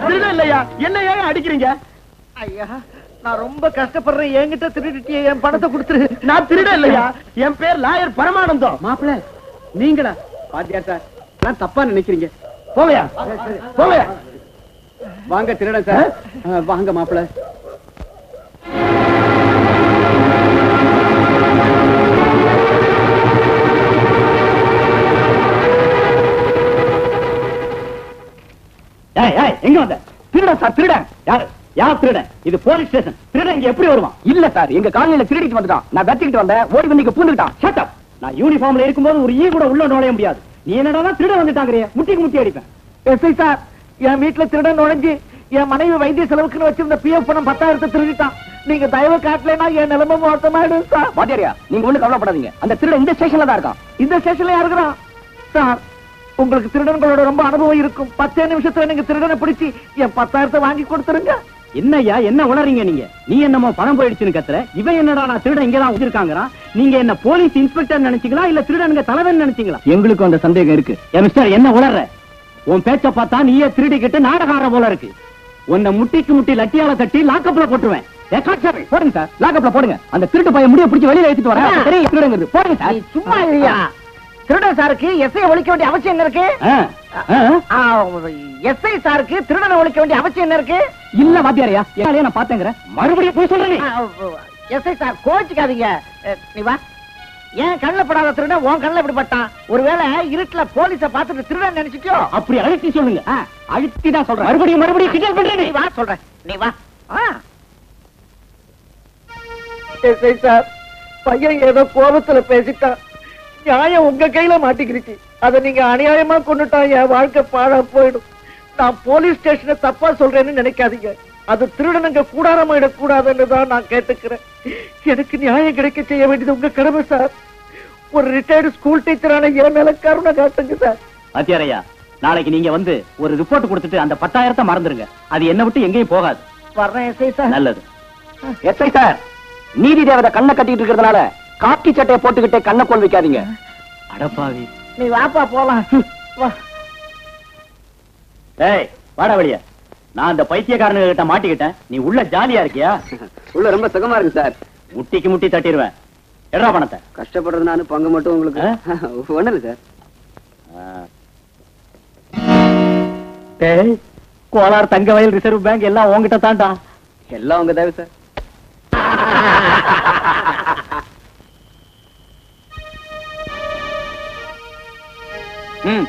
திருட இல்லையா என்ன ஏன் அடிக்கிறீங்க ஐயா நான் ரொம்ப கஷ்டப்படுறேன் என்கிட்ட திருடிட்டியே என் பணத்தை கொடுத்துரு நான் திருட இல்லையா என் பேர் லாயர் பரமானந்தம் மாப்பிள நீங்களா பாத்தியார் சார் நான் தப்பா நினைக்கிறீங்க போவையா போவையா வாங்க திருடன் சார் ஆ, வாங்க மாப்பிள ஏய் ஏய் எங்க வந்த திருடன் சார் திருடன் யாரு யார் திருடன் இது போலீஸ் ஸ்டேஷன் திருடன் இங்க எப்படி வருவான் இல்ல சார் எங்க காலனில திருடிட்டு வந்துட்டான் நான் வெட்டிக்கிட்டு வந்தேன் ஓடி வந்து இங்க பூந்துட்டான் ஷட் அப் நான் யூனிஃபார்ம்ல இருக்கும்போது ஒரு ஈ கூட உள்ள நுழைய முடியாது நீ என்னடா திருடன் வந்துட்டாங்கறிய முட்டிக்கு முட்டி அடிப்பேன் எஸ்ஐ சார் என் வீட்டுல திருடன் நுழைஞ்சு என் மனைவி வைத்திய செலவுக்குன்னு வச்சிருந்த பிஎஃப் பணம் பத்தாயிரத்தை திருடிட்டான் நீங்க தயவு காட்டலைன்னா என் நிலைமை மோசமாயிடும் சார் வாத்தியாரியா நீங்க ஒண்ணு கவலைப்படாதீங்க அந்த திருடன் இந்த ஸ்டேஷன்ல தான் இருக்கான் இந்த ஸ்டேஷன்ல இருக்கிறான் சார் உங்களுக்கு திருடன்களோட ரொம்ப அனுபவம் இருக்கும் பத்தே நிமிஷத்துல நீங்க திருடனை பிடிச்சி என் பத்தாயிரத்தை வாங்கி கொடுத்துருங்க என்னய்யா என்ன உளறீங்க நீங்க நீ என்னமோ பணம் போயிடுச்சுன்னு கத்துற இவன் என்னடா நான் திருடன் இங்க தான் வச்சிருக்காங்கறான் நீங்க என்ன போலீஸ் இன்ஸ்பெக்டர் நினைச்சீங்களா இல்ல திருடனுங்க தலைவன் நினைச்சீங்களா எங்களுக்கு அந்த சந்தேகம் இருக்கு ஏ மிஸ்டர் என்ன உளற உன் பேச்ச பார்த்தா நீயே திருடிக்கிட்டு நாடகார போல இருக்கு உன்னை முட்டிக்கு முட்டி லட்டியால தட்டி லாக்கப்ல போட்டுருவேன் ஏ, காட்சாமி, போடுங்க சார் லாக்கப்ல போடுங்க அந்த திருட்டு பையன் முடிய பிடிச்சி வெளியில எடுத்துட்டு வரேன் அப்ப தெரியும் திருடங்கிறது போடுங்க சார் நீ சும்மா இல்லையா திருடன் சாருக்கு எஸ்ஐ ஒழிக்க வேண்டிய அவசியம் என்ன இருக்கு ஆ, ஆ. எஸ்ஐ சாருக்கு திருடனை ஒழிக்க வேண்டிய அவசியம் என்ன இருக்கு இல்ல வாத்தியாரையா என்னாலயே நான் பாத்தேங்கிறேன் மறுபடியும் போய் சொல்றேன் நீ. எஸ்ஐ சார் கோச்சுக்காதீங்க அஹ், நீ வா ஏன் கண்ணில் படாத திருடன் உன் கண்ணில் இப்படி பட்டான் ஒருவேளை இருட்டுல போலீஸ பார்த்துட்டு திருடன் நினைச்சிட்டியோ அப்படி அழுத்தி சொல்லுங்க அழுத்தி தான் சொல்றேன் மறுபடியும் மறுபடியும் கிண்டல் பண்றேன் நீ வா சொல்றேன் நீ வா எஸ்ஐ சார் பையன் ஏதோ கோபத்துல பேசிட்டான் நியாயம் உங்க கையில மாட்டிக்கிருச்சு அதை நீங்க அநியாயமா கொண்டுட்டா என் வாழ்க்கை பாழா போயிடும் நான் போலீஸ் ஸ்டேஷனை தப்பா சொல்றேன்னு நினைக்காதீங்க அது திருடனுங்க கூடாரமாயிடக் கூடாதுன்னு தான் நான் கேட்டுக்கிறேன் எனக்கு நியாயம் கிடைக்க செய்ய வேண்டியது உங்க கடமை சார் ஒரு ரிட்டையர்டு ஸ்கூல் டீச்சரான என் மேல கருணை காட்டுங்க சார் வாத்தியாரையா நாளைக்கு நீங்க வந்து ஒரு ரிப்போர்ட் கொடுத்துட்டு அந்த பத்தாயிரத்தை மறந்துருங்க அது என்ன விட்டு எங்கேயும் போகாது வர்றேன் எஸ்ஐ சார் நல்லது எஸ்ஐ சார் நீதி தேவதை கண்ணை கட்டிட்டு இருக்கிறதுனால காக்கி சட்டையை போட்டுக்கிட்டே கண்ணை கோல் வைக்காதீங்க அடப்பாவி நீ வாப்பா போலாம் வா ஏய் வாடா வெளிய நான் அந்த பைத்தியக்காரனுங்க கிட்ட மாட்டிக்கிட்டேன் நீ உள்ள ஜாலியா இருக்கியா உள்ள ரொம்ப சுகமா இருக்கு சார் முட்டிக்கு முட்டி தட்டிடுவேன் எடா பணத்தை கஷ்டப்படுறது நானு பங்கு மட்டும் உங்களுக்கு ஒண்ணு இல்ல சார் டேய் கோலார் தங்க வயல் ரிசர்வ் பேங்க் எல்லாம் உங்ககிட்ட தான்டா எல்லாம் உங்க தேவை சார் ம்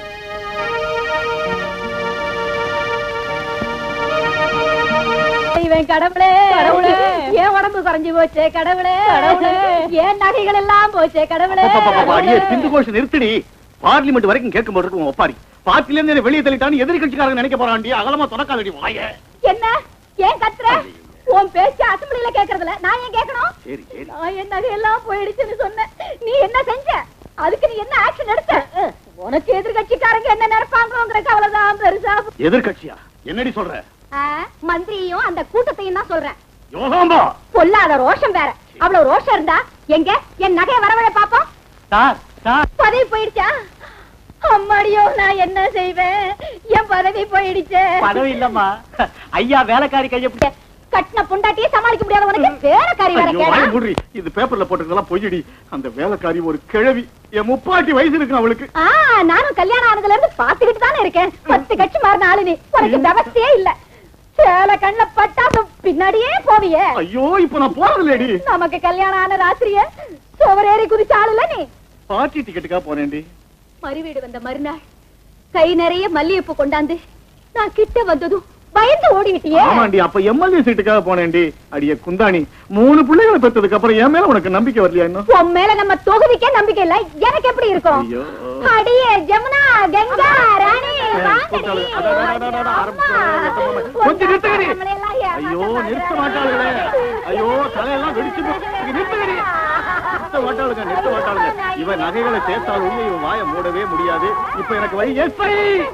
இவன் கடவுளே கடவுளே ஏன் உடம்பு குறைஞ்சு போச்சே கடவுளே ஏன் நகைகள் எல்லாம் போச்சே கடவுளே அடியே சிந்து கோஷ் நிறுத்தடி பார்லிமெண்ட் வரைக்கும் கேட்க போட்டு ஒப்பாரி பார்ட்டில இருந்து என்னை வெளியே தள்ளிட்டான்னு எதிரி கட்சிக்காரங்க நினைக்க போறாண்டி அகலமா தொடக்காதடி வாய என்ன ஏன் கத்துற உன் பேச்சு அசம்பிளில கேக்குறதுல நான் ஏன் கேட்கணும் சரி சரி நான் என் நகையெல்லாம் போயிடுச்சுன்னு சொன்னேன் நீ என்ன செஞ்ச அதுக்கு நீ என்ன ஆக்ஷன் எடுத்த உனக்கு எதிர்கட்சிக்காரங்க என்ன நினைப்பாங்கிற கவலைதான் பெருசா எதிர்கட்சியா என்னடி சொல்ற ஆ, மந்திரியும் அந்த கூட்டத்தையும் தான் சொல்றேன் யோகாம்பா பொல்லாத ரோஷம் வேற அவ்வளவு ரோஷம் இருந்தா எங்க என் நகைய வரவழ பாப்போம் சார் சார் பதவி போயிடுச்சா அம்மாடியோ நான் என்ன செய்வேன் என் பதவி போயிடுச்சே பதவி இல்லம்மா ஐயா வேலைக்காரி கைய பிடி- கட்டின பொண்டாட்டியே சமாளிக்க முடியாத உனக்கு வேலைக்காரி வேற ஐயோ, கேடா வாயை மூடுறி. இது பேப்பர்ல போட்டுக்கிறதெல்லாம் பொய்யடி அந்த வேலைக்காரி ஒரு கிழவி என் முப்பாட்டி வயசு இருக்கு அவளுக்கு ஆ நானும் கல்யாணம் ஆனதுல இருந்து பாத்துக்கிட்டு தானே இருக்கேன் பத்து கட்சி மாறின ஆளு நீ உனக்கு இந்த அவஸ்தையே இல்ல சேல கண்ணுல பட்டா பின்னாடியே போவியே ஐயோ இப்ப நான் போறது இல்லடி நமக்கு கல்யாணம் ஆன ராத்திரிய சுவரேறி குதிச்ச ஆளுல நீ பார்ட்டி டிக்கெட்டுக்கா போறேன்டி மறுவீடு வந்த மறுநாள் கை நிறைய மல்லிகைப்பூ கொண்டாந்து நான் கிட்ட வந்ததும் பயந்து ஓடிவிட்டியே ஆமாண்டி அப்ப எம்எல்ஏ சீட்டுக்காக போனேன்டி அடிய குந்தாணி மூணு பிள்ளைகளை பெற்றதுக்கு அப்புறம் என் மேல உனக்கு நம்பிக்கை வரலையா இன்னும் உன் மேல நம்ம தொகுதிக்கே நம்பிக்கை இல்ல எனக்கு எப்படி இருக்கும் ஐயோ அடியே ஜமுனா கங்கா ராணி வாங்கடி. கூட்டாளி, அட, அட, அட, அட, அட, ஆரம்பிச்சிட்டாங்க, அம்மா. மொத்தமா. கொஞ்சம் நிறுத்துங்கடி. நம்மளை எல்லாம் ஏமாத்த ஐயோ நிறுத்த மாட்டாளுங்களே ஐயோ தலையெல்லாம் வெடிச்சு போ- இங்க நிறுத்துங்கடி நிறுத்த மாட்டாளுங்க நிறுத்த மாட்டாளுங்க இவன் நகைகளை சேர்த்தாலும் இவன் வாயை மூடவே முடியாது இப்ப எனக்கு வழி எஸ்ஐ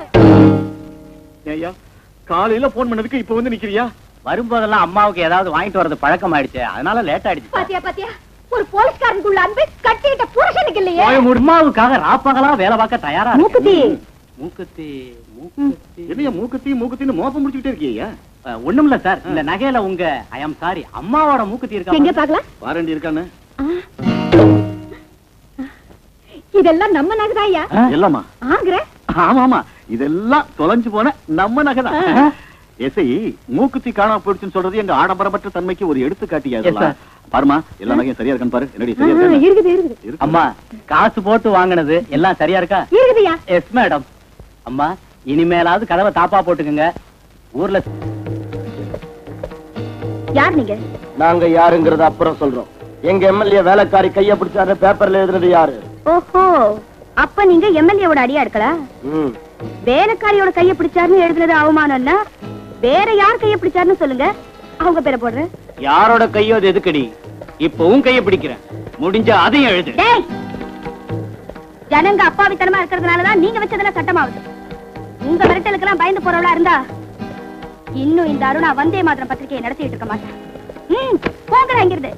ஐயா காலையில போன் பண்ணதுக்கு இப்ப வந்து நிக்கிறியா வரும்போதெல்லாம் அம்மாவுக்கு ஏதாவது வாங்கிட்டு வரது பழக்கம் ஆயிடுச்சு அதனால லேட் ஆயிடுச்சு பாத்தியா பாத்தியா ஒரு போலீஸ்காரனுக்குள்ள அன்பு கட்டிட்ட புருஷனுக்கு இல்லையே அம்மாவுக்காக ராப்பகலா வேலை பார்க்க தயாரா இருக்கு. மூக்குத்தி மூக்குத்தி மூக்குத்தி என்னையா மூக்குத்தி மூக்குத்தின்னு மோப்பம் முடிச்சுக்கிட்டே இருக்கியா ஒண்ணும் இல்ல சார் இந்த நகையில உங்க ஐ அம் சாரி அம்மாவோட மூக்குத்தி எங்க இருக்கா பாக்கலாம் வாரண்டி இருக்கானே இதெல்லாம் நம்ம நகைதான் ஐயா எல்லாமா ஆகுற ஆமா ஆமா இதெல்லாம் தொலைஞ்சு போன நம்ம நகைதான் எஸ்ஐ மூக்குத்தி காணாம போயிடுச்சுன்னு சொல்றது எங்க ஆடம்பரமற்ற தன்மைக்கு ஒரு எடுத்துக்காட்டியா இதெல்லாம் பாருமா எல்லா நகையும் சரியா இருக்கான்னு பாரு என்னடி சரியா இருக்கா இருக்குது இருக்குது இருக்கு. அம்மா காசு போட்டு வாங்கினது எல்லாம் சரியா இருக்கா இருக்குதுயா எஸ் மேடம் அம்மா இனிமேலாவது கதவை தாப்பா போட்டுக்குங்க ஊர்ல யார் நீங்க நாங்க யாருங்கறத அப்புறம் சொல்றோம் எங்க எம்எல்ஏ வேலைக்காரி கைய பிடிச்சாரு பேப்பர்ல எழுதுனது யாரு ஓஹோ அப்ப நீங்க எம்எல்ஏவோட அடியா இருக்கலா ம். வேலைக்காரியோட கைய பிடிச்சாருன்னு எழுதுனது அவமானம் இல்ல வேற யார் கைய பிடிச்சாருன்னு சொல்லுங்க அவங்க பேரை போடுறேன் யாரோட கையோ அது எதுக்கடி இப்ப உன் கைய பிடிக்கிறேன் முடிஞ்சா அதையும் எழுது டேய் ஜனங்க அப்பாவித்தனமா இருக்கிறதுனாலதான் நீங்க வச்சதுல சட்டமாவுது உங்க மிரட்டலுக்கெல்லாம் பயந்து போறவளா இருந்தா இன்னும் இந்த அருணா வந்தே மாத்திரம் பத்திரிகையை நடத்திட்டு இருக்க மாட்டேன் ம் போங்கடா இங்கிருந்து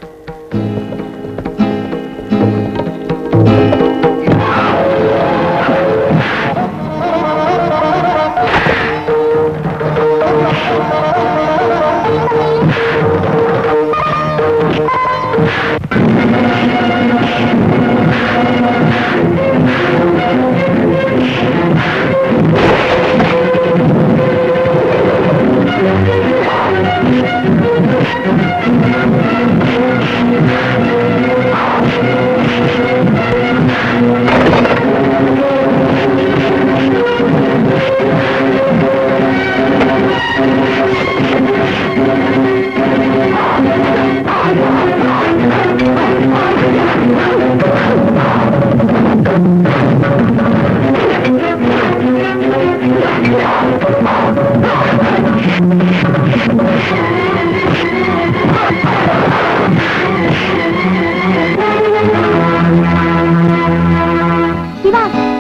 சிவா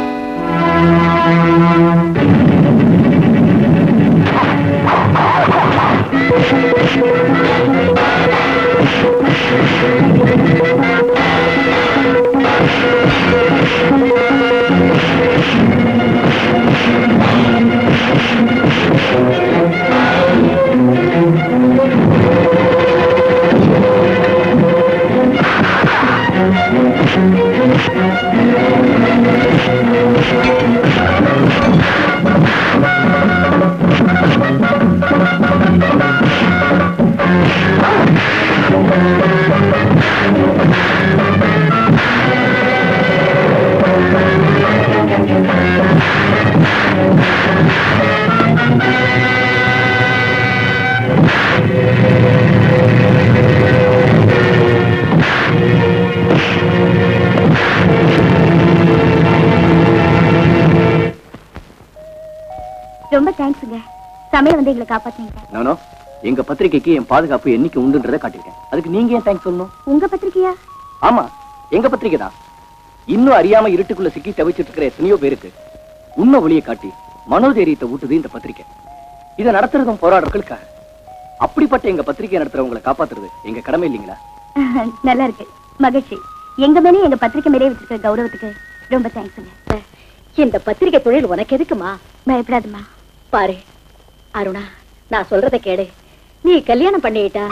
ரொம்ப தேங்க்ஸுங்க சமயம் வந்து எங்களை காப்பாத்துனீங்க நானோ எங்க பத்திரிக்கைக்கு என் பாதுகாப்பு என்னைக்கு உண்டுன்றதை காட்டியிருக்கேன் அதுக்கு நீங்க ஏன் தேங்க்ஸ் சொல்லணும் உங்க பத்திரிக்கையா ஆமா எங்க பத்திரிக்கை தான் இன்னும் அறியாம இருட்டுக்குள்ள சிக்கி தவிச்சிட்டு இருக்கிற எத்தனையோ பேருக்கு உண்மை ஒளியை காட்டி மனோதைரியத்தை ஊட்டுது இந்த பத்திரிக்கை இதை நடத்துறதும் போராடுறவங்களுக்காக அப்படிப்பட்ட எங்க பத்திரிக்கை நடத்துறவங்களை காப்பாத்துறது எங்க கடமை இல்லைங்களா நல்லா இருக்கு மகிழ்ச்சி எங்க மேலே எங்க பத்திரிக்கை மேலே வச்சிருக்கிற கௌரவத்துக்கு ரொம்ப தேங்க்ஸுங்க இந்த பத்திரிகை தொழில் உனக்கு எதுக்குமா பயப்படாதம்மா பாரு அருணா நான் சொல்றத கேடு நீ கல்யாணம் பண்ணிட்டா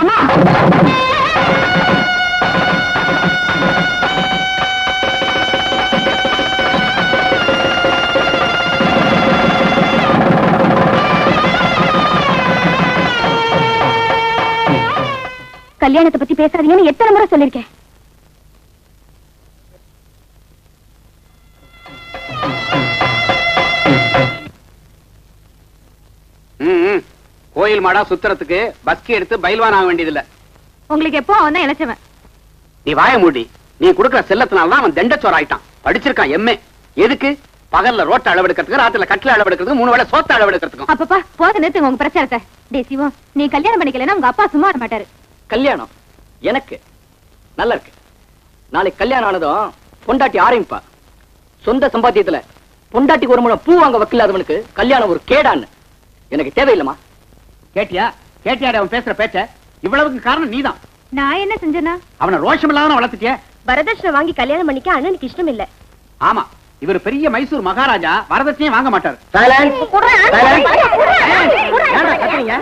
கல்யாணத்தை பத்தி பேசாதீங்கன்னு எத்தனை முறை சொல்லிருக்கேன் கோயில் மாடா சுத்துறதுக்கு பஸ்கி எடுத்து பயில்வான் ஆக வேண்டியதில்ல உங்களுக்கு எப்போ அவன் தான் இழைச்சவன் நீ வாய மூடி நீ குடுக்கிற செல்லத்தினால தான் அவன் தண்டச்சோர் ஆயிட்டான் படிச்சிருக்கான் எம்ஏ எதுக்கு பகல்ல ரோட்டை அளவெடுக்கிறதுக்கு ராத்திரில கட்டில அளவெடுக்கிறதுக்கு மூணு வேளை சோத்த அளவெடுக்கிறதுக்கும் அப்பப்பா போத நிறுத்துங்க உங்க பிரச்சாரத்தை டே சிவம் நீ கல்யாணம் பண்ணிக்கலன்னா உங்க அப்பா சும்மா வர மாட்டாரு கல்யாணம் எனக்கு நல்லா இருக்கு நாளைக்கு கல்யாணம் ஆனதும் பொண்டாட்டி ஆரம்பிப்பா சொந்த சம்பாத்தியத்துல பொண்டாட்டிக்கு ஒரு முழம் பூ வாங்க வக்கில்லாதவனுக்கு கல்யாணம் ஒரு கேடான்னு எனக்கு தேவையில்லைமா கேட்டியா கேட்டியாடி அவன் பேசுற பேச்ச இவ்வளவுக்கு காரணம் நீதான் நான் என்ன செஞ்சேனா அவனை ரோஷம் இல்லாம வளர்த்துட்டிய வரதட்சணை வாங்கி கல்யாணம் பண்ணிக்க அண்ணனுக்கு இஷ்டம் இல்ல ஆமா இவர் பெரிய மைசூர் மகாராஜா வரதட்சணையும் வாங்க மாட்டார் ஏன்டா கத்துறீங்க?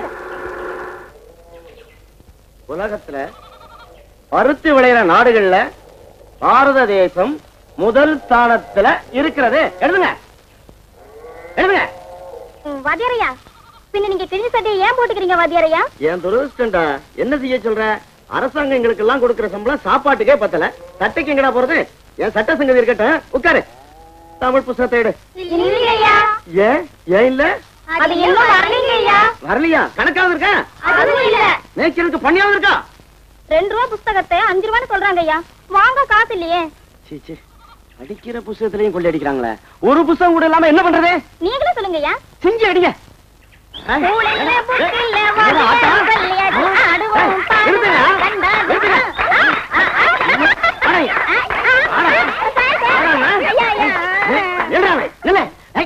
உலகத்துல பருத்தி விளையிற நாடுகள்ல பாரத தேசம் முதல் ஸ்தானத்துல இருக்கிறது எழுதுங்க எழுதுங்க வாத்தியாரையா பின்ன நீங்க கிழிஞ்ச சட்டையை ஏன் போட்டுக்கிறீங்க வாத்தியாரையா என் துரதிருஷ்டம்டா என்ன செய்ய சொல்ற அரசாங்கம் எங்களுக்கு எல்லாம் கொடுக்கிற சம்பளம் சாப்பாட்டுக்கே பத்தல சட்டைக்கு எங்கடா போறது என் சட்ட சங்கதி இருக்கட்டும் உட்காரு தமிழ் புஸ்தகத்தை எடு இல்லையா ஏன் ஏன் இல்ல அது இன்னும் வரலைங்கய்யா வரலையா கணக்காவது இருக்கா அதுவும் இல்ல நேச்சருக்கு பண்ணியாவது இருக்கா ரெண்டு ரூபா புஸ்தகத்தை அஞ்சு ரூபான்னு சொல்றாங்க ஐயா வாங்க காசு இல்லையே சீ, சீ. அடிக்கிற புஸ்தகத்திலையும் கொள்ளை அடிக்கிறாங்களே ஒரு புஸ்தகம் கூட இல்லாம என்ன பண்றது நீங்களே சொல்லுங்க ஐயா செஞ்சு அடிங்க ஆ? ஊழில்ல, புக்கில்ல, ஏடா, ஆட்டா? விளையாட்டு, ஆ? ஆடுவோம், ஏய், பாடுவோம், நிறுத்துங்க. கண்டாடுவோம். நிறுத்துங்க. ஆ, ஆ, ஆ. ஆடாங்க. ஆ, ஆ. ஆடாங்க. Sir, sir. ஆடாங்க. ஐயா, ஐயா. நில்றா அவன், நில்லு. ஐ.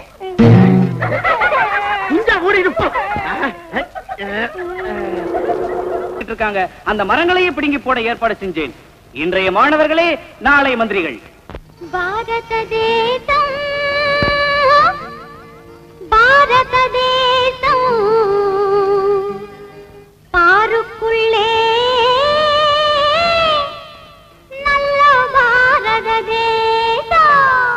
இந்தா ஓடிடு போ. ஐ. இருக்காங்க அந்த மரங்களையே பிடுங்கி போட ஏற்பாடு செஞ்சேன் இன்றைய மாணவர்களே நாளை மந்திரிகள் భారత దేశం భారత దేశం పారుకుళ్ళే నల్ల భారత దేశం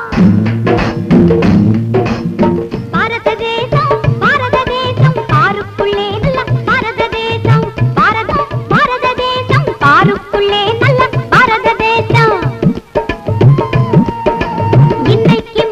భారతదేశం భారతదేశం పారుకుళ్ళే నల్ల భారతదేశం భారత భారతదేశం పారుకుళ్ళే నల్ల భారతదేశం இன்னைக்கு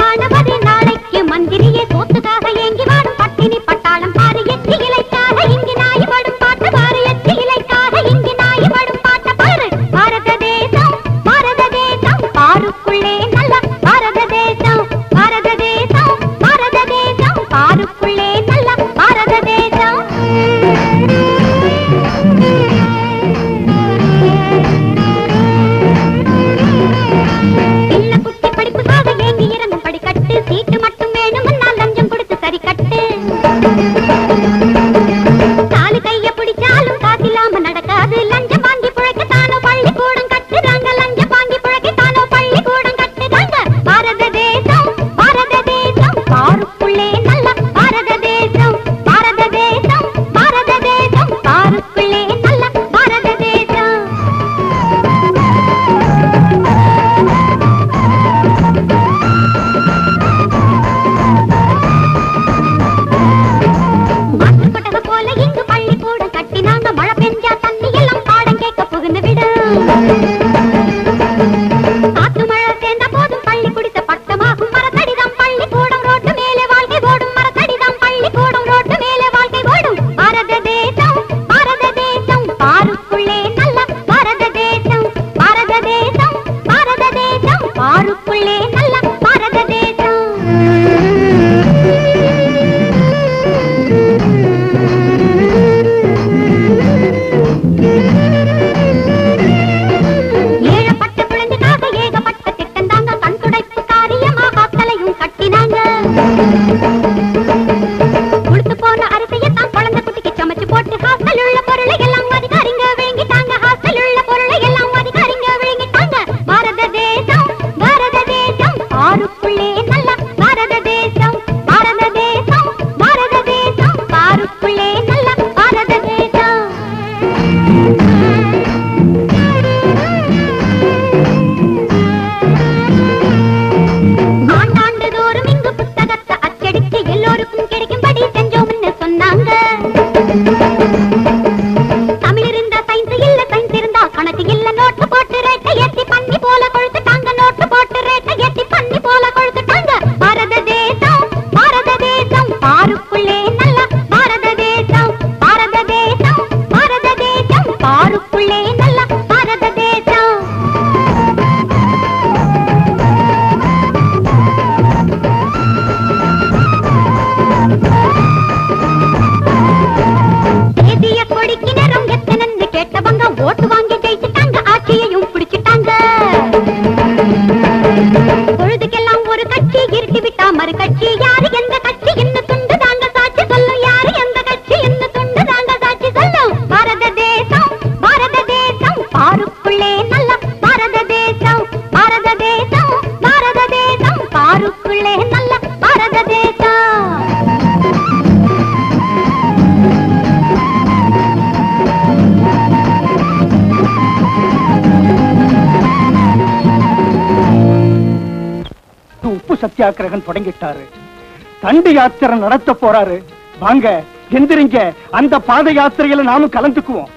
சத்தியாகிரகம் தொடங்கிட்டாரு தண்டி யாத்திரை நடத்த போறாரு வாங்க எந்திரிங்க அந்த பாத யாத்திரையில நாமும் கலந்துக்குவோம்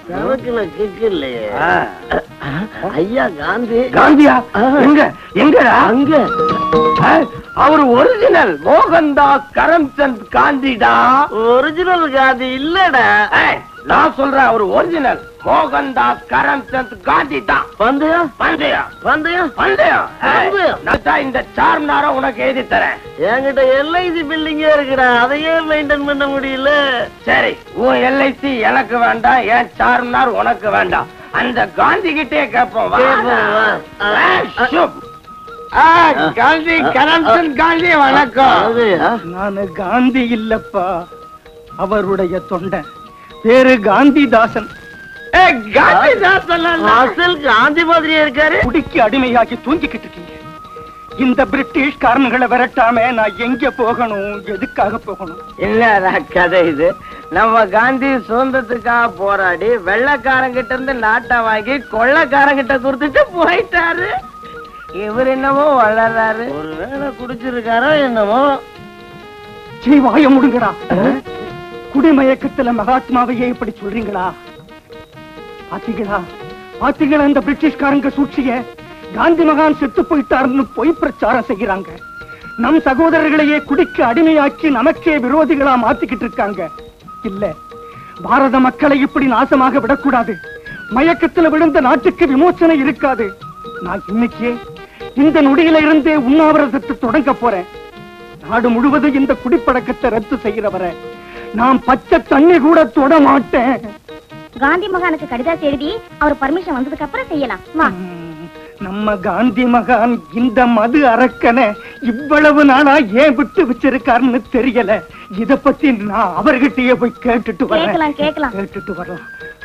ஐயா காந்தி காந்தியா எங்க எங்கடா அங்க அவர் ஒரிஜினல் மோகன்தாஸ் கரம்சந்த் காந்திடா ஒரிஜினல் காந்தி இல்லடா நான் சொல்றேன் அவர் ஒரிஜினல் மோகன்தாஸ் கரம்சந்த் காந்தி தான் பந்தயம் பந்தயம் பந்தயம் பந்தயம் பந்தயம். நான் தான் இந்த சார்மினார உனக்கு எழுதி தரேன் என்கிட்ட எல்ஐசி பில்டிங்கே இருக்குடா அதையே மெயின்டைன் பண்ண முடியல சரி உன் எல்ஐசி எனக்கு வேண்டாம் என் சார்மினார் உனக்கு வேண்டாம் அந்த காந்தி கிட்டே கேட்போம் வா. கேட்போம், வா. ஆ, சுப். ஆ, காந்தி கரம்சந்த் காந்தி வணக்கம் நானு காந்தி இல்லப்பா அவருடைய தொண்டன் பேரு காந்திதாசன் காந்திதாசன் அசல் காந்தி மாதிரியே இருக்காரு குடிக்கு அடிமையாகி தூங்கிக்கிட்டு இருக்கீங்க இந்த பிரிட்டிஷ் காரன்களை விரட்டாம நான் எங்க போகணும் எதுக்காக போகணும் என்னடா கதை இது நம்ம காந்தி சுதந்திரத்துக்காக போராடி வெள்ளக்காரங்கிட்ட இருந்து நாட்டை வாங்கி கொள்ளக்காரங்கிட்ட கொடுத்துட்டு போயிட்டாரு இவர் என்னமோ வளர்றாரு ஒருவேளை குடிச்சிருக்காரோ என்னமோ சீ வாய முடுங்கடா குடிமயக்கத்துல மகாத்மாவையே இப்படி சொல்றீங்களா பாத்தீங்களா பாத்தீங்களா இந்த பிரிட்டிஷ்காரங்க சூழ்ச்சிய காந்தி மகான் செத்து போயிட்டாருன்னு பொய் பிரச்சாரம் செய்யறாங்க நம் சகோதரர்களையே குடிக்கு அடிமையாக்கி நமக்கே விரோதிகளா மாத்திக்கிட்டு இருக்காங்க இல்ல பாரத மக்களை இப்படி நாசமாக விடக்கூடாது மயக்கத்துல விழுந்த நாட்டுக்கு விமோசனை இருக்காது நான் இன்னைக்கே இந்த நொடியில இருந்தே உண்ணாவிரதத்தை தொடங்க போறேன் நாடு முழுவதும் இந்த குடிப்பழக்கத்தை ரத்து செய்கிறவரை நான் பச்சை தண்ணி கூட தொட மாட்டேன் காந்தி மகானுக்கு கடிதாசி எழுதி அவர் பர்மிஷன் வந்ததுக்கு அப்புறம் செய்யலாம் வா ம், நம்ம காந்தி மகான் இந்த மது அரக்கனை இவ்வளவு நாளா ஏன் விட்டு வச்சிருக்காருன்னு தெரியல இத பத்தி நான் அவர்கிட்டயே போய் கேட்டுட்டு வரேன் கேட்கலாம் கேட்கலாம் கேட்டுட்டு வரலாம்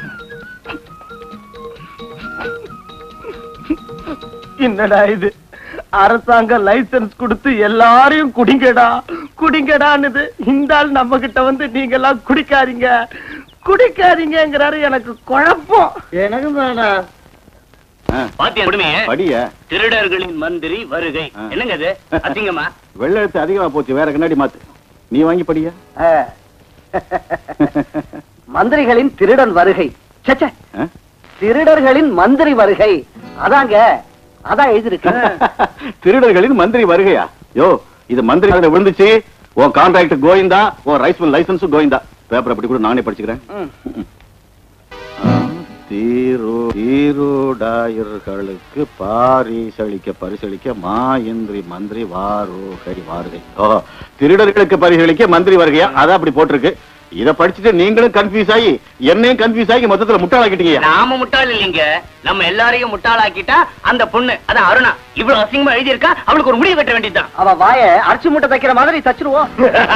என்னடா இது அரசாங்க லைசென்ஸ் கொடுத்து எல்லாரையும் குடிங்கடா குடிங்கடான்னுது இந்த ஆள் நம்ம கிட்ட வந்து நீங்க எல்லாம் குடிக்காதீங்க குடிக்காதீங்கிறாரு எனக்கு குழப்பம் எனக்கு தானா பாத்தியா கொடுமையே படிய திருடர்களின் மந்திரி வருகை ஆ. என்னங்க இது அசிங்கமா வெள்ள எழுத்து அதிகமா போச்சு வேற கண்ணாடி மாத்து நீ வாங்கி படிய மந்திரிகளின் திருடன் வருகை ச்சே ஆ? திருடர்களின் மந்திரி வருகை அதாங்க அதான் எழுதிருக்கு திருடர்களின் மந்திரி வருகையா யோ இது மந்திரி அதுல விழுந்துச்சு உன் கான்ட்ராக்ட் கோவிந்தா உன் rice mill license Govinda paper அப்படி கூட நானே படிச்சுக்கிறேன் ஆ, தீரு தீருடாயர்களுக்கு பாரிசளிக்க பரிசளிக்க மாயந்திரி மந்திரி வாருகை வாருகை ஓ திருடர்களுக்கு பரிசளிக்க மந்திரி வருகையா அதான் அப்படி போட்டிருக்கு இத படிச்சுட்டு நீங்களும் கன்ஃபியூஸ் ஆகி என்னையும் கன்ஃபியூஸ் ஆகி மொத்தத்துல முட்டாளாக்கிட்டீங்க நாம முட்டாள் இல்லைங்க நம்ம எல்லாரையும் முட்டாளாக்கிட்டா அந்த பொண்ணு அதான் அருணா இவ்வளவு அசிங்கமா எழுதியிருக்கா அவளுக்கு ஒரு முடிவு கட்ட வேண்டியதுதான் அவ வாய அரிசி மூட்டை தைக்கிற மாதிரி தச்சிருவோம்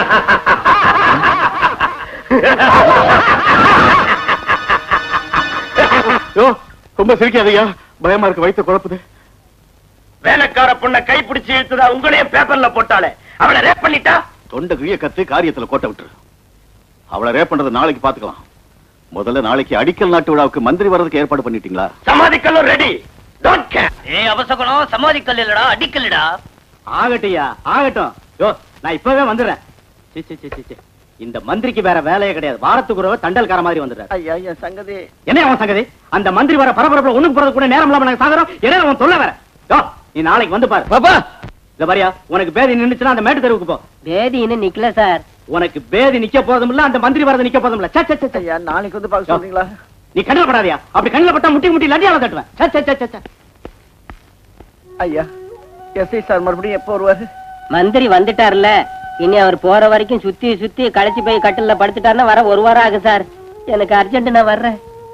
யோ ரொம்ப சிரிக்காதய்யா பயமா இருக்கு வயிற்று குழப்புது வேலைக்கார பொண்ணை கைப்பிடிச்சு இழுத்ததா உங்களையும் பேப்பர்ல போட்டாலே அவளை ரேப் பண்ணிட்டா தொண்டை கிழிய கத்து காரியத்துல கோட்டை விட்டுரு அவளை ரேப் பண்றது நாளைக்கு பாத்துக்கலாம் முதல்ல நாளைக்கு அடிக்கல் நாட்டு விழாவுக்கு மந்திரி வர்றதுக்கு ஏற்பாடு பண்ணிட்டீங்களா சமாதிக்கல்லும் ரெடி டோன்ட் கேர் ஏய் அவசகுணம் சமாதிக்கல் இல்லடா அடிக்கல்டா ஆகட்டும்யா ஆகட்டும் யோ நான் இப்பவே வந்துடுறேன் சி, சி, சி, சி, சி. இந்த மந்திரிக்கு வேற வேலையே கிடையாது வாரத்துக்கு ஒரு தண்டல்கார மாதிரி வந்துடுறாரு ஐயா ஐயா சங்கதி என்ன அவன் சங்கதி அந்த மந்திரி வர பரபரப்புல ஒண்ணுக்கு போறது கூட நேரம் இல்லாம நாங்க சாகுறோம் என்ன அவன் சொல்ல வேற யோ நீ நாளைக்கு வந்து பாரு பாப்பா இல்ல பாரியா உனக்கு பேதி நின்னுச்சுன்னா அந்த மேட்டு தெருவுக்கு போ பேதி இன்னும் நிக்கல சார் உனக்கு பேதி நிக்க போறதும் இல்ல அந்த மந்திரி வரது நிக்க போறதும் இல்ல சே, சே, சே, சே. ஐயா நாளைக்கு வந்து பார்க்க சொல்றீங்களா நீ கண்ணில் படாதியா அப்படி கண்ணில் பட்டா முட்டி முட்டி லட்டியால தட்டுவேன் சே, சே, சே, சே, சே. ஐயா எஸ்ஐ சார் மறுபடியும் எப்போ வருவாரு மந்திரி வந்துட்டார்ல இனி அவர் போற வரைக்கும் சுத்தி சுத்தி களைச்சு போய் கட்டில படுத்துட்டாருன்னா வர ஒரு வாரம் ஆகும் சார் எனக்கு அர்ஜென்ட் நான் வர்றேன்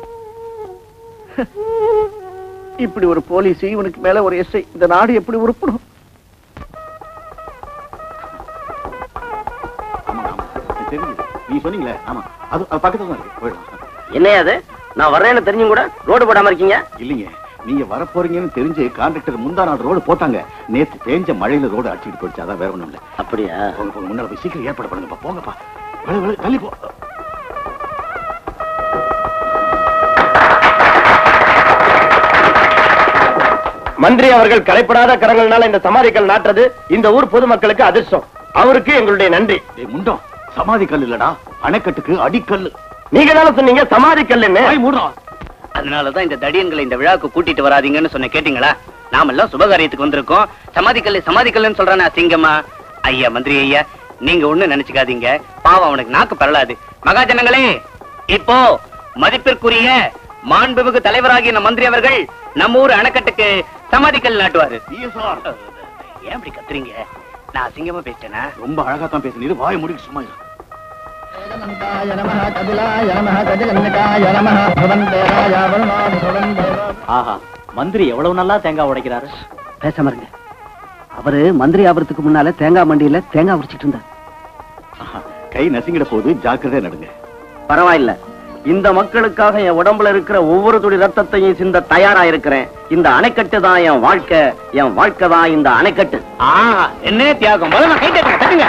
இப்படி ஒரு போலீஸ் இவனுக்கு மேல ஒரு எஸ்ஐ இந்த நாடு எப்படி உருப்படும் ஆமா ஆமா எனக்கு தெரியுது நீ சொன்னீங்களே ஆமா அது அது பக்கத்துல தான் இருக்கு போயிடலாம் என்னையா அது நான் வர்றேன்னு தெரிஞ்சும் கூட ரோடு போடாம இருக்கீங்க இல்லைங்க நீங்க வரப்போறீங்கன்னு தெரிஞ்சு கான்ட்ராக்டர் முந்தா நாள் ரோடு போட்டாங்க நேத்து பேஞ்ச மழையில ரோடு அடிச்சுட்டு போயிடுச்சு அதான் வேற ஒண்ணும் இல்ல அப்படியா போங்க போங்க முன்னால போய் சீக்கிரம் ஏற்பாடு பண்ணுங்கப்பா போங்கப்பா விளை, விளை, தள்ளி போ மந்திரி அவர்கள் கரைப்படாத கரங்கள்னால இந்த சமாதிகள் நாட்டுறது இந்த ஊர் பொதுமக்களுக்கு அதிர்ஷ்டம் அவருக்கு எங்களுடைய நன்றி டேய் முண்டம் சமாதி கல் இல்லடா அணைக்கட்டுக்கு அடிக்கல்லு நீங்க தானே சொன்னீங்க சமாதி கல்லுன்னு மூடுறா அதனாலதான் இந்த தடியன்களை இந்த விழாவுக்கு கூட்டிட்டு வராதீங்கன்னு சொன்ன கேட்டீங்களா நாமெல்லாம் சுபகாரியத்துக்கு வந்திருக்கோம் சமாதிக்கல்லு சமாதிக்கல்லுன்னு சொல்றானே அசிங்கமா ஐயா மந்திரி ஐயா நீங்க ஒண்ணு நினைச்சுக்காதீங்க பாவம் அவனுக்கு நாக்கு பரலாது மகாஜனங்களே இப்போ மதிப்பிற்குரிய மாண்புமிகு தலைவராகிய நம்ம மந்திரி அவர்கள் நம்ம ஊர் அணைக்கட்டுக்கு சமாதிக்கல் நாட்டுவாரு ஏன் இப்படி கத்துறீங்க நான் அசிங்கமா பேசிட்டேனா ரொம்ப அழகா தான் பேசுனீரு வாய் முடிக்கு சும்மா இரு. ஆஹா மந்திரி எவ்வளவு நல்லா தேங்காய் உடைக்கிறாரு பேசாம இருங்க அவரு மந்திரி ஆபரத்துக்கு முன்னால தேங்காய் மண்டியில தேங்காய் உடைச்சிட்டு இருந்தார் ஆஹா, கை நசுங்கிட போது ஜாக்கிரதை நடுங்க பரவாயில்ல இந்த மக்களுக்காக என் உடம்புல இருக்கிற ஒவ்வொரு துளி ரத்தத்தையும் சிந்த தயாரா இருக்கிறேன் இந்த அணைக்கட்டு தான் என் வாழ்க்கை என் வாழ்க்கை தான் இந்த அணைக்கட்டு ஆ என்ன தியாகம் முதல்ல கை தட்டுங்க தட்டுங்க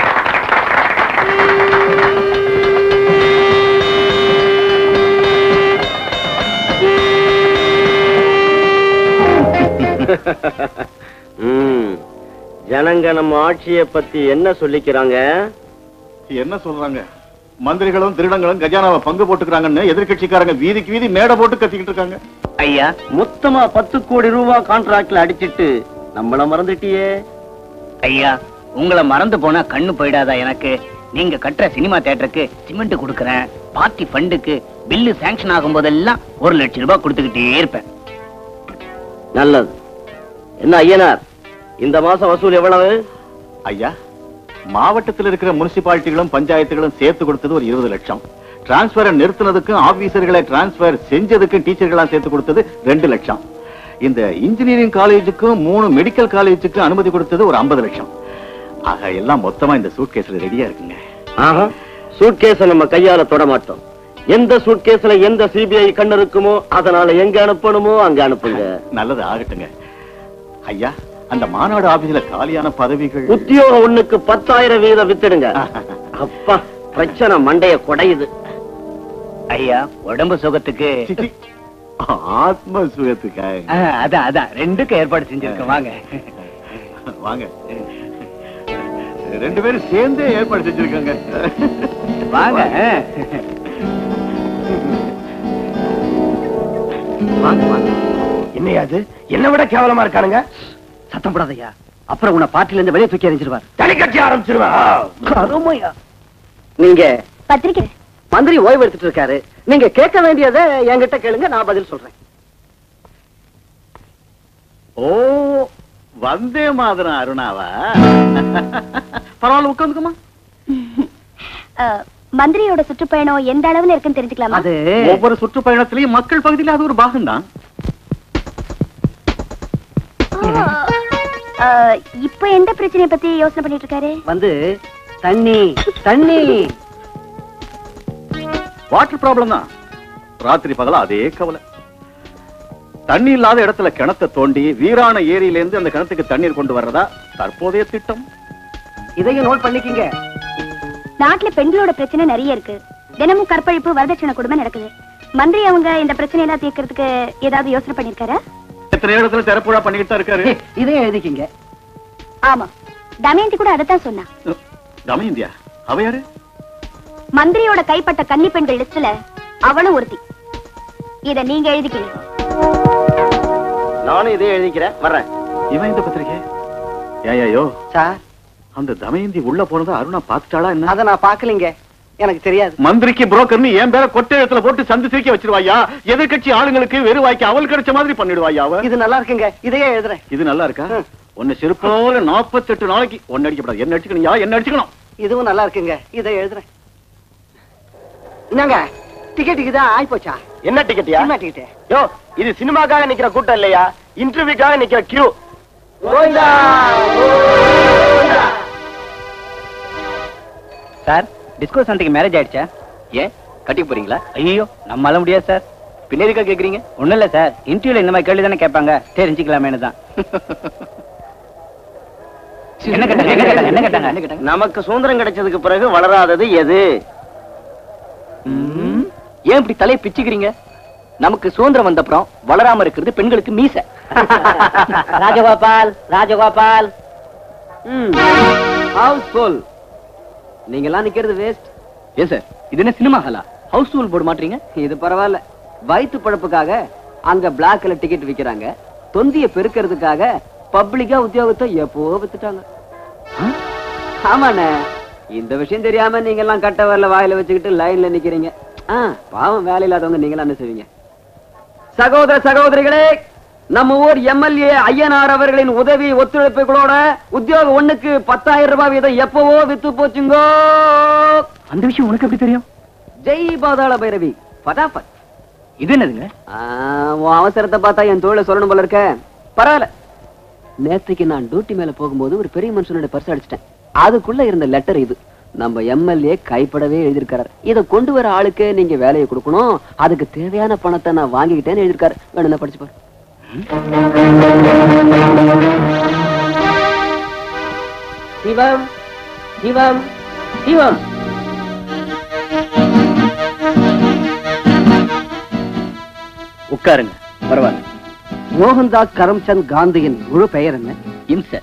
ஜனங்க நம்ம ஆட்சியை பத்தி என்ன சொல்லிக்கிறாங்க என்ன சொல்றாங்க மந்திரிகளும் திருடங்களும் கஜானாவை பங்கு போட்டுக்கிறாங்கன்னு எதிர்க்கட்சிக்காரங்க வீதிக்கு வீதி மேடை போட்டு கத்திக்கிட்டு இருக்காங்க ஐயா மொத்தமா பத்து கோடி ரூபாய் கான்ட்ராக்ட்ல அடிச்சிட்டு நம்மள மறந்துட்டியே ஐயா உங்களை மறந்து போனா கண்ணு போயிடாதா எனக்கு நீங்க கட்டுற சினிமா தியேட்டருக்கு சிமெண்ட் கொடுக்கறேன் பார்ட்டி ஃபண்டுக்கு பில்லு சாங்ஷன் ஆகும் போதெல்லாம் ஒரு லட்சம் ரூபாய் கொடுத்துக்கிட்டே இருப்பேன் நல்லது என்ன ஐயனார் இந்த மாசம் வசூல் எவ்வளவு ஐயா மாவட்டத்தில் இருக்கிற முனிசிபாலிட்டிகளும் பஞ்சாயத்துகளும் சேர்த்து கொடுத்தது ஒரு இருபது லட்சம் டிரான்ஸ்பரை நிறுத்தினதுக்கும் ஆபீசர்களை டிரான்ஸ்பர் செஞ்சதுக்கும் டீச்சர்களா சேர்த்து கொடுத்தது ரெண்டு லட்சம் இந்த இன்ஜினியரிங் காலேஜுக்கும் மூணு மெடிக்கல் காலேஜுக்கும் அனுமதி கொடுத்தது ஒரு ஐம்பது லட்சம் ஆக எல்லாம் மொத்தமா இந்த சூட்கேஸ்ல ரெடியா இருக்குங்க ஆஹா சூட்கேஸ நம்ம கையால தொட மாட்டோம் எந்த சூட்கேஸ்ல எந்த சிபிஐ கண்ணு இருக்குமோ அதனால எங்க அனுப்பணுமோ அங்க அனுப்புங்க நல்லது ஆகட்டுங்க ஐயா அந்த மாநாடு ஆபீஸ்ல காலியான பதவிகள் உத்தியோகம் ஒண்ணுக்கு பத்தாயிரம் வீதம் வித்துடுங்க அப்பா பிரச்சனை மண்டைய குடையுது ஐயா உடம்பு சுகத்துக்கு சிச்சி, ஆத்ம சுகத்துக்காக ஆ, அதான் அதான் ரெண்டுக்கும் ஏற்பாடு செஞ்சிருக்கேன் வாங்க வாங்க ரெண்டு பேரும் சேர்ந்தே ஏற்பாடு செஞ்சிருக்காங்க வாங்க வாங்க வாங்க என்னையா அது என்ன விட கேவலமா இருக்கானுங்க சத்தம் போடாதய்யா அப்புறம் உன்னை பார்ட்டில இருந்து வெளியே தூக்கி எறிஞ்சிருவார் தனி கட்சி ஆரம்பிச்சிருவேன் அருமையா நீங்க பத்திரிக்கை மந்திரி ஓய்வு எடுத்துட்டு இருக்காரு நீங்க கேட்க வேண்டியதை என்கிட்ட கேளுங்க நான் பதில் சொல்றேன் ஓ வந்தே மாதிரம் அருணாவா பரவாயில்ல உட்காந்துக்குமா அஹ், மந்திரியோட சுற்றுப்பயணம் எந்த அளவுல இருக்குன்னு தெரிஞ்சுக்கலாமா அது ஒவ்வொரு சுற்றுப்பயணத்திலையும் மக்கள் பகுதியில அது ஒரு பாகம் தான் அஹ், இப்ப எந்த பிரச்சனைய பத்தி யோசனை பண்ணிட்டு இருக்காரு வந்து தண்ணி தண்ணி வாட்டர் ப்ராப்ளம் தான் ராத்திரி பகல அதே கவலை தண்ணி இல்லாத இடத்துல கிணத்தை தோண்டி வீரான ஏரியில இருந்து அந்த கிணத்துக்கு தண்ணீர் கொண்டு வர்றதா தற்போதைய திட்டம் இதையும் நோட் பண்ணிக்கிங்க நாட்டுல பெண்களோட பிரச்சனை நிறைய இருக்கு தினமும் கற்பழிப்பு வரதட்சணை கொடுமை நடக்குது மந்திரி அவங்க இந்த பிரச்சனை எல்லாம் தீர்க்கறதுக்கு ஏதாவது யோசனை பண்ணிருக்காரா எத்தனை இடத்துல திறப்புழா பண்ணிக்கிட்டு தான் இருக்காரு இதையும் எழுதிக்கிங்க ஆமா தமயந்தி கூட அதைத்தான் சொன்னா தமயந்தியா அவ யாரு மந்திரியோட கைப்பட்ட கன்னி பெண்கள் லிஸ்ட்ல அவளும் ஒருத்தி இத நீங்க எழுதிக்கீங்க நானும் இதே எழுதிக்கிறேன் வர்றேன் இவன் இந்த பத்திரிக்கை ஏயோ சார் அந்த தமயந்தி உள்ள போனதை அருணா பாத்துட்டாளா என்ன அத நான் பாக்கலீங்க எனக்கு தெரியாது மந்திரிக்கு புரோக்கர்னு என் பேர கொட்டை இடத்துல போட்டு சந்து சிரிக்க வச்சிருவாயா எதிர்க்கட்சி ஆளுங்களுக்கு வெறுவாய்க்கு அவள் கிடைச்ச மாதிரி பண்ணிடுவாயா அவ இது நல்லா இருக்குங்க இதையே எழுதுறேன் இது நல்லா இருக்கா ஒன்னு செருப்போல நாற்பத்தெட்டு நாளைக்கு ஒன்னு அடிக்கப்படாது என்ன அடிச்சுக்கணும் என்ன அடிச்சுக்கணும் இதுவும் நல்லா இருக்குங்க இதை எழுதுறேன் என்னங்க டிக்கெட்டுக்கு தான் ஆயி போச்சா என்ன டிக்கெட்டியா சினிமா டிக்கெட்டு யோ இது சினிமாக்காக நிக்கிற கூட்டம் இல்லையா இன்டர்வியூக்காக நிக்கிற கியூ சார் டிஸ்கோ சந்தைக்கு மேரேஜ் ஆயிடுச்சா ஏன் கட்டி போறீங்களா ஐயோ நம்மளால முடியாது சார் பின்ன எதுக்கா கேக்குறீங்க ஒண்ணும் இல்ல சார் இன்டர்வியூல இந்த மாதிரி கேள்வி தானே கேட்பாங்க தெரிஞ்சுக்கலாமேனு தான் என்ன கேட்டாங்க என்ன கேட்டாங்க என்ன கேட்டாங்க என்ன கேட்டாங்க நமக்கு சுதந்திரம் கிடைச்சதுக்கு பிறகு வளராதது எது ம், ஏன் இப்படி தலையை பிச்சுக்கிறீங்க நமக்கு சுதந்திரம் வந்தப்புறம் வளராம இருக்கிறது பெண்களுக்கு மீச ராஜகோபால் ராஜகோபால் ஹவுஸ் ஃபுல் நீங்க எல்லாம் நிக்கிறது வேஸ்ட் ஏன் சார் இது என்ன சினிமா ஹாலா ஹவுஸ் ஃபுல் போர்டு மாட்டீங்க இது பரவாயில்ல வயிற்று பழப்புக்காக அங்க பிளாக்ல டிக்கெட் விக்கிறாங்க தொந்திய பெருக்கிறதுக்காக பப்ளிக்கா உத்தியோகத்தை எப்போ வித்துட்டாங்க ஆமாண்ணே இந்த விஷயம் தெரியாம நீங்க எல்லாம் கட்ட வரல வாயில வச்சுக்கிட்டு லைன்ல நிக்கிறீங்க ஆ, பாவம் வேலை இல்லாதவங்க நீங்க என்ன செய்வீங்க சகோதர சகோதரிகளே நம்ம ஊர் எம்எல்ஏ ஐயனார் அவர்களின் உதவி ஒத்துழைப்புகளோட உத்தியோகம் ஒண்ணுக்கு பத்தாயிரம் ரூபாய் வீதம் எப்பவோ வித்து போச்சுங்கோ அந்த விஷயம் உனக்கு எப்படி தெரியும் ஜெய் பாதாள பைரவி பட்டாபட் இது என்னதுங்க ஆ, உன் அவசரத்தை பார்த்தா என் தொழிலை சொல்லணும் போல இருக்க பரவாயில்ல நேத்துக்கு நான் டியூட்டி மேல போகும்போது ஒரு பெரிய மனுஷனோட பர்ஸ் அடிச்சிட்டேன் அதுக்குள்ள இருந்த லெட்டர் இது நம்ம எம்எல்ஏ கைப்படவே எழுதியிருக்காரு இதை கொண்டு வர ஆளுக்கு நீங்க வேலையை கொடுக்கணும் அதுக்கு தேவையான பணத்தை நான் வாங்கிக்கிட்டேன்னு எழுதியிருக்காரு வேணும்னா படிச்சு பாரு சிவம் சிவம் சிவம் உட்காருங்க பரவாயில்ல மோகன்தாஸ் கரம்சந்த் காந்தியின் முழு பெயர் என்ன இம்ச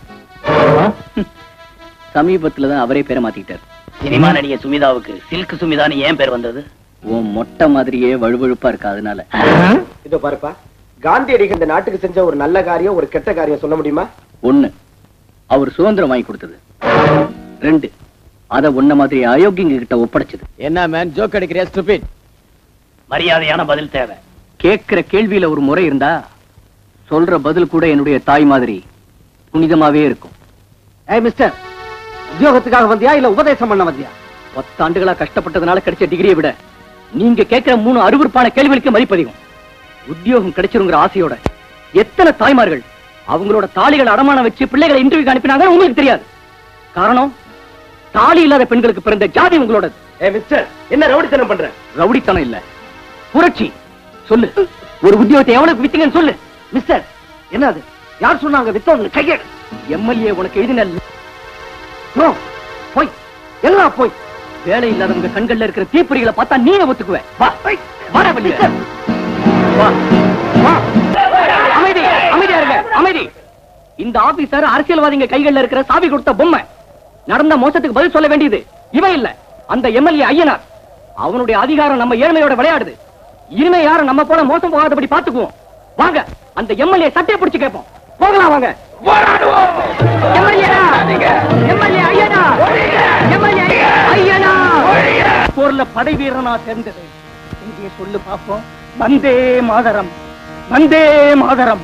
சமீபத்துல தான் அவரே பேரை மாத்திக்கிட்டாரு சினிமா நடிகை சுமிதாவுக்கு சில்க் சுமிதான்னு ஏன் பேர் வந்தது உன் மொட்டை மாதிரியே வழுவழுப்பா இருக்கா அதனால இதோ பாருப்பா காந்தியடிகள் இந்த நாட்டுக்கு செஞ்ச ஒரு நல்ல காரியம் ஒரு கெட்ட காரியம் சொல்ல முடியுமா ஒண்ணு அவர் சுதந்திரம் வாங்கி கொடுத்தது ரெண்டு அத உன்ன மாதிரி அயோக்கியங்க கிட்ட ஒப்படைச்சது என்ன மேன் ஜோக் அடிக்கிறியா ஸ்டூபிட் மரியாதையான பதில் தேவை கேட்கிற கேள்வியில ஒரு முறை இருந்தா சொல்ற பதில் கூட என்னுடைய தாய் மாதிரி புனிதமாவே இருக்கும் ஏய் மிஸ்டர் உத்தியோகத்துக்காக வந்தியா இல்ல உபதேசம் பண்ண வந்தியா பத்தாண்டுகளா கஷ்டப்பட்டதுனால கிடைச்ச டிகிரியை விட நீங்க கேட்கிற மூணு அருவருப்பான கேள்விகளுக்கு மதிப்பதிகம் உத்தியோகம் கிடைச்சிருங்கிற ஆசையோட எத்தனை தாய்மார்கள் அவங்களோட தாலிகளை அடமானம் வச்சு பிள்ளைகளை இன்டர்வியூக்கு அனுப்பினாங்க உங்களுக்கு தெரியாது காரணம் தாலி இல்லாத பெண்களுக்கு பிறந்த ஜாதி உங்களோட ஏ மிஸ்டர் என்ன ரவுடித்தனம் பண்ற ரவுடித்தனம் இல்ல புரட்சி சொல்லு ஒரு உத்தியோகத்தை எவ்வளவு வித்தீங்கன்னு சொல்லு மிஸ்டர் என்ன அது யார் சொன்னாங்க வித்தோன்னு கையெடு எம்எல்ஏ உனக்கு எழுதின நோ, போய் எல்லாம் போய் வேலை இல்லாதவங்க கண்கள்ல இருக்கிற தீப்பொறிகளை பார்த்தா நீங்க ஒத்துக்குவ வா வாடா வெளிய. வா வா அமைதி அமைதியா இருங்க அமைதி இந்த ஆபீசர் அரசியல்வாதிங்க கைகள்ல இருக்கிற சாவி கொடுத்த பொம்மை நடந்த மோசத்துக்கு பதில் சொல்ல வேண்டியது இவன் இல்ல அந்த எம்எல்ஏ ஐயனார் அவனுடைய அதிகாரம் நம்ம ஏழ்மையோட விளையாடுது இனிமே யாரும் நம்ம போல மோசம் போகாதபடி பாத்துக்குவோம் வாங்க அந்த எம்எல்ஏ சட்டையை பிடிச்சு கேட்போம் போகலாம் வாங்க எம்எல்ஏ எம்எல்ஏ ஐயனா எம்எல்ஏ ஐயனா போர்ல படை வீரனா சேர்ந்தது இங்கே சொல்லு பாப்போம் Vande Mataram Vande Mataram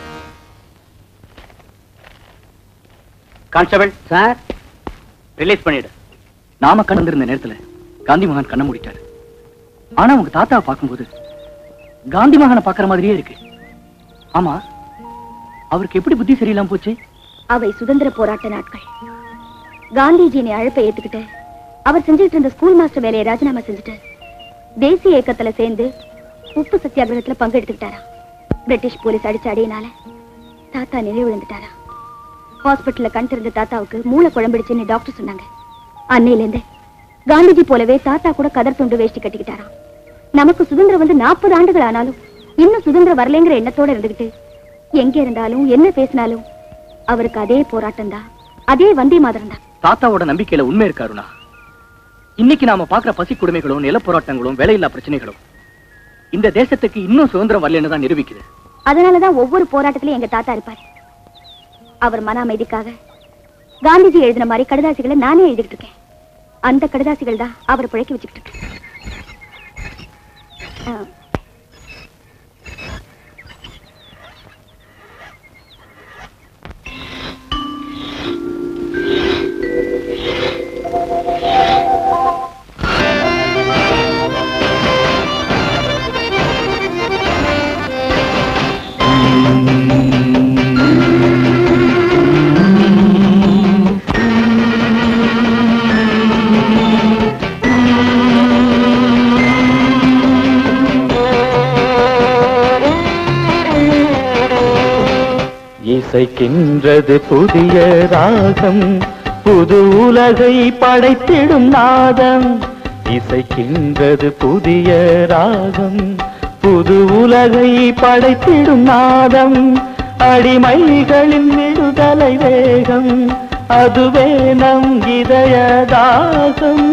constable sir release பண்ணிடு நாம கண் வந்திருந்த நேரத்துல காந்தி மகான் கண்ண மூடிட்டாரு ஆனா உங்க தாத்தாவை பார்க்கும்போது காந்தி மகானை பாக்குற மாதிரியே இருக்கு ஆமா அவருக்கு எப்படி புத்தி சரியில்லாம போச்சு அவை சுதந்திர போராட்ட நாட்கள் காந்திஜியின் அழைப்பை ஏத்துக்கிட்டு அவர் செஞ்சுட்டு இருந்த ஸ்கூல் மாஸ்டர் வேலையை ராஜினாமா செஞ்சுட்டு தேசிய இயக்கத்துல சேர்ந்து உப்பு சத்தியாகிரகத்துல பங்கெடுத்துக்கிட்டாரா பிரிட்டிஷ் போலீஸ் அடிச்ச அடியினால தாத்தா நிலை விழுந்துட்டாரா ஹாஸ்பிட்டல்ல கண் திறந்த தாத்தாவுக்கு மூளை குழம்பிடுச்சுன்னு டாக்டர் சொன்னாங்க அன்னையில இருந்து காந்திஜி போலவே தாத்தா கூட கதர் துண்டு வேஷ்டி கட்டிக்கிட்டாராம் நமக்கு சுதந்திரம் வந்து நாற்பது ஆண்டுகள் ஆனாலும் இன்னும் சுதந்திரம் வரலைங்கிற எண்ணத்தோட இருந்துகிட்டு எங்க இருந்தாலும் என்ன பேசினாலும் அவருக்கு அதே போராட்டம் தான் அதே வந்தே மாதிரம் தான் தாத்தாவோட நம்பிக்கையில உண்மை இருக்கு அருணா இன்னைக்கு நாம பாக்குற பசி கொடுமைகளும் நில போராட்டங்களும் வேலையில்லா பிரச்சனைகளும் இந்த தேசத்துக்கு இன்னும் சுதந்திரம் வரலன்னு தான் நிரூபிக்குது அதனாலதான் ஒவ்வொரு போராட்டத்திலயும் எங்க தாத்தா இருப்பாரு அவர் மன அமைதிக்காக காந்திஜி எழுதின மாதிரி கடிதாசிகளை நானே எழுதிட்டு இருக்கேன் அந்த கடிதாசிகள் தான் அவரை பிழைக்க வச்சுக்கிட்டு இருக்கு ஆ. இசைக்கின்றது புதிய ராகம் புது உலகை படைத்திடும் நாதம் இசைக்கின்றது புதிய ராகம் புது உலகை படைத்திடும் நாதம் அடிமைகளின் விடுதலை வேகம் அதுவே நம் இதய தாகம்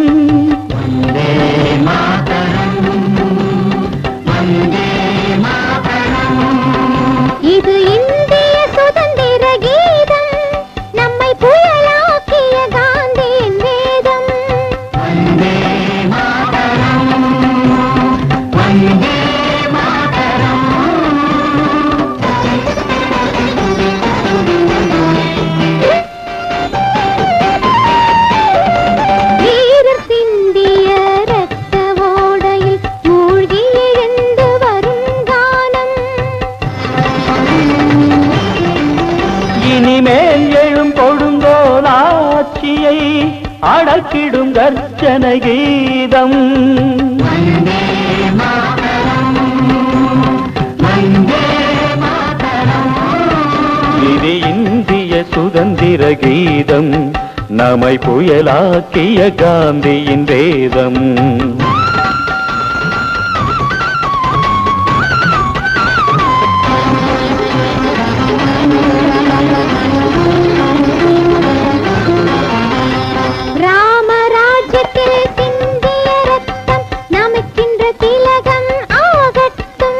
இது இந்திய சுதந்திர கீதம் நம்மை புயலாக்கிய காந்தியின் வேதம் வீரர் சிந்திய ரத்த ஓடையில் மூழ்கி எழுந்து வரும் கானம் இனிமேல் எழும் கொடுங்கோலாட்சியை அடக்கிடும் கர்ச்சனை கீதம் இது இந்திய சுதந்திர கீதம் நம்மை புயலாக்கிய காந்தியின் வேதம் ராமராஜ்யத்தில் சிந்திய ரத்தம் நமக்கின்ற திலகம் ஆகட்டும்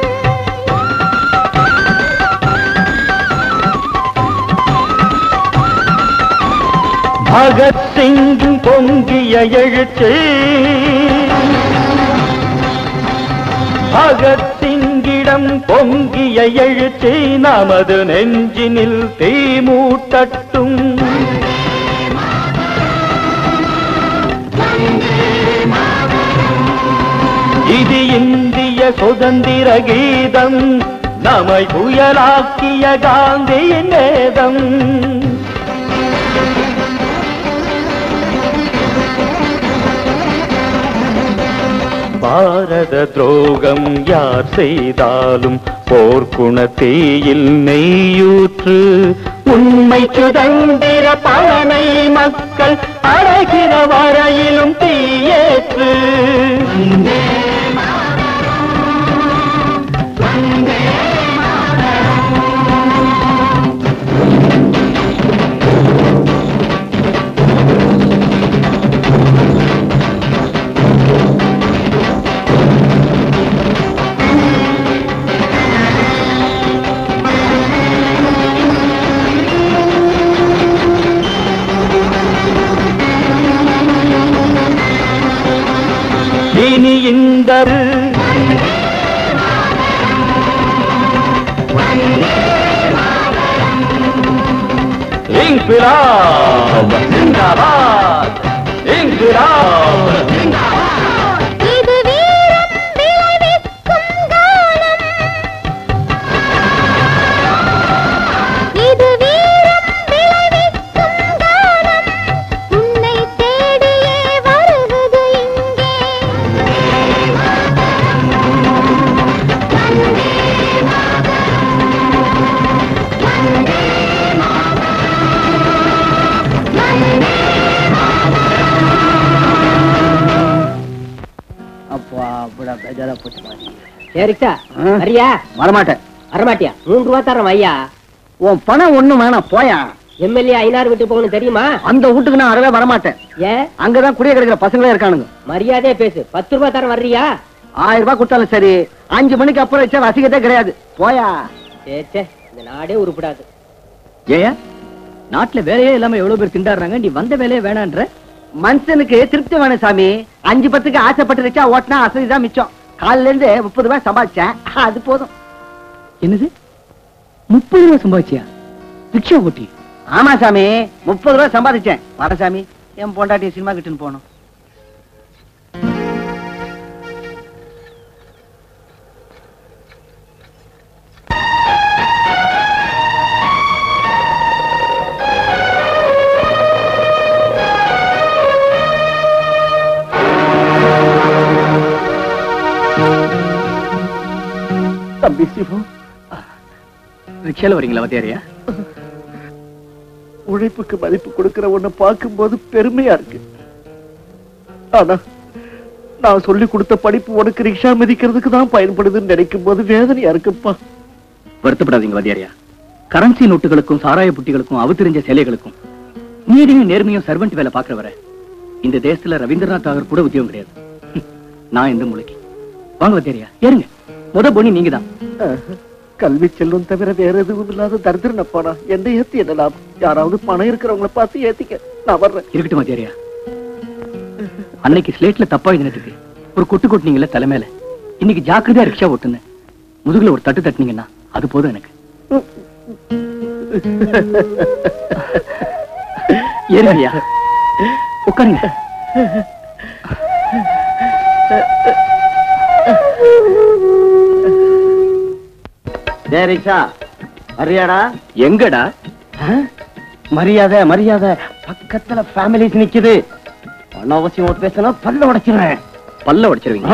பகத் சிங்கின் பொங்கிய எழுச்சி பகத் சிங்கிடம் பொங்கிய எழுச்சி நமது நெஞ்சினில் தீமூட்டட்டும் இது இந்திய சுதந்திர கீதம் நம்மை புயலாக்கிய காந்தியின் வேதம் பாரத துரோகம் யார் செய்தாலும் போர்க்குண தீயில் நெய்யூற்று உண்மை சுதந்திர பலனை மக்கள் அடைகிற வரையிலும் தீயேற்று இனி இந்த இன்குலாப் ஜிந்தாபாத் இன்குலாப் இது வீரம் விளைவிக்கும் காலம் இது வீரம் விளைவிக்கும் காலம் உன்னை தேடியே வருவது இங்கே அப்பா அப்படா பேஜாரா போச்சு பாரு. சரிக்கா ஆ? வரியா வரமாட்டேன் வரமாட்டியா மூன்று ரூபா தரோம் ஐயா உன் பணம் ஒண்ணும் வேணாம் போயா எம்எல்ஏ ஐநாறு விட்டு போகணும் தெரியுமா அந்த வீட்டுக்கு நான் அறவே வரமாட்டேன் ஏன் அங்கதான் குடிய கிடைக்கிற பசங்களே இருக்கானுங்க மரியாதையா பேசு பத்து ரூபா தரம் வர்றியா ஆயிரம் ரூபாய் கொடுத்தாலும் சரி அஞ்சு மணிக்கு அப்புறம் வச்சா ரசிக்கத்தே கிடையாது போயா சே சே இந்த நாடே உருப்படாது ஏயா நாட்டுல வேலையே இல்லாம எவ்வளவு பேர் திண்டாடுறாங்க நீ வந்த வேலையே வேணான்ற மனுஷனுக்கு திருப்தி வேணும் சாமி அஞ்சு பத்துக்கு ஆசைப்பட்டு வச்சா ஓட்டினா அசதிதான் மிச்சம் காலையில இருந்து முப்பது ரூபாய் சம்பாதிச்சேன் அது போதும் என்னது முப்பது ரூபாய் சம்பாதிச்சியா ரிக்ஷா ஓட்டி ஆமா சாமி முப்பது ரூபாய் சம்பாதிச்சேன் வர சாமி என் பொண்டாட்டி சினிமா கிட்டுன்னு போனோம் தம்பி சிவம் ரிக்ஷால வரீங்களா வத்தியாரியா உழைப்புக்கு மதிப்பு கொடுக்கிற ஒண்ணு பார்க்கும்போது பெருமையா இருக்கு ஆனா நான் சொல்லி கொடுத்த படிப்பு உனக்கு ரிக்ஷா மிதிக்கிறதுக்கு தான் பயன்படுதுன்னு நினைக்கும் போது வேதனையா இருக்குப்பா வருத்தப்படாதீங்க வாத்தியாரியா கரன்சி நோட்டுகளுக்கும் சாராய புட்டிகளுக்கும் அவதரிஞ்ச சேலைகளுக்கும் நீதியும் நேர்மையும் சர்வெண்ட் வேலை பாக்குறவரை இந்த தேசத்துல ரவீந்திரநாத் தாகூர் கூட உத்தியோகம் கிடையாது ஹம், நான் எந்த மூளைக்கு வாங்க வாத்தியாரியா ஏறுங்க முத பொண்ணி நீங்க தான் கல்வி செல்வம் தவிர வேற எதுவும் இல்லாத தரித்திரனப்பானா என்ன ஏத்தி என்ன லாபம் யாராவது பணம் இருக்கிறவங்கள பார்த்து ஏத்திக்க நான் வர்றேன் இருக்கட்டும் வாத்தியாரியா அன்னைக்கு ஸ்லேட்ல தப்பா எழுதினதுக்கு ஒரு கொட்டு கொட்டினீங்கல்ல தலைமையில இன்னைக்கு ஜாக்கிரதையா ரிக்ஷா ஓட்டுன முதுகுல ஒரு தட்டு தட்டுனீங்கன்னா அது போதும் எனக்கு ஏறுங்கய்யா உட்காருங்க டேய் ரிக்ஷா வரியாடா எங்கடா மரியாதை மரியாதை பக்கத்துல ஃபேமிலிஸ் நிக்குது அனாவசியம் பேசினா பல்ல உடைச்சிருவேன் பல்ல உடைச்சிருவீங்க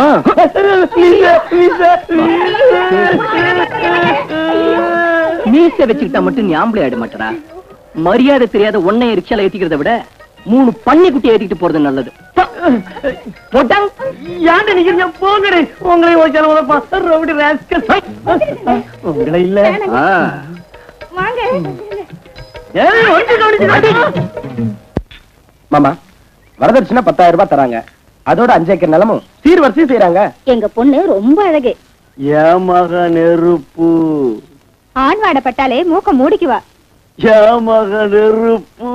மீச வச்சுக்கிட்டா மட்டும் நீ ஆம்பளை ஆயிட மாட்டடா மரியாதை தெரியாத ஒன்னைய ரிக்ஷால ஏத்திக்கிறத விட மூணு பண்ணி குட்டி ஏத்திக்கிட்டு போறது நல்லது போட்டாங்க ஏன்டா நிக்கிறீங்க போங்கடே உங்களை ஒரு செலவு ரவுடி ராஸ்கல் உங்களை இல்ல ஆ, வாங்க ஏய், ஒண்டி கவனிச்சு மாமா வரதட்சணை பத்தாயிரம் ரூபாய் தராங்க அதோட அஞ்சு ஏக்கர் நிலமும் சீர்வரிசை செய்யறாங்க எங்க பொண்ணு ரொம்ப அழகு ஏமக நெருப்பு ஆண் வாடப்பட்டாலே மூக்க மூடிக்குவா ஏமக நெருப்பு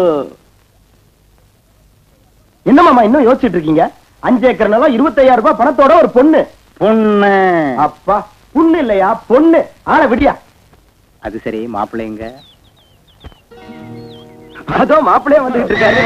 என்ன மாமா இன்னும் யோசிச்சுட்டு இருக்கீங்க அஞ்சு ஏக்கர் நிலம் இருபத்தையாயிரம் ரூபாய் பணத்தோட ஒரு பொண்ணு பொண்ணு அப்பா பொண்ணு இல்லையா பொண்ணு ஆள விடியா அது சரி மாப்பிள்ளைங்க அதோ மாப்பிள்ளையே வந்துகிட்டு இருக்காரு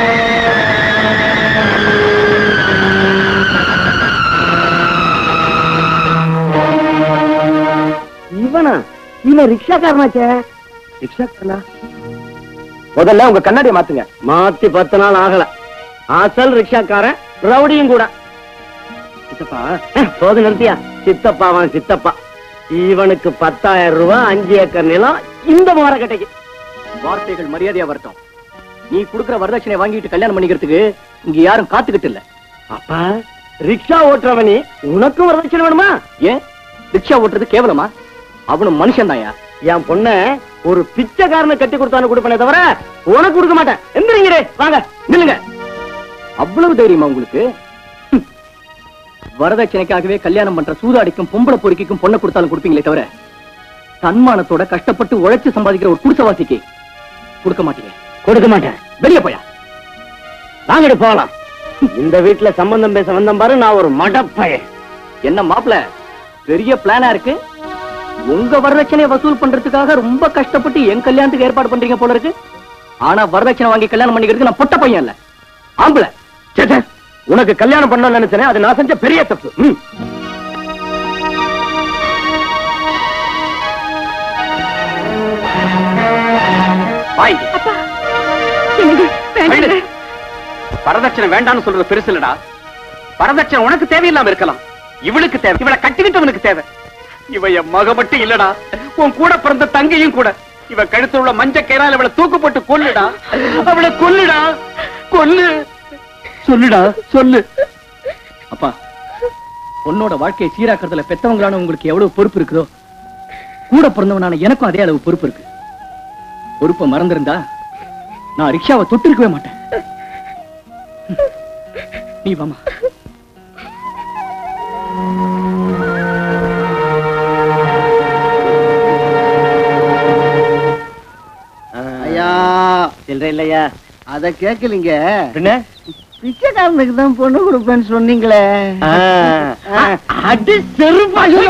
இவனா இவன் ரிக்ஷாக்காரனாச்சே ரிக்ஷாக்காரனா முதல்ல உங்க கண்ணாடியை மாத்துங்க மாத்தி பத்து நாள் ஆகல அசல் ரிக்ஷாக்காரன் ரவுடியும் கூட சித்தப்பா போது நிறுத்தியா சித்தப்பாவான் சித்தப்பா இவனுக்கு பத்தாயிரம் ரூபாய் அஞ்சு ஏக்கர் நிலம் இந்த மரக்கட்டைக்கு வார்த்தைகள் மரியாதையா வரட்டும் நீ குடுக்கிற வரதட்சணை வாங்கிட்டு கல்யாணம் பண்ணிக்கிறதுக்கு இங்க யாரும் காத்துக்கிட்டு இல்ல அப்பா ரிக்ஷா ஓட்டுறவனி உனக்கும் வரதட்சணை வேணுமா ஏன் ரிக்ஷா ஓட்டுறது கேவலமா அவனும் மனுஷன் என் பொண்ண ஒரு பிச்சைக்காரனை கட்டி கொடுத்தானு கொடுப்பனே தவிர உனக்கு கொடுக்க மாட்டேன் எந்திரிங்கடே வாங்க நில்லுங்க அவ்வளவு தைரியமா உங்களுக்கு ஹம். வரதட்சணைக்காகவே கல்யாணம் பண்ற சூதாடிக்கும் பொம்பளை பொறுக்கிக்கும் பொண்ணை கொடுத்தாலும் கொடுப்பீங்களே தவிர தன்மானத்தோட கஷ்டப்பட்டு உழைச்சு சம்பாதிக்கிற ஒரு குடிசவாசிக்கு கொடுக்க மாட்டீங்க கொடுக்க மாட்டேன் வெளியே போயா வாங்கடி போகலாம் இந்த வீட்டுல சம்பந்தம் பேச வந்தேன் பாரு நான் ஒரு மடப்பையன் என்ன மாப்பிள பெரிய பிளானா இருக்கு உங்க வரதட்சணையை வசூல் பண்றதுக்காக ரொம்ப கஷ்டப்பட்டு என் கல்யாணத்துக்கு ஏற்பாடு பண்றீங்க போல இருக்கு ஆனா வரதட்சணை வாங்கி கல்யாணம் பண்ணிக்கிறதுக்கு நான் பொட்ட பையன் இல்ல ஆம்பளை சே, சே. உனக்கு கல்யாணம் பண்ணணும்னு நினைச்சேனே அது நான் செஞ்ச பெரிய தப்பு ம். வாங்கி வரதட்சணை வேண்டாம்னு சொல்றது பெருசு இல்லடா வரதட்சணை உனக்கு தேவையில்லாம இருக்கலாம் இவளுக்கு தேவை இவளை கட்டிக்கிட்டவனுக்கு தேவை இவ என் மக மட்டும் இல்லடா உன் கூட பிறந்த தங்கையும் கூட இவ கழுத்துல உள்ள மஞ்ச கயிறால இவளை தூக்கு போட்டு கொல்லுடா அவளை கொல்லுடா கொல்லு சொல்லுடா சொல்லு அப்பா பொண்ணோட வாழ்க்கையை சீராக்கிறதுல பெத்தவங்களான உங்களுக்கு எவ்வளவு பொறுப்பு இருக்குதோ கூட பிறந்தவனான எனக்கும் அதே அளவு பொறுப்பு இருக்கு பொறுப்பை மறந்திருந்தா நான் ரிக்ஷாவை தொட்டு இருக்கவே மாட்டேன் நீ வாமா ஐயா சில்லற இல்லையா அத கேக்கலீங்க பின்ன பிச்சைக்காரனுக்கு தான் பொண்ணு கொடுப்பேன்னு சொன்னீங்களே அடி செருப்பாயோ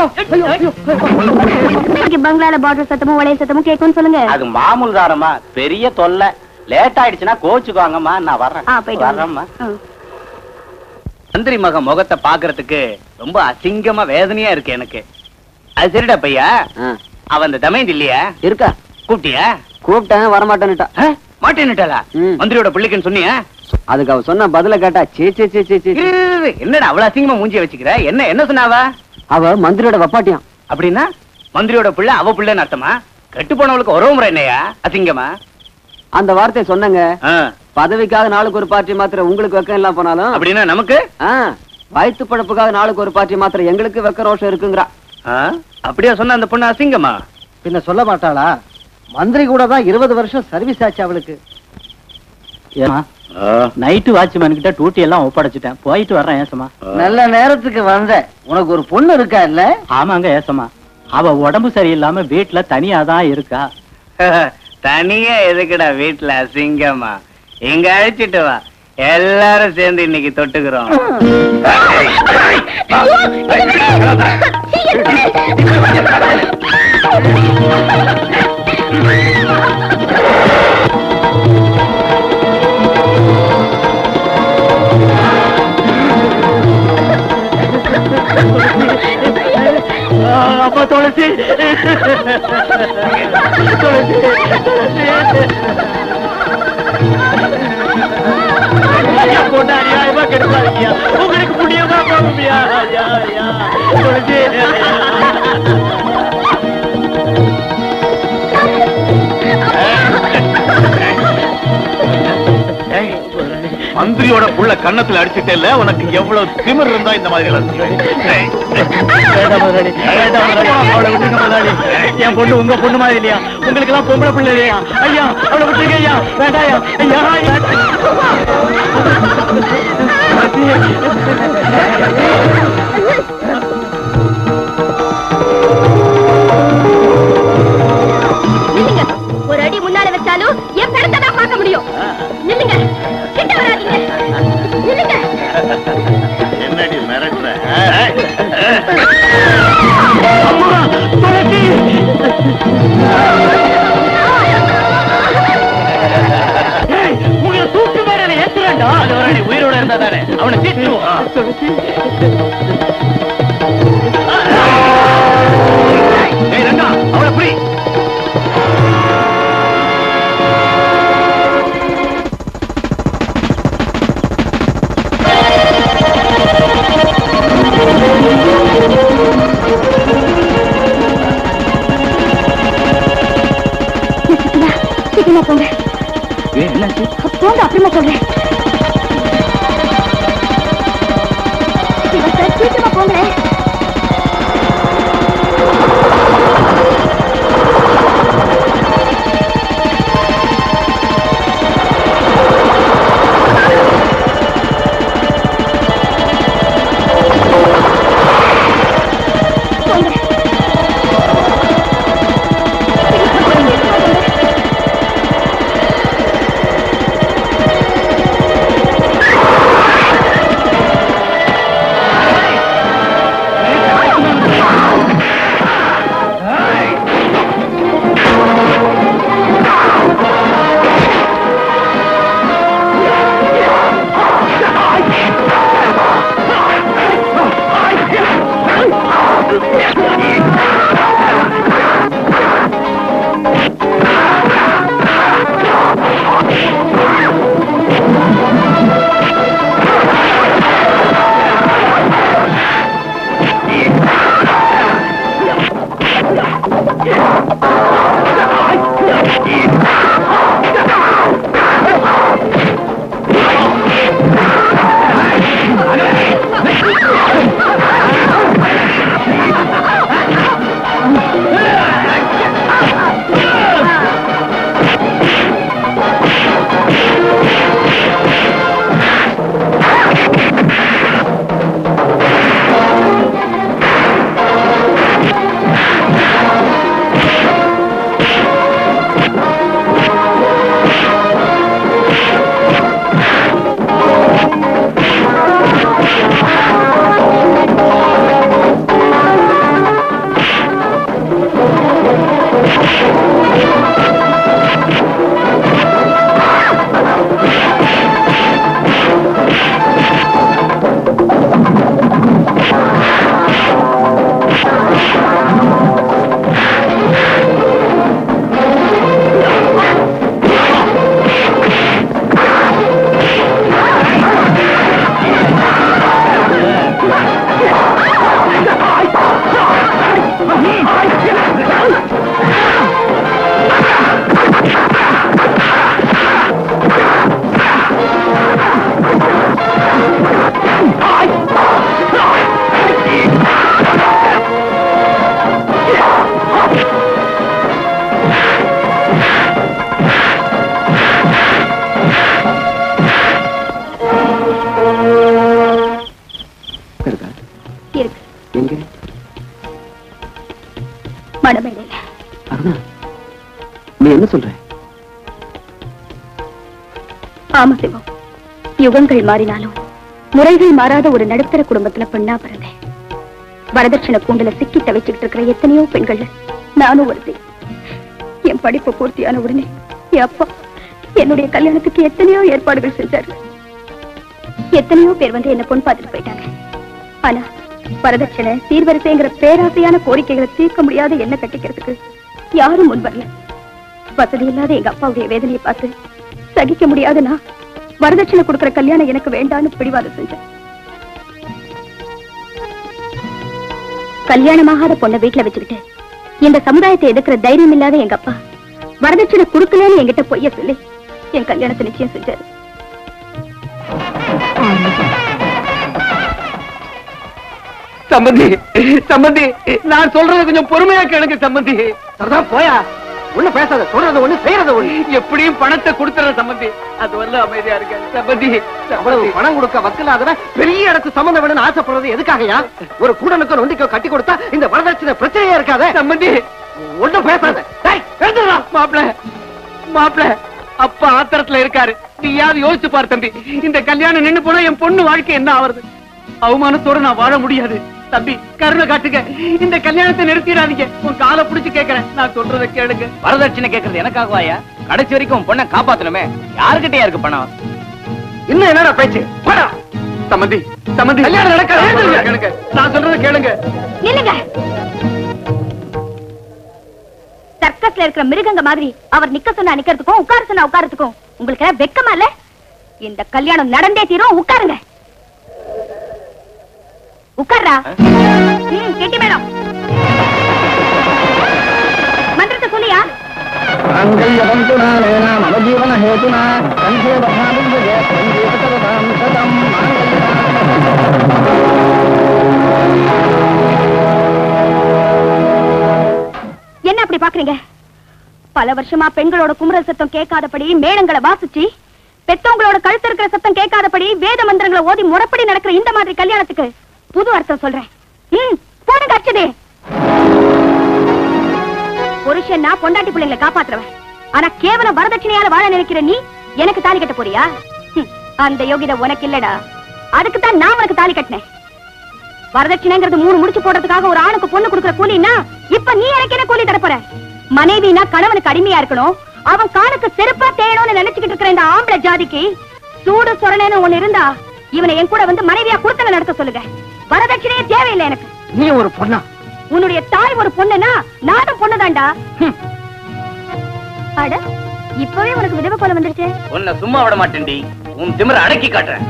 பங்களால பாட்டில் சத்தமும் வளையல் சத்தமும் கேட்கும்னு சொல்லுங்க அது மாமூல் தாரம்மா பெரிய தொல்லை லேட் ஆயிடுச்சுன்னா கோச்சுக்குவாங்கம்மா நான் வர்றேன் ஆ, போயிட்டு வாங்க. வர்றேம்மா ஆ. மந்திரி மக முகத்தை பாக்குறதுக்கு ரொம்ப அசிங்கமா வேதனையா இருக்கு எனக்கு அது சரிடா பையா அவன் அந்த தமயந்தி இல்லையா இருக்கா கூப்பிட்டியா கூப்பிட்டேன் வரமாட்டேன்னுட்டா ஆ? மாட்டேன்னுட்டாளா ம். மந்திரியோட பிள்ளைக்குன்னு சொன்னியா அதுக்கு அவ சொன்ன பதில கேட்டா சீ சீ சீ சீ சீ இரு, இரு, இரு. என்னடா அவ்வளவு அசிங்கமா மூஞ்சிய வச்சுக்கிற என்ன என்ன சொன்னாவா அவ மந்திரியோட வப்பாட்டியாம் அப்படின்னா மந்திரியோட பிள்ளை அவ பிள்ளைன்னு அர்த்தமா கெட்டு போனவளுக்கு உறவு முறை என்னையா அசிங்கமா அந்த வார்த்தையை சொன்னங்க ஆ. பதவிக்காக நாளுக்கு ஒரு பார்ட்டி மாத்திர உங்களுக்கு வெக்கம் இல்லாம போனாலும் அப்படின்னா நமக்கு ஆ, வயிற்று பழப்புக்காக நாளுக்கு ஒரு பாட்டி மாத்திரம் எங்களுக்கு வெக்க ரோஷம் இருக்குங்கிறா ஆ? அப்படியா சொன்ன அந்த பொண்ணு அசிங்கமா பின்ன சொல்ல மாட்டாளா மந்திரி கூட தான் இருபது வருஷம் சர்வீஸ் ஆச்சு அவளுக்கு ஏமா நைட்டு வாட்ச்மேன் கிட்ட டூட்டி எல்லாம் ஒப்படைச்சிட்டேன் போயிட்டு வர்றேன் ஏசமா நல்ல நேரத்துக்கு வந்த உனக்கு ஒரு பொண்ணு இருக்கா இல்ல ஆமாங்க ஏசமா அவ உடம்பு சரியில்லாம வீட்டுல தனியா தான் இருக்கா தனியா எதுக்குடா வீட்டுல அசிங்கமா இங்க அழைச்சிட்டு வா எல்லாரும் சேர்ந்து இன்னைக்கு தொட்டுக்கிறோம் அப்பா துளசி துளசி ஐயா, பொண்ணு அநியாயமா கெடுத்தாருங்கய்யா. உங்களுக்கு புண்ணியமா போகும்யா. ஐயா, ஐயா. துளசி. ஏய், மந்திரியோட புள்ள கன்னத்துல அடிச்சுட்டே உனக்கு எவ்வளவு திமிர் இருந்தா இந்த மாதிரி எல்லாம் செய்வ? ஏய், வேண்டாம் முதலாளி, வேண்டாம் முதலாளி. அவளை விட்டுருங்க முதலாளி. என் பொண்ணு உங்க பொண்ணு மாதிரி இல்லையா உங்களுக்கு எல்லாம் பொம்பளை பிள்ளை இல்லையா ஐயா அவளை விட்டுருங்க ஐயா வேண்டாயா ஐயா ஐயா. நில்லுங்க ஒரு அடி முன்னால வச்சாலும் என் பெருத்தை தான் பார்க்க முடியும் நில்லுங்க கிட்ட வராதீங்க நில்லுங்க என்னடி மிரட்டுற உங்களை தூக்கு மேல ஏத்துறேன்டா உயிரோட இருந்தா தானே அவனை தீட்டுருவோம் ஏய் ரங்கா அவளை புடி சீக்கிரமா போங்க என்னாச்சு போங்க அப்புறமா சொல்றேன் சிவா சார், சீக்கிரமா போங்க மணமேடையில அருணா நீ என்ன சொல்ற ஆமா சிவம் யுகங்கள் மாறினாலும் முறைகள் மாறாத ஒரு நடுத்தர குடும்பத்துல பெண்ணா பிறந்தேன் வரதட்சணை கூண்டுல சிக்கி தவிச்சுக்கிட்டு இருக்கிற எத்தனையோ பெண்கள் நானும் ஒருத்தி என் படிப்பு பூர்த்தியான உடனே என் அப்பா என்னுடைய கல்யாணத்துக்கு எத்தனையோ ஏற்பாடுகள் செஞ்சாரு எத்தனையோ பேர் வந்து என்ன பொண்ணு பார்த்துட்டு போயிட்டாங்க ஆனா வரதட்சணை சீர்வரிசைங்கிற பேராசையான கோரிக்கைகளை தீர்க்க முடியாத என்ன கட்டிக்கிறதுக்கு யாரும் முன் வரல வசதி இல்லாத எங்க அப்பாவுடைய வேதனையை பார்த்து சகிக்க முடியாத நான் வரதட்சணை கொடுக்கிற கல்யாணம் எனக்கு வேண்டான்னு பிடிவாதம் செஞ்சேன் கல்யாணமாகாத பொண்ணை வீட்டுல வச்சுக்கிட்டு இந்த சமுதாயத்தை எதிர்க்கிற தைரியம் இல்லாத எங்க அப்பா வரதட்சணை கொடுக்கலன்னு என்கிட்ட பொய்ய சொல்லி என் கல்யாணத்தை நிச்சயம் செஞ்சாரு சம்பந்தி சம்பந்தி நான் சொல்றது கொஞ்சம் பொறுமையா கேளுங்க சம்பந்தி சரிதான் போயா ஒண்ணு பேசாத சொல்றது ஒண்ணு செய்யறது ஒண்ணு எப்படியும் பணத்தை கொடுத்துற சம்பந்தி அது வரல அமைதியா இருக்க சம்பந்தி அவ்வளவு பணம் கொடுக்க வக்கலாதவன் பெரிய இடத்து சம்பந்தம் வேணும்னு ஆசைப்படுறது எதுக்காகயா ஒரு கூடனுக்கோ நொண்டிக்கோ கட்டி கொடுத்தா இந்த வரதட்சணை பிரச்சனையே இருக்காதே சம்பந்தி ஒண்ணும் பேசாத டேய், எழுந்துடா. மாப்பிள மாப்பிள அப்பா ஆத்திரத்துல இருக்காரு நீயாவது யோசிச்சு பாரு தம்பி இந்த கல்யாணம் நின்னு போனா என் பொண்ணு வாழ்க்கை என்ன ஆவறது அவமானத்தோட நான் வாழ முடியாது தம்பி கருணை காட்டுங்க இந்த கல்யாணத்தை நிறுத்திடாதீங்க உன் காலை புடிச்சு கேக்குறேன் நான் சொல்றதை கேளுங்க வரதட்சணை கேக்குறது எனக்காகவாயா கடைசி வரைக்கும் உன் பொண்ணை காப்பாத்தணுமே யாருக்கிட்டயா இருக்கு பணம் இன்னும் என்னடா பேச்சு போடா. சம்மந்தி சம்மந்தி கல்யாணம் நடக்காது. நான் சொல்றதை கேளுங்க நான் சொல்றதை கேளுங்க நில்லுங்க சர்க்கஸ்ல இருக்கிற மிருகங்க மாதிரி அவர் நிக்க சொன்னா நிக்கிறதுக்கும் உட்கார சொன்னா உட்காரத்துக்கும் உங்களுக்கு எல்லாம் வெக்கமா இல்ல இந்த கல்யாணம் நடந்தே தீரும் உட்காருங்க உட்கார்றா ம், கெட்டி மேடம் மந்திரத்தை சொல்லியா என்ன அப்படி பாக்குறீங்க பல வருஷமா பெண்களோட குமுறல் சத்தம் கேட்காதபடி மேளங்களை வாசிச்சு பெத்தவங்களோட கழுத்து இருக்கிற சத்தம் கேட்காதபடி வேத மந்திரங்களை ஓதி முறைப்படி நடக்கிற இந்த மாதிரி கல்யாணத்துக்கு புது அர்த்தம் சொல்றேன் ம் போடுங்க அச்சதே புருஷன்னா பொண்டாட்டி பிள்ளைங்களை காப்பாத்துறவன் ஆனா கேவலம் வரதட்சணையால வாழ நினைக்கிற நீ எனக்கு தாலி கட்ட போறியா ஹம், அந்த யோகிதை உனக்கு இல்லடா அதுக்கு தான் நான் உனக்கு தாலி கட்டினேன் வரதட்சணைங்கிறது மூணு முடிச்சு போடுறதுக்காக ஒரு ஆணுக்கு பொண்ணு கொடுக்குற கூலின்னா இப்ப நீ எனக்கு என்ன கூலி தரப்போற மனைவினா கணவனுக்கு அடிமையா இருக்கணும் அவன் காலுக்கு செருப்பா தேயணும்னு நினைச்சுக்கிட்டு இருக்கிற இந்த ஆம்பளை ஜாதிக்கு சூடு சொரணேன்னு ஒண்ணு இருந்தா இவனை என் கூட வந்து மனைவியா குடுத்தன நடத்த சொல்லுங்க வரதட்சணையே தேவையில்லை எனக்கு நீ ஒரு பொண்ணா உன்னுடைய தாய் ஒரு பொண்ணுனா நானும் பொண்ணுதான்டா அட இப்பவே உனக்கு விதவை கோலம் வந்துருச்சே உன்னை சும்மா விட மாட்டேன்டி உன் திமிர அடக்கி காட்டுறேன்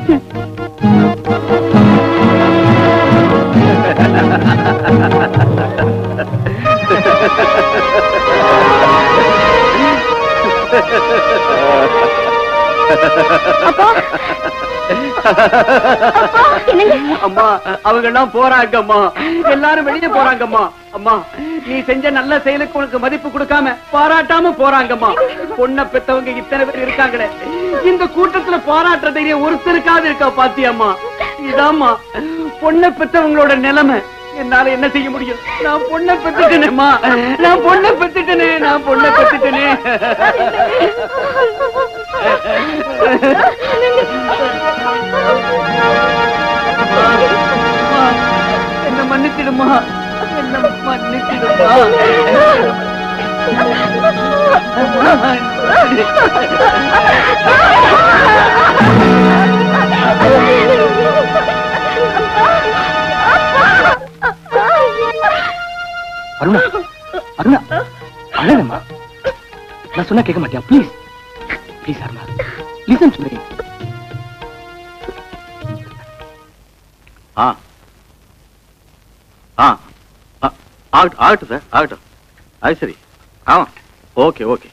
அப்பா அப்பா என்னங்க அம்மா அவங்க எல்லாம் போறாங்கம்மா எல்லாரும் வெளியே போறாங்கம்மா அம்மா நீ செஞ்ச நல்ல செயலுக்கு உனக்கு மதிப்பு கொடுக்காம பாராட்டாம போறாங்கம்மா பொண்ண பெத்தவங்க இத்தனை பேர் இருக்காங்களே இந்த கூட்டத்துல பாராட்டுற தைரியம் ஒருத்தருக்காவது இருக்கா பாத்தியம்மா இதாம்மா பொண்ண பெத்தவங்களோட நிலைமை என்னால என்ன செய்ய முடியும் நான் பொண்ண பெத்துட்டேனேம்மா நான் பொண்ண பெத்துட்டேனே நான் பொண்ண பெத்துட்டேனே அம்மா, என்ன மன்னிச்சிடுமா என்ன மன்னிச்சிடுமா அருணா அருணா அழகம்மா நான் சொன்னா கேட்க மாட்டியா ப்ளீஸ் ப்ளீஸ் அருணா லிசன் சொல்லுங்க ஆ ஆ ஆ, ஆகட்டும் ஆகட்டும் சார் ஆகட்டும் அது சரி ஆமா ஓகே ஓகே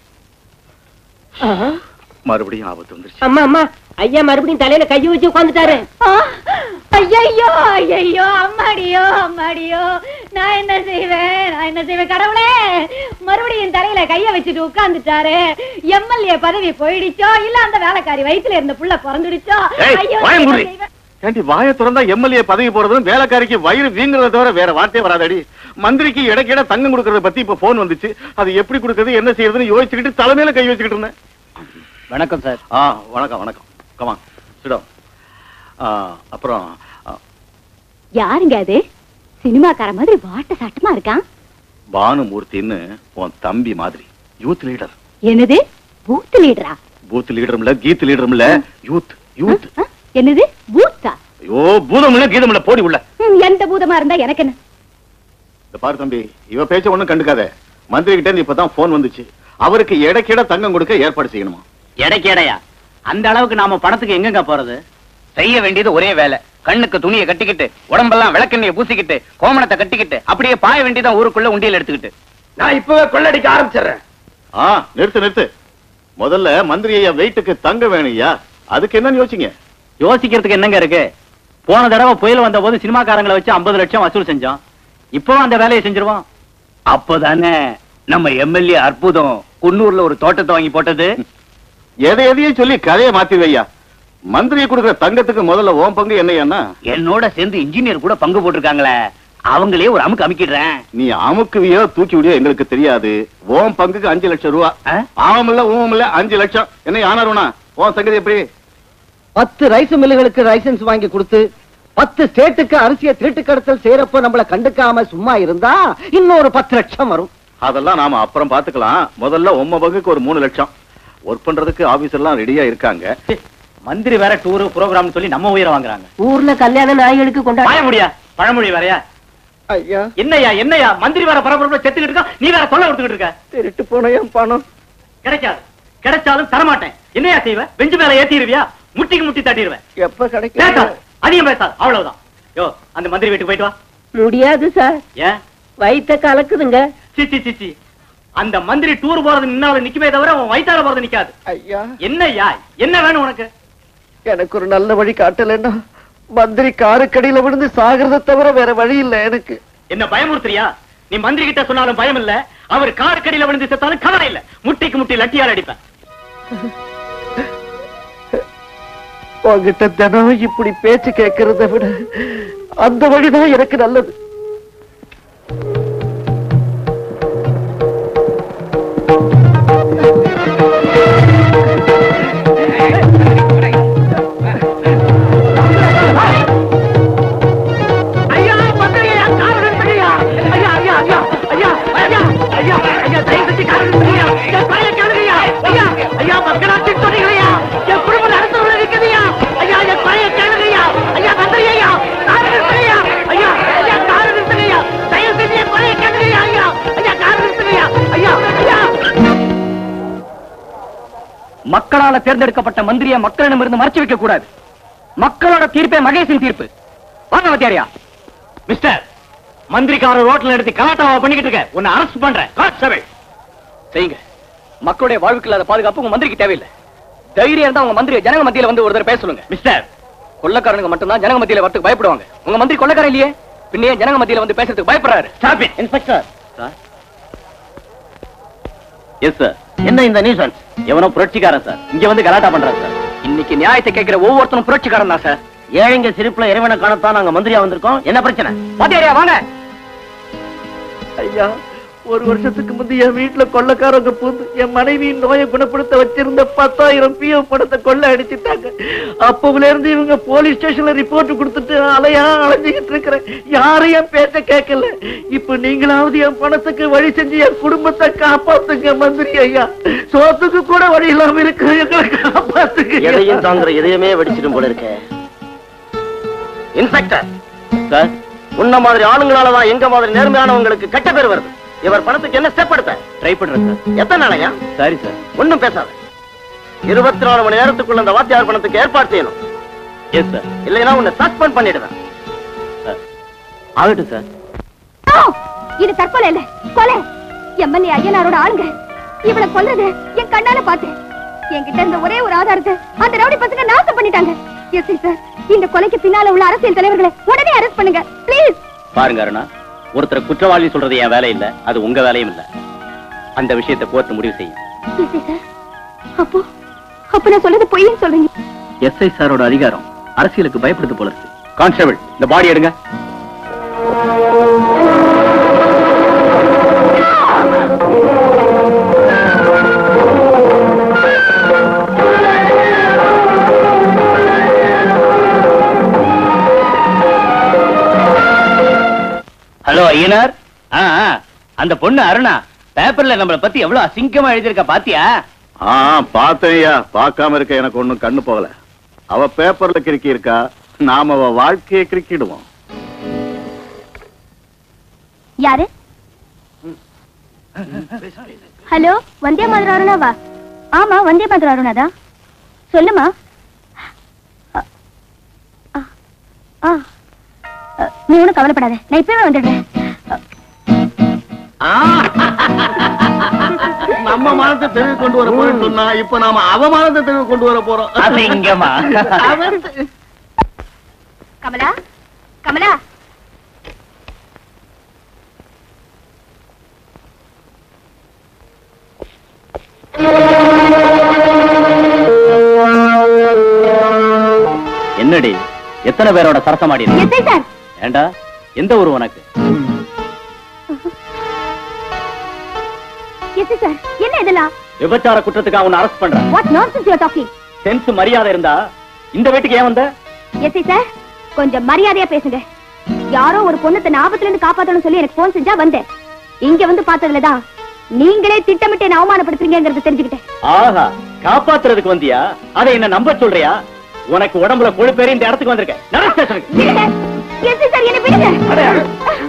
மறுபடியும் ஆபத்து வந்துருச்சு அம்மா அம்மா ஐயா மறுபடியும் தலையில கையை வச்சு உட்காந்துட்டாரு ஐயோ ஐயோ அம்மாடியோ அம்மாடியோ நான் என்ன செய்வேன் நான் என்ன செய்வேன் கடவுளே மறுபடியும் தலையில கைய வச்சுட்டு உட்கார்ந்துட்டாரு எம்எல்ஏ பதவி போயிடுச்சோ இல்ல அந்த வேலைக்காரி வயித்துல இருந்த புள்ள பிறந்துடுச்சோ ஏய், ஐயோ வாயை நான் என்ன மூடு. செய்வேன்? ஏண்டி வாயை திறந்தா எம்எல்ஏ பதவி போறதும் வேலைக்காரிக்கு வயிறு வீங்குறத தவிர வேற வார்த்தையே வராதடி மந்திரிக்கு இடைக்கிட தங்கம் கொடுக்கறத பத்தி இப்ப போன் வந்துச்சு அது எப்படி கொடுக்கறது என்ன செய்யறதுன்னு யோசிச்சுக்கிட்டு தலைமையில கை வச்சுக்கிட்டு இருந்தேன் வணக்கம் சார் ஆ வணக்கம் வணக்கம் கமா சிடம் அப்புறம் ஆ, யாருங்க அது சினிமாக்கார மாதிரி வாட்ட சாட்டமா இருக்கான் பானுமூர்த்தின்னு உன் தம்பி மாதிரி யூத் லீடர் என்னது பூத் லீடரா பூத் லீடரும் இல்ல கீத் லீடரும் இல்ல யூத் யூத் என்னது பூத்தா ஐயோ பூதம் இல்ல கீதம் இல்ல போடி உள்ள ம், எந்த பூதமா இருந்தா எனக்கு என்ன இந்த பாரு தம்பி இவ பேச்ச ஒண்ணும் கண்டுக்காத மந்திரி கிட்ட இருந்து இப்பதான் போன் வந்துச்சு அவருக்கு இடைக்கிட தங்கம் கொடுக்க ஏற்பாடு செய்யணுமா எடைக்கு எடையா அந்த அளவுக்கு நாம பணத்துக்கு எங்கங்க போறது செய்ய வேண்டியது ஒரே வேலை கண்ணுக்கு துணியை கட்டிக்கிட்டு உடம்பெல்லாம் விளக்கெண்ணையை பூசிக்கிட்டு கோமணத்தை கட்டிக்கிட்டு அப்படியே பாய வேண்டியதான் ஊருக்குள்ள உண்டியல் எடுத்துக்கிட்டு நான் இப்பவே கொள்ளடிக்க ஆரம்பிச்சிடுறேன் ஆ நிறுத்து நிறுத்து முதல்ல மந்திரி ஐயா வெயிட்டுக்கு தங்க வேணும்யா அதுக்கு என்னன்னு யோசிங்க யோசிக்கிறதுக்கு என்னங்க இருக்கு போன தடவை புயல் வந்த போது சினிமாக்காரங்களை வச்சு 50 லட்சம் வசூல் செஞ்சோம் இப்போ அந்த வேலையை செஞ்சிருவோம் அப்போதானே நம்ம எம்எல்ஏ அற்புதம் குன்னூர்ல ஒரு தோட்டத்தை வாங்கி போட்டது எதை எதையும் சொல்லி கதையை மாத்தி வையா மந்திரியை கொடுக்குற தங்கத்துக்கு முதல்ல ஓம் பங்கு என்னையான்னா என்னோட சேர்ந்து இன்ஜினியர் கூட பங்கு போட்டிருக்காங்களே அவங்களே ஒரு அமுக்கு அமுக்கிடுறேன் நீ அமுக்குவியோ தூக்கி விடியோ எங்களுக்கு தெரியாது ஓம் பங்குக்கு அஞ்சு லட்சம் ரூபா ஆவம் இல்ல ஊவம் இல்ல அஞ்சு லட்சம் என்ன ஆனாருனா ஓம் சங்கதி எப்படி பத்து ரைஸ் மில்லுகளுக்கு லைசன்ஸ் வாங்கி கொடுத்து பத்து ஸ்டேட்டுக்கு அரிசியை திருட்டு கடத்தல் செய்யறப்ப நம்மள கண்டுக்காம சும்மா இருந்தா இன்னொரு பத்து லட்சம் வரும் அதெல்லாம் நாம அப்புறம் பாத்துக்கலாம் முதல்ல உம்ம பங்குக்கு ஒரு மூணு லட்சம் ஒர்க் பண்றதுக்கு ஆபீஸ் எல்லாம் ரெடியா இருக்காங்க மந்திரி வேற டூர் ப்ரோக்ராம் சொல்லி நம்ம உயிரை வாங்குறாங்க ஊர்ல கல்யாண நாய்களுக்கு கொண்டாட வாய முடியா பழமொழி வேறயா ஐயா என்னய்யா என்னய்யா மந்திரி வேற பரபரப்புல செத்துக்கிட்டு இருக்கா நீ வேற தொல்லை கொடுத்துக்கிட்டு இருக்க திருட்டு போன என் பணம் கிடைக்காது கிடைச்சாலும் தரமாட்டேன் என்னையா செய்வ பெஞ்சு மேல ஏத்திடுவியா முட்டிக்கு முட்டி தட்டிடுவேன் எப்ப பேசாத கிடைக்கும் அதிகம் பேசாத அவ்வளவுதான் யோ அந்த மந்திரி வீட்டுக்கு போயிட்டு வா முடியாது சார் ஏன் வயித்த கலக்குதுங்க சிச்சி சிச்சி அந்த மந்திரி டூர் போறது நின்னால நிக்குமே தவிர அவன் வயித்தால போறது நிக்காது ஐயா என்னய்யா என்ன வேணும் உனக்கு எனக்கு ஒரு நல்ல வழி காட்டலன்னா மந்திரி காருக்கடியில விழுந்து சாகிறத தவிர வேற வழி இல்ல எனக்கு என்ன பயமுறுத்துறியா நீ மந்திரி கிட்ட சொன்னாலும் பயம் இல்ல அவர் கார் கடியில விழுந்து செத்தாலும் கவலை இல்ல முட்டிக்கு முட்டி லட்டியால் அடிப்பேன் உங்ககிட்ட தினம் இப்படி பேச்சு கேட்கறத விட அந்த வழிதான் எனக்கு நல்லது ஐயா பக்கரையா கார் நிறுத்துங்கய்யா ஐயா ஐயா ஐயா ஐயா ஐயா ஐயா ஐயா தயவு செஞ்சு கார் நிறுத்துங்கய்யா என் பைய கேளுங்கய்யா ஐயா ஐயா மக்களாட்சி சொன்னீங்கய்யா என் குடும்பம் அரசு நிற்குதுயா ஐயா என் பைய கேளுங்கய்யா ஐயா மந்திரி ஐயா கார் நிறுத்துங்கய்யா ஐயா ஐயா கார் நிறுத்துங்கய்யா தயவு செஞ்சு என் பைய கேளுங்கய்யா ஐயா ஐயா கார் நிறுத்துங்கய்யா ஐயா ஐயா மக்களால தேர்ந்தெடுக்கப்பட்ட மந்திரியை மக்களிடமிருந்து மறைச்சு வைக்க கூடாது மக்களோட தீர்ப்பே மகேஷின் தீர்ப்பு வாங்க வத்தியாரியா மிஸ்டர் மந்திரிக்காரர் ரோட்ல நிறுத்தி கலாட்டாவா பண்ணிக்கிட்டு இருக்க உன்னை அரெஸ்ட் பண்றேன் கான்ஸ்டபிள் செய்யுங்க மக்களுடைய வாழ்வுக்கு இல்லாத பாதுகாப்பு உங்க மந்திரிக்கு தேவையில்லை தைரியம் இருந்தா உங்க மந்திரி ஜனங்க மத்தியில வந்து ஒரு தடவை பேச சொல்லுங்க மிஸ்டர் கொள்ளக்காரனுங்க மட்டும்தான் ஜனங்க மத்தியில வரதுக்கு பயப்படுவாங்க உங்க மந்திரி கொள்ளக்காரன் இல்லையே பின்னே ஜனங்க மத்தியில வந்து பேசுறதுக்கு பயப்படுறாரு stop it inspector yes sir என்ன இந்த நியூசன்ஸ் எவனோ புரட்சிக்காரன் சார் இங்க வந்து கலாட்டா பண்றான் சார் இன்னைக்கு நியாயத்தை கேட்கிற ஒவ்வொருத்தரும் புரட்சிக்காரன் தான் சார் ஏழைங்க சிரிப்புல இறைவனை காணத்தான் நாங்க மந்திரியா வந்திருக்கோம் என்ன பிரச்சனை வாத்தியாரியா வாங்க ஐயா ஒரு வருஷத்துக்கு முந்தைய என் வீட்டுல கொள்ளக்காரங்க பூந்து என் மனைவியின் நோயை குணப்படுத்த வச்சிருந்த பத்தாயிரம் பிஓ பணத்தை கொள்ள அடிச்சுட்டாங்க அப்பவுல இருந்து இவங்க போலீஸ் ஸ்டேஷன்ல ரிப்போர்ட் கொடுத்துட்டு அலையா அலைஞ்சுக்கிட்டு இருக்கிறேன் யாரும் என் பேச்ச கேட்கல இப்ப நீங்களாவது என் பணத்துக்கு வழி செஞ்சு என் குடும்பத்தை காப்பாத்துங்க மந்திரி ஐயா சோத்துக்கு கூட வழி இல்லாம இருக்கு எங்களை காப்பாத்துங்க எதையும் தாங்குற இதயமே வெடிச்சிடும் போல இருக்க இன்ஸ்பெக்டர் சார் உன்ன மாதிரி ஆளுங்களாலதான் எங்க மாதிரி நேர்மையானவங்களுக்கு கெட்ட பேர் வருது இவர் பணத்துக்கு என்ன ஸ்டெப் எடுத்த ட்ரை பண்றேன் சார் எத்தனை நாளையா சரி சார் ஒண்ணும் பேசாத இருபத்தி நாலு மணி நேரத்துக்குள்ள அந்த வாத்தியார் பணத்துக்கு ஏற்பாடு செய்யணும் எஸ் சார் இல்லைன்னா உன்னை சஸ்பெண்ட் பண்ணிடுவேன் ஆகட்டும் சார் ஆ! இது தற்கொலை இல்ல கொலை எம்எல்ஏ ஐயனாரோட ஆளுங்க இவளை கொல்றது என் கண்ணால பார்த்தேன் என்கிட்ட இருந்த ஒரே ஒரு ஆதாரத்தை அந்த ரவுடி பசங்க நாசம் பண்ணிட்டாங்க எஸ் சார் இந்த கொலைக்கு பின்னால உள்ள அரசியல் தலைவர்களை உடனே அரெஸ்ட் பண்ணுங்க ப்ளீஸ் பாருங்க அருணா ஒருத்தர் குற்றவாளி சொல்றது என் வேலை இல்ல அது உங்க வேலையும் இல்ல அந்த விஷயத்தை கோர்த்து முடிவு செய்யும் எஸ் சார் அப்போ அப்ப நான் சொல்றது பொய்ன்னு சொல்றீங்க எஸ்ஐ சாரோட அதிகாரம் அரசியலுக்கு பயப்படுது போல இருக்கு கான்ஸ்டபிள் இந்த பாடி எடுங்க ஹலோ ஐயனார் ஆ, ஆ, அந்த பொண்ணு அருணா பேப்பர்ல நம்மள பத்தி எவ்வளவு அசிங்கமா எழுதியிருக்கா பாத்தியா ஆ பார்த்தேன்யா பார்க்காம இருக்க எனக்கு ஒண்ணும் கண்ணு போகல அவ பேப்பர்ல கிறுக்கி இருக்கா நாம அவ வாழ்க்கையை கிறுக்கிடுவோம் யாரு ஹலோ வந்தே மாதிரி அருணாவா ஆமா வந்தே மாதிரி அருணாதா சொல்லுமா அ- அ- ஆ. அ, நீ ஒண்ணும் கவலைப்படாத நான் இப்பவே வந்துடுறேன் நம்ம மானத்தை தெருவு கொண்டு வர போறோம்னு சொன்னா இப்ப நாம அவமானத்தை தெருவு கொண்டு வர போறோம் அசிங்கமா கமலா கமலா என்னடி எத்தனை பேரோட சரசமாடி எஸ்ஐ சார் ஏண்டா எந்த ஊர் உனக்கு எஸ்ஐ சார் என்ன இதெல்லாம் விபச்சார குற்றத்துக்காக உன்னை அரெஸ்ட் பண்றேன் what nonsense you talking sense மரியாதை இருந்தா இந்த வீட்டுக்கு ஏன் வந்த எஸ்ஐ சார் கொஞ்சம் மரியாதையா பேசுங்க யாரோ ஒரு பொண்ணு தன் ஆபத்துல இருந்து காப்பாத்தணும்னு சொல்லி எனக்கு போன் செஞ்சா வந்தேன் இங்க வந்து பார்த்ததுலதான் நீங்களே திட்டமிட்டு என்ன அவமானப்படுத்துறீங்கிறது தெரிஞ்சுக்கிட்டேன் ஆஹா காப்பாத்துறதுக்கு வந்தியா அதை என்ன நம்ப சொல்றியா உனக்கு உடம்புல கொழுப்பேறி இந்த இடத்துக்கு வந்திருக்க நட ஸ்டேஷனுக்கு விடுங்க. எஸ்ஐ சார் என்ன விடுங்க வேணாம்,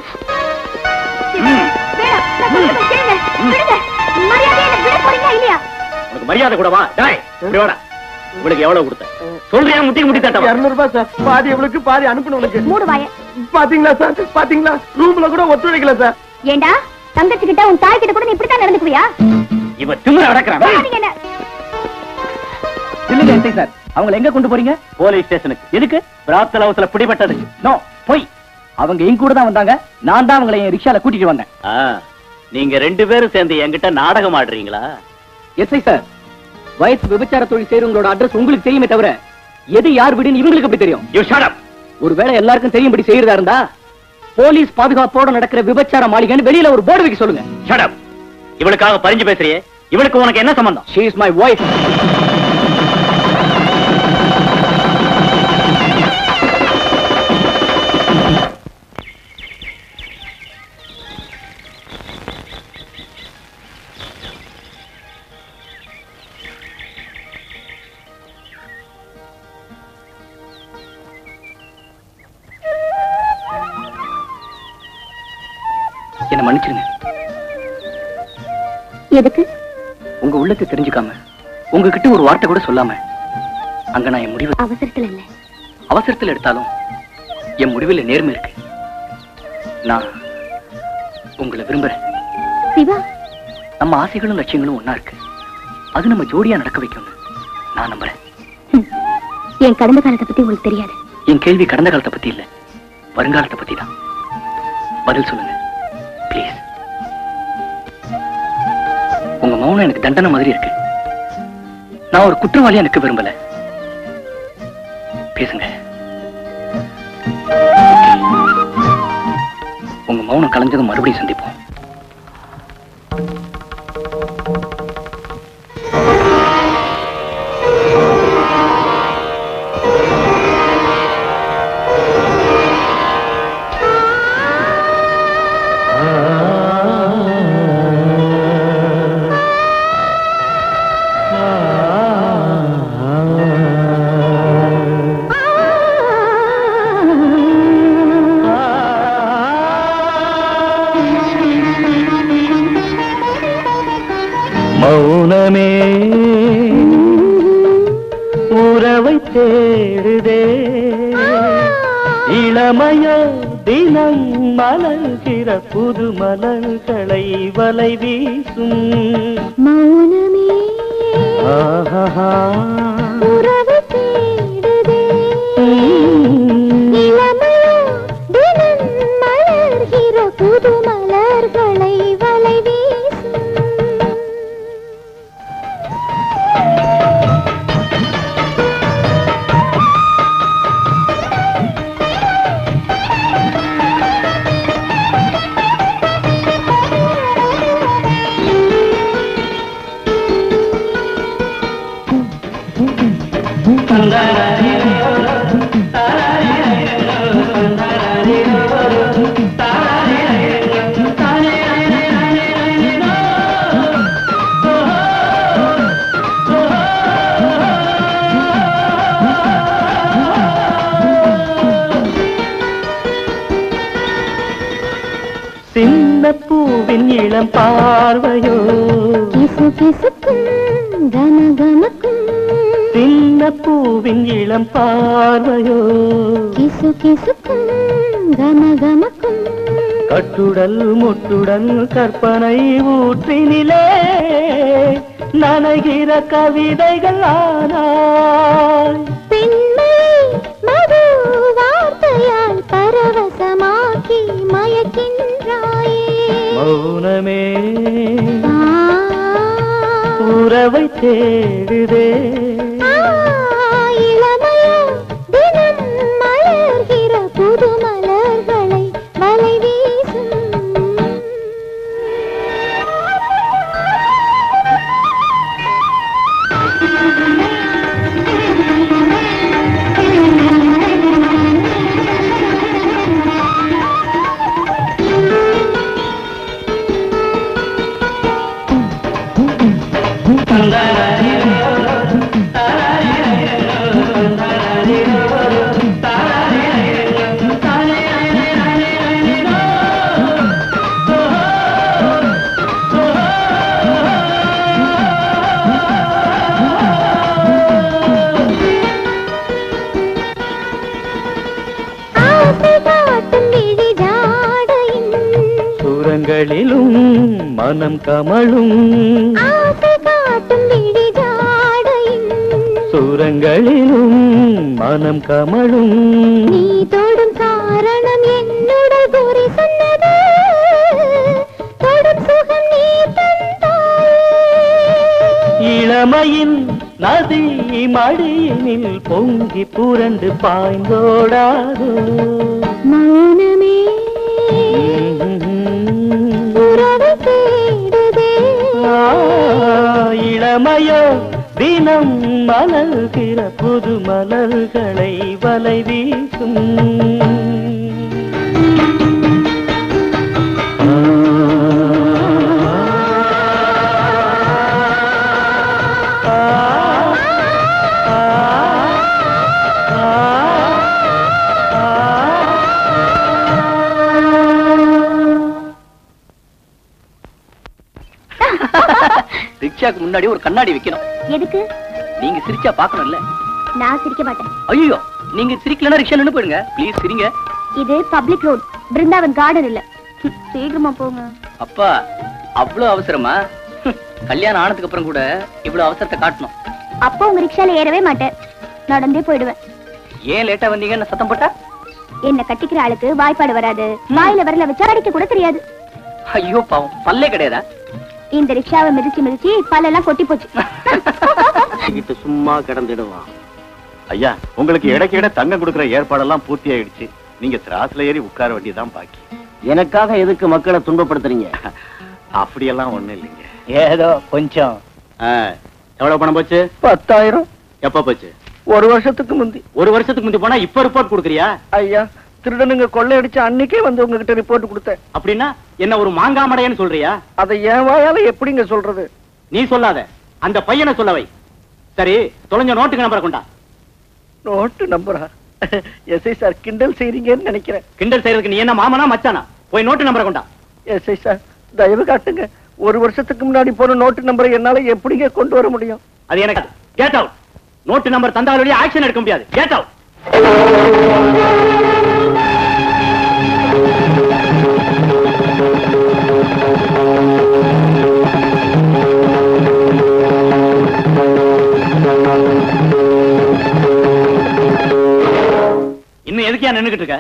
நான் சொல்றதை கேளுங்க. விடுங்க. மரியாதையா என்ன விட போறீங்களா இல்லையா உனக்கு மரியாதை கூடவா டேய் இப்படி வாடா உங்களுக்கு எவ்வளவு கொடுத்த சொல்றியா முட்டி முட்டி தட்டவா இருநூறு ரூபாய் சார் பாதி இவளுக்கு பாதி அனுப்பணும் மூடு வாய பாத்தீங்களா சார் பாத்தீங்களா ரூம்ல கூட ஒத்துழைக்கல சார் ஏண்டா தங்கச்சி கிட்ட உன் தாய் கிட்ட கூட நீ இப்படித்தான் நடந்துக்குவியா இவ திமிர அடக்குறான் நீங்க என்ன இல்லங்க எஸ்ஐ சார் அவங்களை எங்க கொண்டு போறீங்க போலீஸ் ஸ்டேஷனுக்கு எதுக்கு பிராத்தல் ஹவுஸ்ல பிடிபட்டது நோ போய் அவங்க எங்க கூட தான் வந்தாங்க நான் தான் அவங்களை என் ரிக்ஷால கூட்டிட்டு வந்தேன் நீங்க ரெண்டு பேரும் சேர்ந்து என்கிட்ட நாடகம் ஆடுறீங்களா எஸ்ஐ சார் வயசு விபச்சார தொழில் செய்றவங்களோட அட்ரஸ் உங்களுக்கு தெரியுமே தவிர எது யார் வீடுன்னு இவங்களுக்கு எப்படி தெரியும் யூ ஷட் அப் ஒருவேளை எல்லாருக்கும் தெரியும்படி செய்யறதா இருந்தா போலீஸ் பாதுகாப்போட நடக்கிற விபச்சார மாளிகைன்னு வெளியில ஒரு போர்டு வைக்க சொல்லுங்க ஷட் அப் இவளுக்காக பறிஞ்சு பேசுறியே இவளுக்கு உனக்கு என்ன சம்பந்தம் ஷீ இஸ் மை ஒய்ஃப் என்ன மன்னிச்சிருங்க எதுக்கு உங்க உள்ளத்தை தெரிஞ்சுக்காம உங்ககிட்ட ஒரு வார்த்தை கூட சொல்லாம அங்க நான் என் முடிவு அவசரத்துல இல்ல அவசரத்தில் எடுத்தாலும் என் முடிவில் நேர்மை இருக்கு நான் உங்களை விரும்புறேன் சிவா நம்ம ஆசைகளும் லட்சியங்களும் ஒண்ணா இருக்கு அது நம்ம ஜோடியா நடக்க வைக்கும்னு நான் நம்புறேன் என் கடந்த காலத்தை பத்தி உங்களுக்கு தெரியாது என் கேள்வி கடந்த காலத்தை பத்தி இல்ல வருங்காலத்தை பத்தி தான் பதில் சொல்லுங்க ப்ளீஸ் உங்க மௌனம் எனக்கு தண்டனை மாதிரி இருக்கு நான் ஒரு குற்றவாளியா நிக்க விரும்பல பேசுங்க உங்க மௌனம் கலைஞ்சதும் மறுபடியும் சந்திப்போம் மௌனமே உறவை தேடுதே இளமையோ தினம் மலர்கிற புது மலர்களை வலை வீசும் மௌனமே ஆஹா உறவு தேடுதே இளமையோ தினம் மலர்கிற புது மலர்களை வலை வீசும் சின்ன பூவின் இளம் பார்வையோ கிசு கிசுக்கும் கமகமக்கும் சின்ன பூவின் இளம் பார்வையோ கிசு கிசுக்கும் கமகமக்கும் கட்டுடல் முட்டுடல் கற்பனை ஊற்றினிலே நனைகிற கவிதைகள் ஆனால் பெண்மை மது வார்த்தையால் பரவசமாக்கி மயக்கின்றாயே மௌனமே ஆ, உறவை தேடுதே ஆ, இளமையோ தினம் மலர்கிற புது மலர்களை வலை வீசும் ஆசை காட்டும் விழி ஜாடையின் சுரங்களிலும் மனம் கமழும் ஆசை காட்டும் விழி ஜாடையின் சுரங்களிலும் மனம் கமழும் நீ தொடும் காரணம் என்னுடல் கூறி சொன்னது தொடும் சுகம் நீ தந்தாயே இளமையின் நதி மடியினில் பொங்கி புரண்டு பாய்ந்தோடாதோ மௌனமே உறவை தேடுதே ஆ, இளமையோ தினம் மலர்கிற புது மலர்களை வலை வீசும் ரிக்ஷாக்கு முன்னாடி ஒரு கண்ணாடி வைக்கணும் எதுக்கு நீங்க சிரிச்சா பாக்கணும்ல நான் சிரிக்க மாட்டேன் ஐயோ நீங்க சிரிக்கலன்னா ரிக்ஷா நின்னு போயிடுங்க ப்ளீஸ் சிரிங்க இது பப்ளிக் ரோட் பிருந்தாவன் கார்டன் இல்ல ஹம், சீக்கிரமா போங்க அப்பா அவ்வளவு அவசரமா ஹம், கல்யாணம் ஆனதுக்கு அப்புறம் கூட இவ்வளவு அவசரத்தை காட்டணும் அப்போ உங்க ரிக்ஷால ஏறவே மாட்டேன் நடந்தே போயிடுவேன் ஏன் லேட்டா வந்தீங்கன்னு சத்தம் போட்டா என்ன கட்டிக்கிற ஆளுக்கு வாய்ப்பாடு வராது வாயில வரல வச்சா அடிக்க கூட தெரியாது ஐயோ பாவம் பல்லே கிடையாதா இந்த ரிக்ஷாவை மிதிச்சு மிதிச்சு பல்லெல்லாம் கொட்டி போச்சு கிட்ட சும்மா கிடந்துடுவான் ஐயா உங்களுக்கு இடைக்கு இட தங்கம் கொடுக்கிற ஏற்பாடெல்லாம் பூர்த்தி ஆயிடுச்சு நீங்க திராசுல ஏறி உட்கார வேண்டியதான் பாக்கி எனக்காக எதுக்கு மக்களை துன்பப்படுத்துறீங்க அப்படியெல்லாம் ஒண்ணும் இல்லைங்க ஏதோ கொஞ்சம் ஆ, எவ்வளவு பணம் போச்சு பத்தாயிரம் எப்ப போச்சு ஒரு வருஷத்துக்கு முந்தி ஒரு வருஷத்துக்கு முந்தி போனா இப்ப ரிப்போர்ட் கொடுக்குறியா ஐயா திருடனுங்க கொள்ளையடிச்சு அன்னைக்கே வந்து உங்ககிட்ட ரிப்போர்ட் கொடுத்தேன் அப்படின்னா என்ன ஒரு மாங்காமடையன்னு சொல்றியா அதை என் வாயால எப்படிங்க சொல்றது நீ சொல்லாத அந்த பையனை சொல்லவை சரி தொலைஞ்ச நோட்டுக்கு நம்பரை கொண்டா நோட்டு நம்பரா எஸ்ஐ சார் கிண்டல் செய்றீங்கன்னு நினைக்கிறேன் கிண்டல் செய்யறதுக்கு நீ என்ன மாமனா மச்சானா போய் நோட்டு நம்பரை கொண்டா எஸ்ஐ சார் தயவு காட்டுங்க ஒரு வருஷத்துக்கு முன்னாடி போன நோட்டு நம்பரை என்னால எப்படிங்க கொண்டு வர முடியும் அது எனக்கு கேட் அவுட் நோட்டு நம்பர் தந்தாலுடைய ஆக்ஷன் எடுக்க முடியாது கேட் அவுட் இன்னும் எதுக்கியா நின்னுகிட்டு இருக்க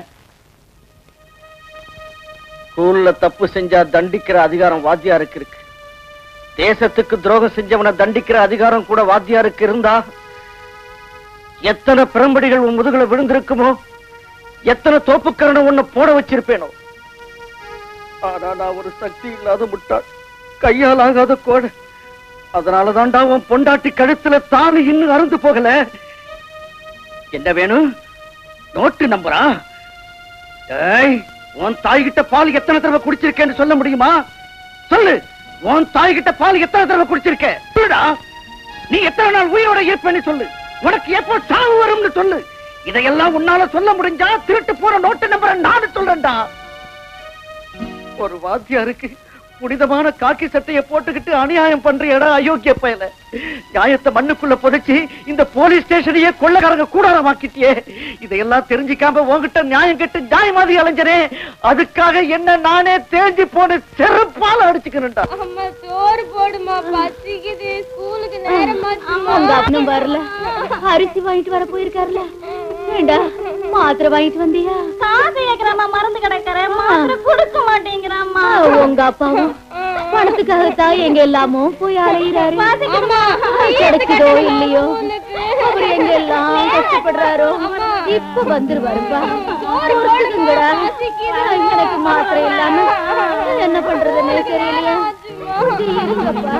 ஸ்கூல்ல தப்பு செஞ்சா தண்டிக்கிற அதிகாரம் வாத்தியாருக்கு இருக்கு தேசத்துக்கு துரோகம் செஞ்சவனை தண்டிக்கிற அதிகாரம் கூட வாத்தியாருக்கு இருந்தா எத்தனை பிரம்படிகள் உன் முதுகுல விழுந்திருக்குமோ எத்தனை தோப்புக்கரணை உன்னை போட வச்சிருப்பேனோ ஆனா நான் ஒரு சக்தி இல்லாத முட்டாள் கையால் ஆகாத கோடை அதனாலதான்டா உன் பொண்டாட்டி கழுத்துல தாலி இன்னும் அறுந்து போகல என்ன வேணும் நோட்டு நம்பரா ஏய் உன் தாய்கிட்ட பால் எத்தனை தடவை குடிச்சிருக்கேன்னு சொல்ல முடியுமா சொல்லு உன் தாய்கிட்ட பால் எத்தனை தடவை குடிச்சிருக்க சொல்லுடா நீ எத்தனை நாள் உயிரோட இருப்பேன்னு சொல்லு உனக்கு எப்போ சாவு வரும்னு சொல்லு இதையெல்லாம் உன்னால சொல்ல முடிஞ்சா திருட்டு போற நோட்டு நம்பரை நானு சொல்றேன்டா ஒரு வாத்தியாருக்கு புனிதமான காக்கி சட்டையை போட்டுக்கிட்டு அநியாயம் பண்றியடா அயோக்கிய பயல நியாயத்தை மண்ணுக்குள்ள புதைச்சி இந்த போலீஸ் ஸ்டேஷனையே கொள்ளக்காரங்க கூடாரமாக்கிட்டியே இதையெல்லாம் தெரிஞ்சுக்காம உன்கிட்ட நியாயம் கெட்டு நியாயமாதி அலைஞ்சனே அதுக்காக என்ன நானே தேஞ்சி போன செருப்பால அடிச்சுக்கணும்டா அம்மா சோறு போடுமா பசிக்குது ஸ்கூலுக்கு நேரமாச்சுமா உங்க அப்பனும் வரல அரிசி வாங்கிட்டு வர போயிருக்காருல ஏண்டா மாத்திரை வாங்கிட்டு வந்தியா காசு கேக்குறாமா மறந்து கிடக்குறேன் மாத்திரை கொடுக்க மாட்டேங்கிறாம்மா உங்க அப்பாவும் பணத்துக்காகத்தான் எங்க எல்லாமோ போய் அலையிறாரு அம்மா, கிடைக்குதோ இல்லையோ அவர் எங்க எல்லாம் கஷ்டப்படுறாரோ இப்ப வந்துருவாருப்பா பொறுத்துக்குங்கடா எனக்கு மாத்திரை இல்லாம என்ன பண்றதுன்னு தெரியலையா சரி, இருங்கப்பா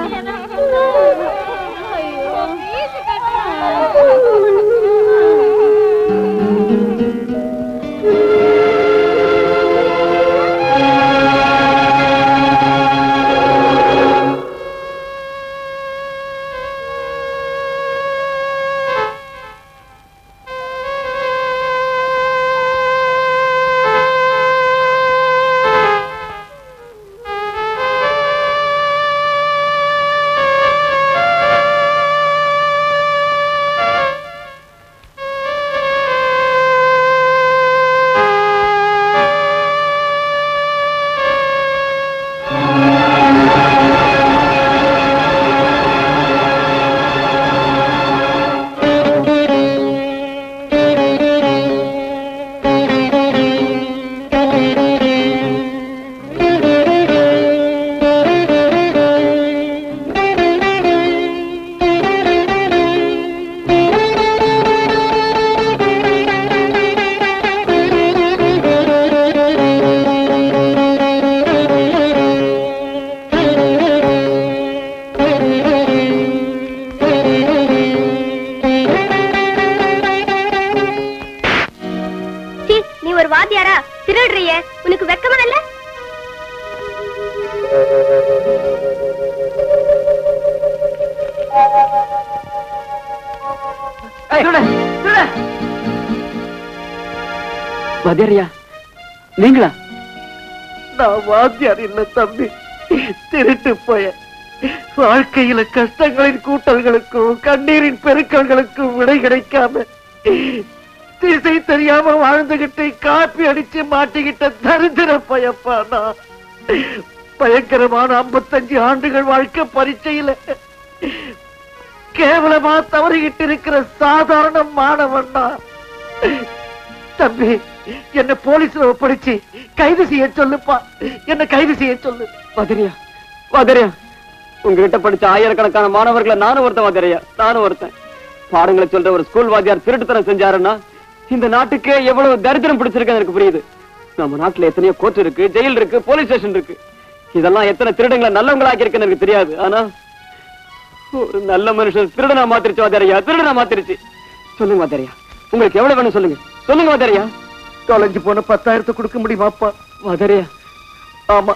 சீ, நீ ஒரு வாத்தியாரா திருடுறிய உனக்கு வெக்கமா இல்ல மதியறியா நீங்களா நான் வாத்தியார் இல்ல தம்பி திருட்டு போய வாழ்க்கையில கஷ்டங்களின் கூட்டல்களுக்கும் கண்ணீரின் பெருக்கல்களுக்கும் விடை கிடைக்காம திசை தெரியாம வாழ்ந்துகிட்டு காப்பி அடிச்சு மாட்டிக்கிட்ட தரித்திர பயப்பா நான் பயங்கரமான 55 ஆண்டுகள் வாழ்க்கை பரீட்சையில கேவலமா தவறிக்கிட்டு இருக்கிற சாதாரண மாணவன் நான் தம்பி என்ன போலீஸ்ல ஒப்படைச்சு கைது செய்ய சொல்லுப்பா என்ன கைது செய்ய சொல்லு மதுரையா மதுரையா உங்ககிட்ட படிச்ச ஆயிரக்கணக்கான மாணவர்களை நானும் ஒருத்தன் மதுரையா நானும் ஒருத்தன் பாடங்களை சொல்ற ஒரு ஸ்கூல் வாத்தியார் திருட்டுத்தனம் செஞ்சாருன்னா இந்த நாட்டுக்கே எவ்வளவு தரித்திரம் பிடிச்சிருக்கு எனக்கு புரியுது நம்ம நாட்டுல எத்தனையோ கோர்ட் இருக்கு ஜெயில் இருக்கு போலீஸ் ஸ்டேஷன் இருக்கு இதெல்லாம் எத்தனை திருடங்களை நல்லவங்களாக்கி இருக்குன்னு எனக்கு தெரியாது ஆனா ஒரு நல்ல மனுஷன் திருடனா மாத்திருச்சு வாத்தியாரையா திருடனா மாத்திருச்சு சொல்லுங்க வாத்தியாரையா உங்களுக்கு எவ்வளவு வேணும் சொல்லுங்க சொல்லுங்க வாத்தியாரையா தொலைஞ்சு போன பத்தாயிரத்தை கொடுக்க முடியுமாப்பா வாத்தியாரையா ஆமா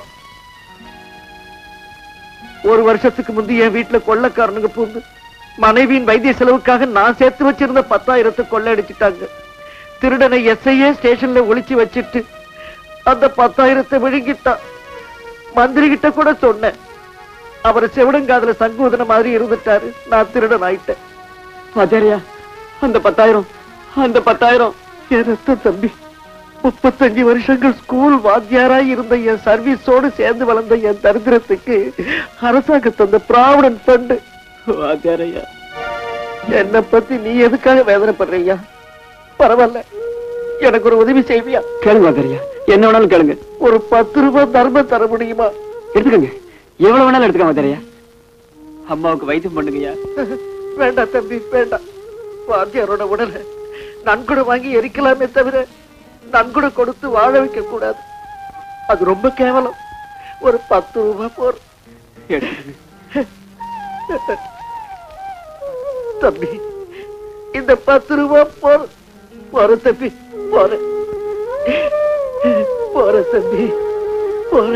ஒரு வருஷத்துக்கு முந்தி என் வீட்டுல கொள்ளக்காரனுங்க பூந்து மனைவியின் வைத்திய செலவுக்காக நான் சேர்த்து வச்சிருந்த பத்தாயிரத்தை கொள்ளையடிச்சிட்டாங்க திருடனை எஸ்ஐயே ஸ்டேஷன்ல ஒளிச்சு வச்சிட்டு அந்த பத்தாயிரத்தை விழுங்கிட்டான் மந்திரி கிட்ட கூட சொன்னேன் அவர் செவிடங்காதுல சங்கூதன மாதிரி இருந்துட்டாரு நான் திருடன் ஆயிட்டேன் வாத்தியாரையா அந்த பத்தாயிரம் அந்த பத்தாயிரம் என் ரத்த தம்பி முப்பத்தஞ்சு வருஷங்கள் ஸ்கூல் வாத்தியாராய் இருந்த என் சர்வீஸோடு சேர்ந்து வளர்ந்த என் தரித்திரத்துக்கு அரசாங்கம் தந்த ப்ராவிடன்ட் ஃபண்ட் வாத்தியாரையா என்னை பத்தி நீ எதுக்காக வேதனைப்படுறியா பரவாயில்ல எனக்கு ஒரு உதவி செய்வியா கேளுங்க வாத்தியாரையா என்ன வேணாலும் கேளுங்க ஒரு பத்து ரூபாய் தர்மம் தர முடியுமா எடுத்துக்கோங்க எவ்வளவு வேணாலும் எடுத்துக்கோங்க வாத்தியாரையா அம்மாவுக்கு வைத்தியம் பண்ணுங்கய்யா வேண்டாம் தம்பி வேண்டாம் வாத்தியாரோட உடலை நன்கொடை வாங்கி எரிக்கலாமே தவிர நன்கொடை கொடுத்து வாழ வைக்க கூடாது அது ரொம்ப கேவலம் ஒரு பத்து ரூபாய் போர் தம்பி இந்த பத்து ரூபாய் போர் போற தம்பி போற போற தம்பி போற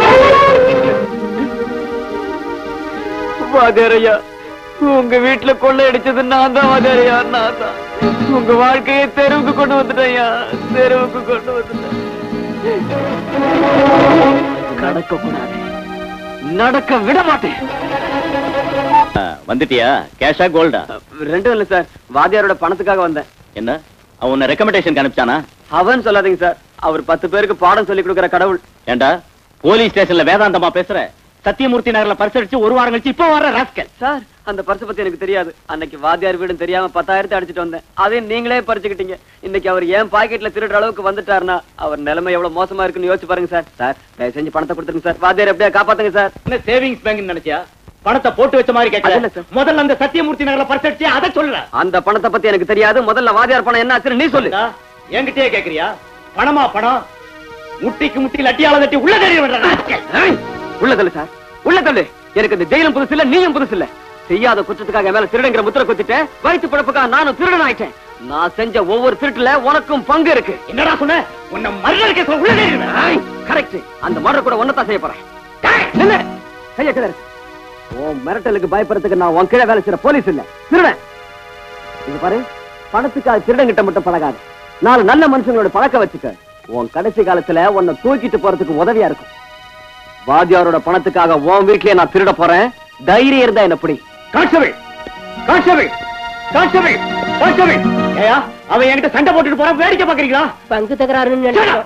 வாத்தியாரையா உங்க வீட்டுல கொள்ளை அடிச்சது நான் தான் வாத்தியாரையா நான் தான் உங்க வாழ்க்கையை தெருவுக்கு கொண்டு வந்துட்டேன்யா தெருவுக்கு கொண்டு வந்துட்டேன் நடக்க கூடாது நடக்க விட மாட்டேன் வந்துட்டியா கேஷா கோல்டா ரெண்டும் இல்ல சார் வாத்தியாரோட பணத்துக்காக வந்தேன் என்ன அவன் உன்னை ரெக்கமெண்டேஷன் அனுப்பிச்சானா அவன் சொல்லாதீங்க சார் அவர் பத்து பேருக்கு பாடம் சொல்லி கொடுக்கிற கடவுள் ஏண்டா போலீஸ் ஸ்டேஷன்ல வேதாந்தமா பேசுற சத்தியமூர்த்தி நகர்ல பரிசடிச்சு ஒரு வாரம் கழிச்சு இப்போ வர ராஸ்கல் சார் அந்த பரிசு பத்தி எனக்கு தெரியாது அன்னைக்கு வாத்தியார் வீடும் தெரியாம பத்தாயிரத்தை அடிச்சிட்டு வந்தேன் அதையும் நீங்களே பறிச்சுக்கிட்டீங்க இன்னைக்கு அவர் ஏன் பாக்கெட்ல திருடுற அளவுக்கு வந்துட்டாருன்னா அவர் நிலைமை எவ்வளவு மோசமா இருக்குன்னு யோசிச்சு பாருங்க சார் சார் தயவு செஞ்சு பணத்தை கொடுத்துருங்க சார் வாத்தியார் எப்படியா காப்பாத்துங்க சார் என்ன சேவிங்ஸ் பேங்க் நினைச்சியா பணத்தை போட்டு வச்ச மாதிரி அது இல்ல கேட்கல முதல்ல அந்த சத்தியமூர்த்தி நகர்ல பரிசடிச்சு அதை சொல்ற அந்த பணத்தை பத்தி எனக்கு தெரியாது முதல்ல வாத்தியார் பணம் என்ன ஆச்சுன்னு நீ சொல்லு என்கிட்டயே கேக்குறியா பணமா பணம் முட்டிக்கு முட்டி லட்டியால தட்டி உள்ள தெரிய விடுற ராஸ்கல் ஏய், உள்ள தள்ளு சார் உள்ள தள்ளு எனக்கு இந்த ஜெயிலும் புதுசு இல்ல நீயும் புதுசு இல்ல செய்யாத குற்றத்துக்காக என் மேல திருடுங்கிற முத்திர குத்திட்டேன் வயிற்று பிழப்புக்காக நானும் திருடன் ஆயிட்டேன் நான் செஞ்ச ஒவ்வொரு திருட்டுல உனக்கும் பங்கு இருக்கு என்னடா சொன்ன உன்னை மர்டர் கேஸ் உள்ள தெரியுவேன் கரெக்ட் அந்த மர்டர் கூட ஒன்னதான் செய்ய போறேன் டேய், நில்லு. கையை கிளறு. உன் மிரட்டலுக்கு பயப்படுறதுக்கு நான் உன் கீழே வேலை செய்யற போலீஸ் இல்ல திருடன் இது பாரு பணத்துக்காக திருடங்கிட்ட மட்டும் பழகாது நாலு நல்ல மனுஷங்களோட பழக்க வச்சுக்க உன் கடைசி காலத்துல உன்னை தூக்கிட்டு போறதுக்கு உதவியா இருக்கும் வாத்தியாரோட பணத்துக்காக உன் வீட்லயே நான் திருட போறேன் தைரியம் இருந்தா என்ன பிடி கான்ஸ்டபிள் கான்ஸ்டபிள் கான்ஸ்டபிள் கான்ஸ்டபிள் ஏயா அவன் என்கிட்ட சண்டை போட்டுட்டு போறான் வேடிக்கை பாக்குறீங்களா பங்கு தகராறுன்னு நினைக்கிறேன்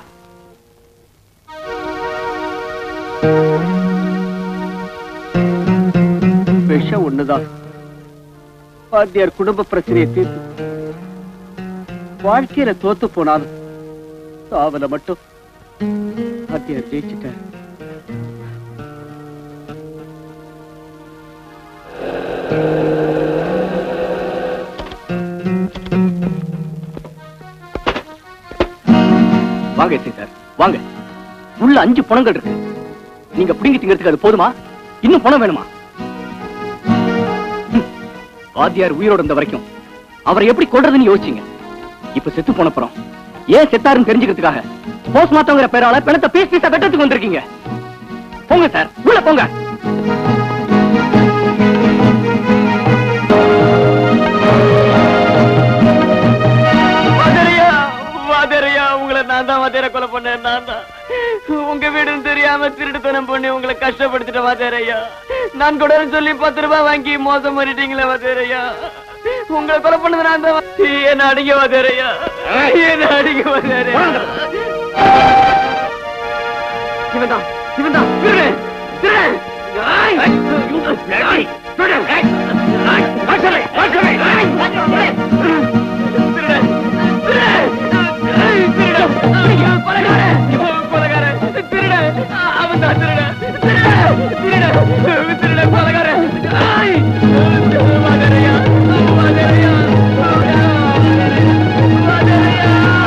விஷம் ஒண்ணுதான் வாத்தியார் குடும்ப பிரச்சனையை தீர்த்து வாழ்க்கையில தோத்து போனாலும் சாவல மட்டும் வாத்தியார் ஜெயிச்சுட்டார் வாங்க எஸ்ஐ சார் வாங்க உள்ள அஞ்சு பணங்கள் இருக்கு நீங்க பிடிங்கி திங்கிறதுக்கு அது போதுமா இன்னும் பணம் வேணுமா ம். வாத்தியார் உயிரோட இருந்த வரைக்கும் அவரை எப்படி கொல்றதுன்னு யோசிச்சீங்க இப்ப செத்து போன அப்புறம் ஏன் செத்தாருன்னு தெரிஞ்சுக்கிறதுக்காக போஸ்ட்மார்ட்டம்ங்கிற பேரால பிணத்தை பீஸ் பீஸா வெட்டத்துக்கு வந்திருக்கீங்க போங்க சார் உள்ள போங்க வாதரையா வாதரையா உங்களை நான் தான் வாதர கொலை பண்ணேன் நான் தான் உங்க வீடுன்னு தெரியாம திருட்டுத்தனம் பண்ணி உங்களை கஷ்டப்படுத்திட்ட வாதரையா நான் கூட சொல்லி பத்து ரூபாய் வாங்கி மோசம் பண்ணிட்டீங்களே வாதரையா உங்களை கொலை பண்ணது நான் தான் என்ன அடிங்க வாதரையா என்ன அடிங்க வாதரையா இவன் தான் இவன் தான் திருடன் திருடன் ஏய்! ஏய்! திருடன்! ஏய்! ஏய்! வாசலை! வாசலை! ஏய்! திருடன்! திருடன்! ஏய், திருடன்! ஐயோ, கொலைகாரன்! கொலைகாரன்! திருடன்! அவன்தான் திருடன்! திருடன்! திருடன்! திருடன், கொலைகாரன்! ஏய்! வாதரையா! வாதரையா! வாதரையா!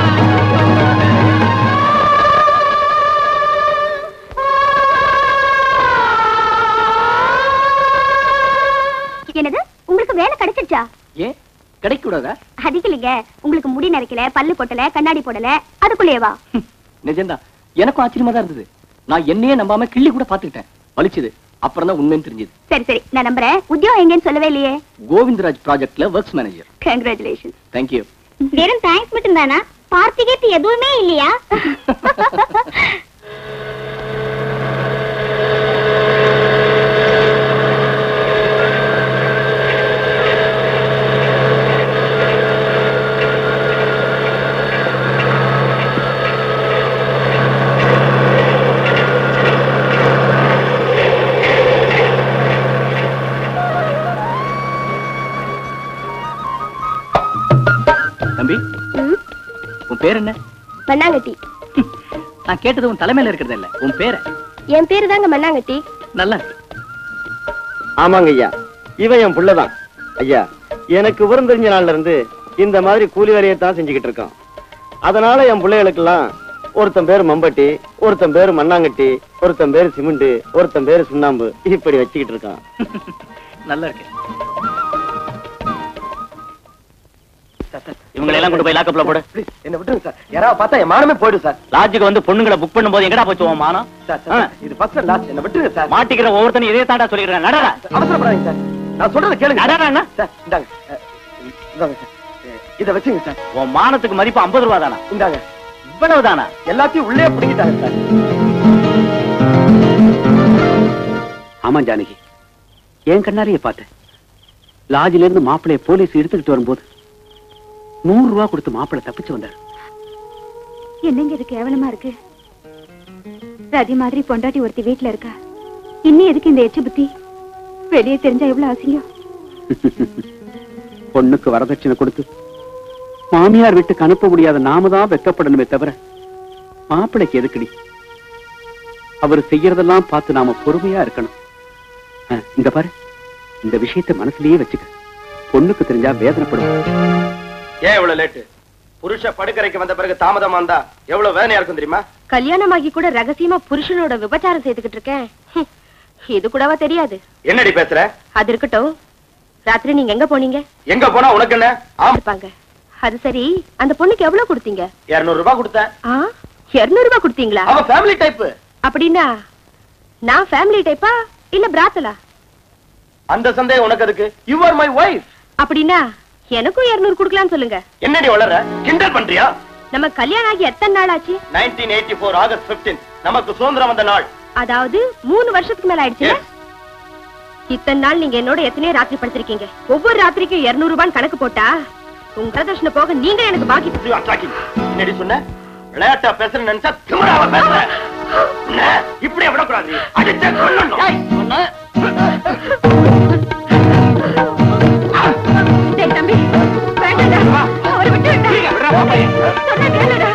என்னது உங்களுக்கு வேலை கிடைச்சிருச்சா ஏன் கிடைக்க கூடாதா அதுக்கு இல்லைங்க உங்களுக்கு முடி நரைக்கல பல்லு போட்டல கண்ணாடி போடல அதுக்குள்ளேவா நிஜம்தான் எனக்கும் ஆச்சரியமா தான் இருந்தது நான் என்னையே நம்பாம கிள்ளி கூட பாத்துக்கிட்டேன் வலிச்சது அப்புறம் தான் உண்மைன்னு தெரிஞ்சது சரி சரி நான் நம்புறேன் உத்தியோகம் எங்கன்னு சொல்லவே இல்லையே கோவிந்தராஜ் ப்ராஜெக்ட்ல ஒர்க்ஸ் மேனேஜர் கங்க்ராச்சுலேஷன் தேங்க்யூ வெறும் தேங்க்ஸ் மட்டும் தானா பார்ட்டி கேட்டு எதுவுமே இல்லையா தம்பி உன் பேர் என்ன மண்ணாங்கட்டி நான் கேட்டது உன் தலைமையில இருக்கிறது இல்ல உன் பேர என் பேரு தாங்க மண்ணாங்கட்டி நல்லா இருக்கு. ஆமாங்க ஐயா இவன் என் புள்ளதான் ஐயா எனக்கு விவரம் தெரிஞ்ச நாள்ல இருந்து இந்த மாதிரி கூலி வேலையை தான் செஞ்சுக்கிட்டு இருக்கான் அதனால என் பிள்ளைகளுக்கெல்லாம் ஒருத்தன் பேரு மம்பட்டி ஒருத்தன் பேரு மண்ணாங்கட்டி ஒருத்தன் பேரு சிமெண்ட் ஒருத்தன் பேரு சுண்ணாம்பு இப்படி வச்சுக்கிட்டு இருக்கான் நல்லா இருக்கு இவங்களை எல்லாம் கொண்டு போய் லாக்கப்ல போடு என்ன விட்டுருங்க சார் யாராவது பார்த்தா என் மானமே போயிடும் சார் லாட்ஜுக்கு வந்து பொண்ணுங்களை புக் பண்ணும்போது எங்கடா போச்சு உன் மானம் சார், சார், இது ஃபர்ஸ்ட் லாஸ்ட் என்ன விட்டுருங்க சார் மாட்டிக்கிற ஒவ்வொருத்தனும் இதே தாண்டா சொல்லிக்கிறேன் நடடா அவசரப்படாதீங்க சார் நான் சொல்றத கேளுங்க நடடா என்ன சார் இந்தாங்க அஹ், இந்தாங்க சார் அஹ், இத வச்சுங்க சார் உன் மானத்துக்கு மதிப்பு ஐம்பது ரூபா தானா இந்தாங்க இவ்வளவு தானா எல்லாத்தையும் உள்ளே பிடிக்கிட்டாங்க சார் ஆமா ஜானகி என் கண்ணாலேயே பார்த்தேன் லாட்ஜில இருந்து மாப்பிளைய போலீஸ் எடுத்துக்கிட்டு வரும்போது நூறு ரூபா கொடுத்து மாப்பிள்ளை தப்பிச்சு வந்தார் என்னங்க இது கேவலமா இருக்கு ரதி மாதிரி பொண்டாட்டி ஒருத்தி வீட்டுல இருக்கா இன்னும் எதுக்கு இந்த எச்சு புத்தி வெளியே தெரிஞ்சா எவ்வளவு அசிங்கம் பொண்ணுக்கு வரதட்சணை கொடுத்து மாமியார் வீட்டுக்கு அனுப்ப முடியாத நாம தான் வெக்கப்படணுமே தவிர மாப்பிளைக்கு எதுக்குடி அவர் செய்யறதெல்லாம் பார்த்து நாம பொறுமையா இருக்கணும் அஹ், இங்க பாரு இந்த விஷயத்தை மனசுலயே வச்சுக்க பொண்ணுக்கு தெரிஞ்சா வேதனைப்படும் ஏன் இவ்வளவு லேட்டு புருஷ படுக்கறைக்கு வந்த பிறகு தாமதமா இருந்தா எவ்வளவு வேலையா இருக்கும் தெரியுமா கல்யாணமாகி கூட ரகசியமா புருஷனோட விபச்சாரம் செய்துகிட்டு இருக்கேன் ஹம், இது கூடவா தெரியாது என்னடி பேசுற அது இருக்கட்டும் ராத்திரி நீங்க எங்க போனீங்க எங்க போனா உனக்கு என்ன ஆமா இருப்பாங்க அது சரி அந்த பொண்ணுக்கு எவ்வளவு கொடுத்தீங்க இருநூறு ரூபாய் கொடுத்தேன் ஆ இருநூறு ரூபாய் கொடுத்தீங்களா அவ ஃபேமிலி டைப் அப்படின்னா நான் ஃபேமிலி டைப்பா இல்ல பிராத்தலா அந்த சந்தேகம் உனக்கு அதுக்கு யூ ஆர் மை ஒய்ஃப் அப்படின்னா எனக்கும் இருநூறு கொடுக்கலாம்னு சொல்லுங்க என்னடி வளர கிண்டல் பண்றியா நம்ம கல்யாணம் ஆகி எத்தனை நாள் ஆச்சு 1984 ஆகஸ்ட் 15 நமக்கு சுதந்திரம் வந்த நாள் அதாவது மூணு வருஷத்துக்கு மேல ஆயிடுச்சு இத்தனை நாள் நீங்க என்னோட எத்தனையோ ராத்திரி படுத்திருக்கீங்க ஒவ்வொரு ராத்திரிக்கும் இருநூறு ரூபான்னு கணக்கு போட்டா உங்க வரதட்சணை போக நீங்க எனக்கு பாக்கி You are talking. என்னடி சொன்ன விளையாட்டா பேசுறேன்னு நினைச்சா திமிராவ பேசுற என்ன? இப்படியே விடக்கூடாது நீ. அடிச்சா கொல்லணும். டேய் தம்பி வேண்டாம்டா அவரை விட்டு விட்டா சொன்னா கேளுடா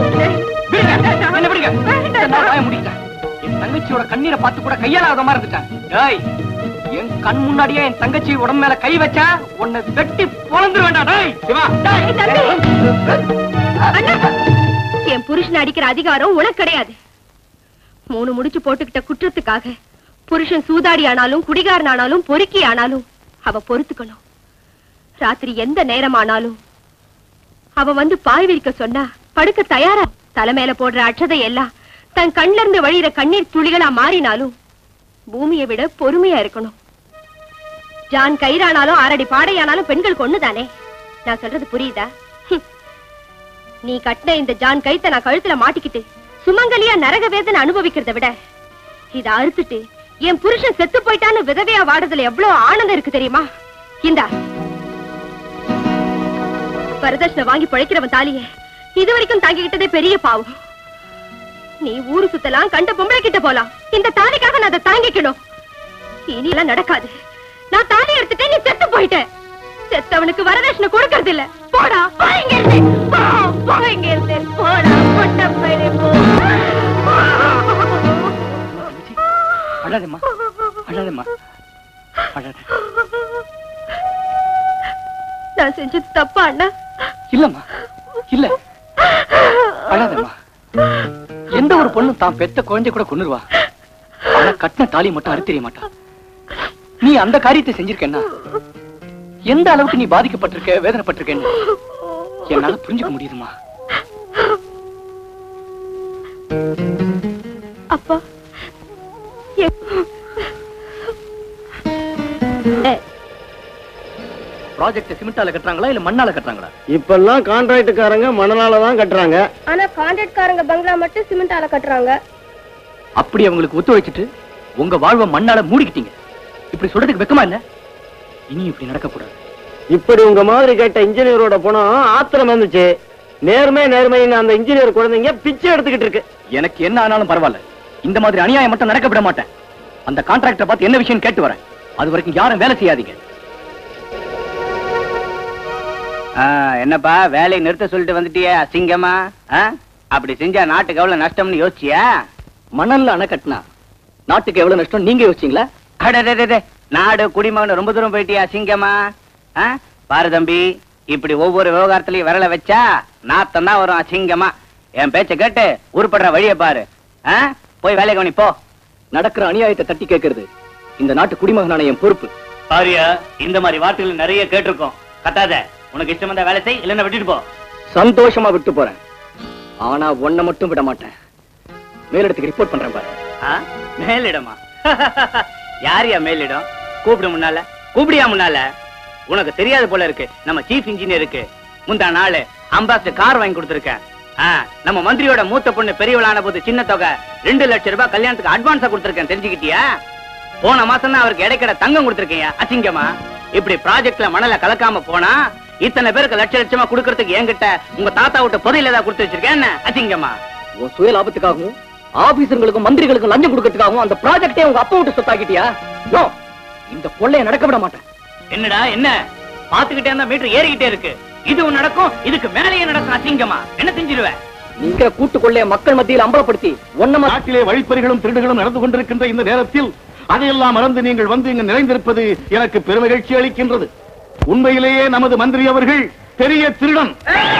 என் தங்கச்சியோட கண்ணீரை பார்த்து கூட கையாளாத மாதிரி இருந்துட்டான் டேய் என் கண் முன்னாடியே என் தங்கச்சி உடம்பு மேல கை வச்சா உன்னை வெட்டி பொழந்துரு வேண்டாம் டேய் சிவா டேய் தம்பி அண்ணா என் புருஷன் அடிக்கிற அதிகாரம் உனக்கு கிடையாது மூணு முடிச்சு போட்டுக்கிட்ட குற்றத்துக்காக புருஷன் சூதாடி ஆனாலும் குடிகாரன் ஆனாலும் பொறுக்கி ஆனாலும் அவ பொறுத்துக்கணும் ராத்திரி எந்த நேரம் ஆனாலும் அவ வந்து பாய் விரிக்க சொன்னா படுக்க தயாரா தலைமையில போடுற அட்சதை எல்லாம் தன் கண்ல இருந்து வழியிற கண்ணீர் துளிகளா மாறினாலும் பூமியை விட பொறுமையா இருக்கணும் ஜான் கயிறானாலும் ஆறடி பாடையானாலும் பெண்கள் கொண்டுதானே நான் சொல்றது புரியுதா ஹம். நீ கட்டின இந்த ஜான் கைத்த நான் கழுத்துல மாட்டிக்கிட்டு சுமங்கலியா நரக வேதனை அனுபவிக்கிறத விட இத அறுத்துட்டு என் புருஷன் செத்து போயிட்டான்னு விதவையா வாடுறதுல எவ்வளவு ஆனந்தம் இருக்கு தெரியுமா இந்தா வரதட்சணை வாங்கி பிழைக்கிறவன் தாலிய இது வரைக்கும் தாங்கிக்கிட்டதே பெரிய பாவம் நீ ஊரு சுத்தலாம் கண்ட பொம்பளை கிட்ட போலாம் இந்த தாலிக்காக நான் அதை தாங்கிக்கணும் இனி எல்லாம் நடக்காது நான் தாலி எடுத்துட்டேன் நீ செத்து போயிட்ட செத்தவனுக்கு வரதட்சணை கொடுக்கறது இல்ல போடா போ இங்க இருந்து போ போ இங்க இருந்து போடா பொட்ட பையனே போ அழாதம்மா அழாதம்மா அழாத நான் செஞ்சது தப்பா அண்ணா இல்லம்மா இல்ல அழாதம்மா எந்த ஒரு பொண்ணும் தான் பெத்த குழந்தை கூட கொன்னுருவா ஆனா கட்டின தாலி மட்டும் அறுத்தெறிய மாட்டா நீ அந்த காரியத்தை செஞ்சிருக்கேன்னா எந்த அளவுக்கு நீ பாதிக்கப்பட்டிருக்க வேதனைப்பட்டிருக்கேன்னு என்னால புரிஞ்சுக்க முடியுதுமா அப்பா ப்ராஜெக்ட் சிமெண்டால கட்டுறாங்களா இல்ல மண்ணால கட்டுறாங்களா இப்பெல்லாம் கான்ட்ராக்டுக்காரங்க மணலால தான் கட்டுறாங்க ஆனா கான்ட்ராக்ட்காரங்க பங்களா மட்டும் சிமெண்டால கட்டுறாங்க அப்படி அவங்களுக்கு ஒத்து வச்சுட்டு உங்க வாழ்வை மண்ணால மூடிக்கிட்டீங்க இப்படி சொல்றதுக்கு வெக்கமா இல்ல இனி இப்படி நடக்கக்கூடாது இப்படி உங்க மாதிரி கேட்ட இன்ஜினியரோட பணம் ஆத்திரம் வந்துச்சு நேர்மை நேர்மைன்னு அந்த இன்ஜினியர் குழந்தைங்க பிச்சை எடுத்துக்கிட்டு இருக்கு எனக்கு என்ன ஆனாலும் பரவாயில்ல இந்த மாதிரி அநியாயம் மட்டும் நடக்க விட மாட்டேன் அந்த கான்ட்ராக்டரை பார்த்து என்ன விஷயம் கேட்டு வரேன் அது வரைக்கும் யாரும் வேலை செய்யாதீங்க ஆ, என்னப்பா வேலையை நிறுத்த சொல்லிட்டு வந்துட்டியே அசிங்கமா ஆ? அப்படி செஞ்சா நாட்டுக்கு எவ்வளவு நஷ்டம்னு யோசிச்சியா மணல்ல அணை கட்டினா நாட்டுக்கு எவ்வளவு நஷ்டம் நீங்க யோசிச்சீங்களா அடடடடே, நாடு குடிமகன் ரொம்ப தூரம் போயிட்டியா அசிங்கமா ஆ? பாரு தம்பி இப்படி ஒவ்வொரு விவகாரத்திலயும் விரல வச்சா நாத்தம் தான் வரும் அசிங்கமா என் பேச்ச கேட்டு உருப்படுற வழியை பாரு ஆ? போய் வேலை கவனி போ நடக்கிற அநியாயத்தை தட்டி கேட்கறது இந்த நாட்டு குடிமகனான என் பொறுப்பு பாரியா இந்த மாதிரி வார்த்தைகள் நிறைய கேட்டிருக்கோம் கத்தாத உனக்கு இஷ்டம் வந்தா வேலை செய் இல்லைன்னா விட்டுட்டு போ சந்தோஷமா விட்டு போறேன் ஆனா ஒன்ன மட்டும் விட மாட்டேன் மேலிடத்துக்கு ரிப்போர்ட் பண்றேன் பாரு ஆ? மேலிடமா யாரியா மேலிடம் கூப்பிடு முன்னால கூப்பிடியா முன்னால உனக்கு தெரியாது போல இருக்கு நம்ம சீஃப் இன்ஜினியருக்கு முந்தா நாள் அம்பாசிடர் கார் வாங்கி கொடுத்துருக்கேன் ஆ, நம்ம மந்திரியோட மூத்த பொண்ணு பெரியவளான போது சின்ன தொகை ரெண்டு லட்சம் ரூபாய் கல்யாணத்துக்கு அட்வான்ஸா கொடுத்துருக்கேன் தெரிஞ்சுக்கிட்டியா போன மாசம் தான் அவருக்கு இடைக்கட தங்கம் கொடுத்திருக்கீங்க அசிங்கமா இப்படி ப்ராஜெக்ட்ல மணல கலக்காம போனா இத்தனை பேருக்கு லட்ச லட்சமா கொடுக்கறதுக்கு என்கிட்ட உங்க தாத்தா விட்ட புதையில ஏதாவது கொடுத்து வச்சிருக்கேன் என்ன அசிங்கமா உன் சுய லாபத்துக்காகவும் ஆபீசர்களுக்கும் மந்திரிகளுக்கும் லஞ்சம் கொடுக்கறதுக்காகவும் அந்த ப்ராஜெக்டே உங்க அப்பா விட்டு சொத்தாக்கிட்டியா நோ இந்த கொள்ளைய நடக்க விட மாட்டேன் என்னடா என்ன பாத்துக்கிட்டே இருந்தா மீட்டர் ஏறிக்கிட்டே இருக்கு இதுவும் நடக்கும் இதுக்கு மேலேயே நடக்கும் அசிங்கமா என்ன செஞ்சிருவேன் நீங்க கூட்டு கொள்ளைய மக்கள் மத்தியில் அம்பலப்படுத்தி ஒன்னமா நாட்டிலே வழிப்பறிகளும் திருடுகளும் நடந்து கொண்டிருக்கின்ற இந்த நேரத்தில் அதையெல்லாம் மறந்து நீங்கள் வந்து இங்கு நிறைந்திருப்பது எனக்கு பெருமகிழ்ச்சி அளிக்கின்றது உண்மையிலேயே நமது மந்திரி அவர்கள் பெரிய திருடன்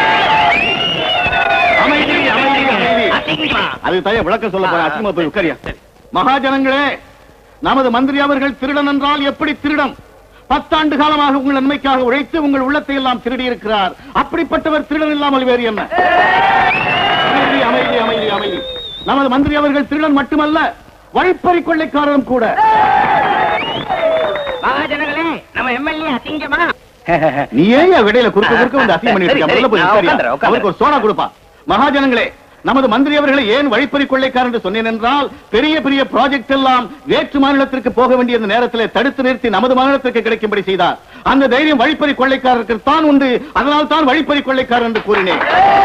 அமைதி அமைதி அமைதி அது தய விளக்கம் சொல்ல போற அசிங்கமா போய் உட்காரியா மகாஜனங்களே நமது மந்திரி அவர்கள் திருடன் என்றால் எப்படி திருடன் பத்தாண்டு காலமாக உங்கள் நன்மைக்காக உழைத்து உங்கள் உள்ளத்தை எல்லாம் திருடி இருக்கிறார் அப்படிப்பட்டவர் திருடன் இல்லாமல் வேறு என்ன அமைதி அமைதி அமைதி அமைதி நமது மந்திரி அவர்கள் திருடன் மட்டுமல்ல வழிப்பறி கொள்ளைக்காரரும் கூட மகாஜனங்களே நம்ம எம்எல்ஏ அசிங்கமா நீ ஏன் என் விடையில குறுக்க குறுக்க வந்து அசிங்கம் பண்ணிட்டு சரி, இருக்க? முதல்ல போய் நான் உட்காரியா? உட்கார்ந்துறேன், உட்கார்ந்துறேன். அவருக்கு ஒரு சோனா கொடுப்பா மகாஜனங்களே நமது மந்திரி அவர்களை ஏன் வழிப்பறி கொள்ளைக்காரர் என்று சொன்னேன் என்றால் பெரிய பெரிய ப்ராஜெக்ட் எல்லாம் வேற்று மாநிலத்திற்கு போக வேண்டிய இந்த நேரத்தில் தடுத்து நிறுத்தி நமது மாநிலத்திற்கு கிடைக்கும்படி செய்தார் அந்த தைரியம் வழிப்பறி கொள்ளைக்காரருக்கு தான் உண்டு அதனால் தான் வழிப்பறி கொள்ளைக்காரர் என்று கூறினேன்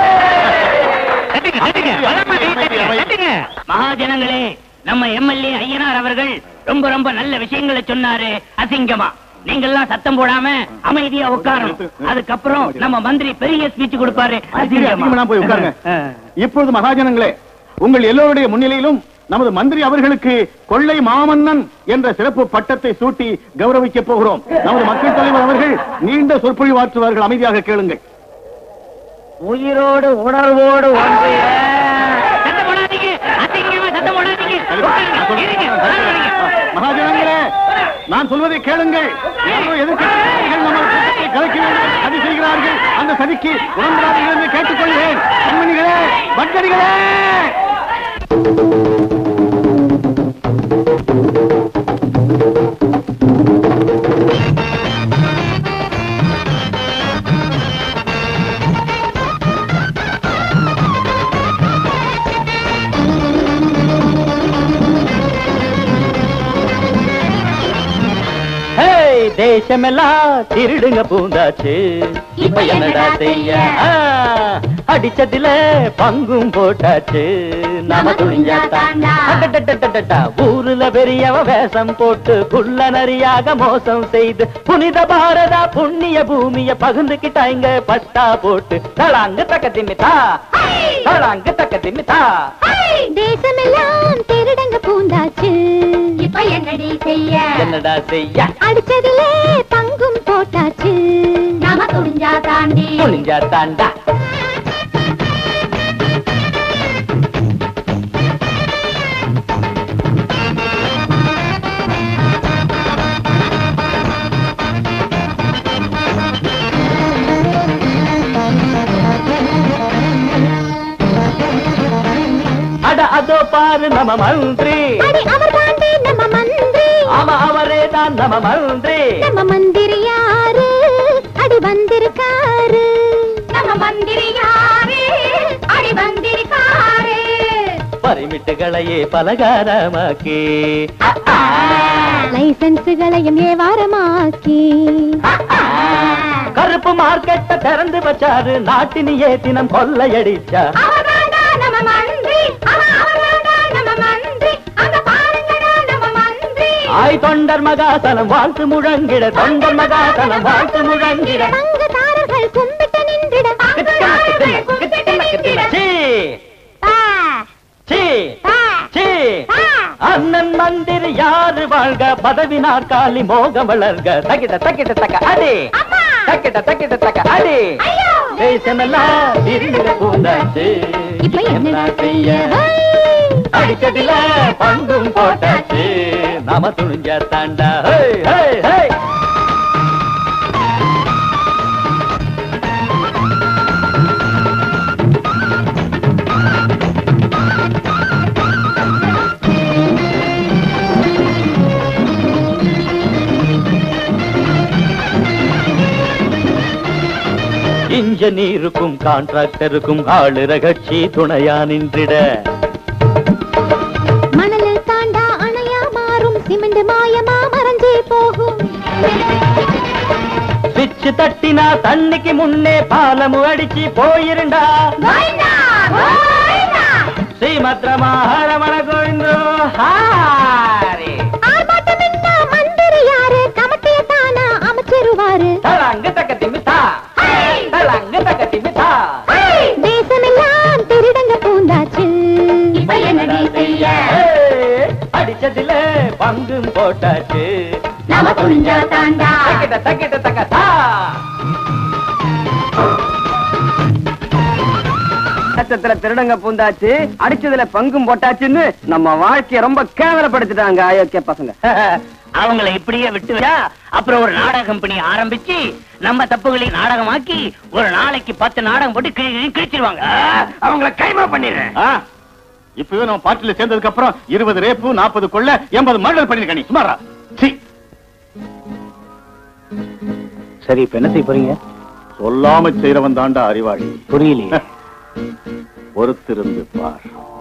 மகாஜனங்களே நம்ம எம்எல்ஏ ஐயனார் அவர்கள் ரொம்ப ரொம்ப நல்ல விஷயங்களை சொன்னாரு அசிங்கமா நீங்கெல்லாம் சத்தம் போடாம அமைதியா உட்காரணும் அதுக்கப்புறம் நம்ம மந்திரி பெரிய ஸ்பீச் கொடுப்பாரு அதிகமா அசிங்கமா போய் உட்காருங்க இப்பொழுது மகாஜனங்களே உங்கள் எல்லோருடைய முன்னிலையிலும் நமது மந்திரி அவர்களுக்கு கொள்ளை மாமன்னன் என்ற சிறப்பு பட்டத்தை சூட்டி கௌரவிக்க போகிறோம் நமது மக்கள் தலைவர் அவர்கள் நீண்ட சொற்பொழிவாற்றுவார்கள் அமைதியாக கேளுங்கள் உயிரோடு உணர்வோடு ஒன்று சத்தம் போடாதீங்க அசிங்கமா சத்தம் போடாதீங்க உட்காருங்க, இருங்க, உட்காருங்க. மகாஜனங்களே நான் சொல்வதை கேளுங்கள் யாரோ எதிர்க்கட்சிகள் நம்ம கூட்டத்தை கலைக்க வேண்டும் என்று சதி செய்கிறார்கள் அந்த சதிக்கு உடன்படாதீர்கள் என்று கேட்டுக்கொள்கிறேன் கண்மணிகளே வட்கடிகளே ஹேய், தேசமெல்லாம் திருடுங்க பூந்தாச்சு இப்ப என்னடா செய்ய ஆ, அடிச்சதுல பங்கும் போட்டாச்சு நாம துணிஞ்சாத்தான் அடடடடடடா, ஊருல பெரியவ வேஷம் போட்டு குள்ள நரியாக மோசம் செய்து புனித பாரதா புண்ணிய பூமிய பகுந்துக்கிட்டாங்க பட்டா போட்டு தளாங்கு தக்க திமித்தா தளாங்கு தக்க திமித்தா தேசமெல்லாம் திருடங்க பூந்தாச்சு இப்ப என்னடி செய்ய என்னடா செய்ய அடிச்சதிலே பங்கும் போட்டாச்சு நாம துணிஞ்சா தாண்டி துணிஞ்சா தாண்டா அட அதோ பாரு நம்ம மந்திரி அடி அவர் தாண்டி நம்ம மந்திரி ஆமா அவரே தான் நம்ம மந்திரி நம்ம மந்திரி யாரு அடி வந்திருக்காரு நம்ம மந்திரி யாரு அடி வந்திருக்காரு பரிமிட்டுகளையே பலகாரமாக்கி லைசன்ஸுகளையும் ஏவாரமாக்கி கருப்பு மார்க்கெட்ட திறந்து வச்சாரு நாட்டினியே தினம் கொள்ளையடிச்சா அவர்தான்டா நம்ம மந்திரி அவன் அவர்தான்டா நம்ம மந்திரி அங்க பாருங்கடா நம்ம மந்திரி ஆய் தொண்டர் மகாசனம் வாழ்த்து முழங்கிட தொண்டர் மகாசனம் வாழ்த்து முழங்கிட பங்குதாரர்கள் கும்பிட்டு நின்றிட பங்குதாரர்கள் கும்பிட்டு நின்றிட சீ சீ சீ அண்ணன் மந்திரி யாரு வாழ்க பதவி நாற்காலி மோகம் வளர்க தக்கிட்ட தக்கிட்ட தக்க அடி தக்கிட்ட தக்கிட்ட தக்க அடி தேசமெல்லாம் திருநில பூந்தாச்சு இப்ப என்ன செய்ய அடிச்சதில பங்கும் போட்டாச்சு நாம துணிஞ்ச தாண்டா ஹே ஹே ஹே இன்ஜினியருக்கும் கான்ட்ராக்டருக்கும் ஆளுற கட்சி துணையா நின்றிட மணலில் தாண்டா அணையா மாறும் சிமெண்ட் மாய கட்டினா தண்ணிக்கு முன்னே பாலமு அடிச்சு போயிருண்டா ஸ்ரீமத்ரமா ஹரமண கோவிந்தோ ஹாரி மந்திரி யாரு கமட்டிய தானா அமைச்சிருவாரு தலங்கு தக்கத்தி மிதா தலங்கு தக்கத்தி மிதா தேசமெல்லாம் திருடங்க பூந்தாச்சு ஏய், அடிச்சதுல பங்கும் போட்டாச்சு நாம துணிஞ்சா தாண்டா தக்கிட்ட தக்கிட்ட தக்கத்தா கஷ்டத்துல திருடங்க பூந்தாச்சு அடிச்சதுல பங்கும் போட்டாச்சுன்னு நம்ம வாழ்க்கைய ரொம்ப கேவலப்படுத்திட்டாங்க அயோக்கிய பசங்க அவங்கள இப்படியே விட்டுவிட்டா அப்புறம் ஒரு நாடக கம்பெனி ஆரம்பிச்சு நம்ம தப்புகளை நாடகமாக்கி ஒரு நாளைக்கு பத்து நாடகம் போட்டு கிழி கிழி கிழிச்சிருவாங்க அவங்கள கைமா பண்ணிடுறேன் ஆ, இப்பவே நம்ம பார்ட்டில சேர்ந்ததுக்கு அப்புறம் இருபது ரேப்பு நாற்பது கொள்ள எண்பது மர்டர் பண்ணிருக்க நீ சுமாரா சீ சரி இப்ப என்ன செய்ய போறீங்க சொல்லாம செய்யறவன் தாண்டா அறிவாளி புரியலையே பொறுத்திருந்து பார்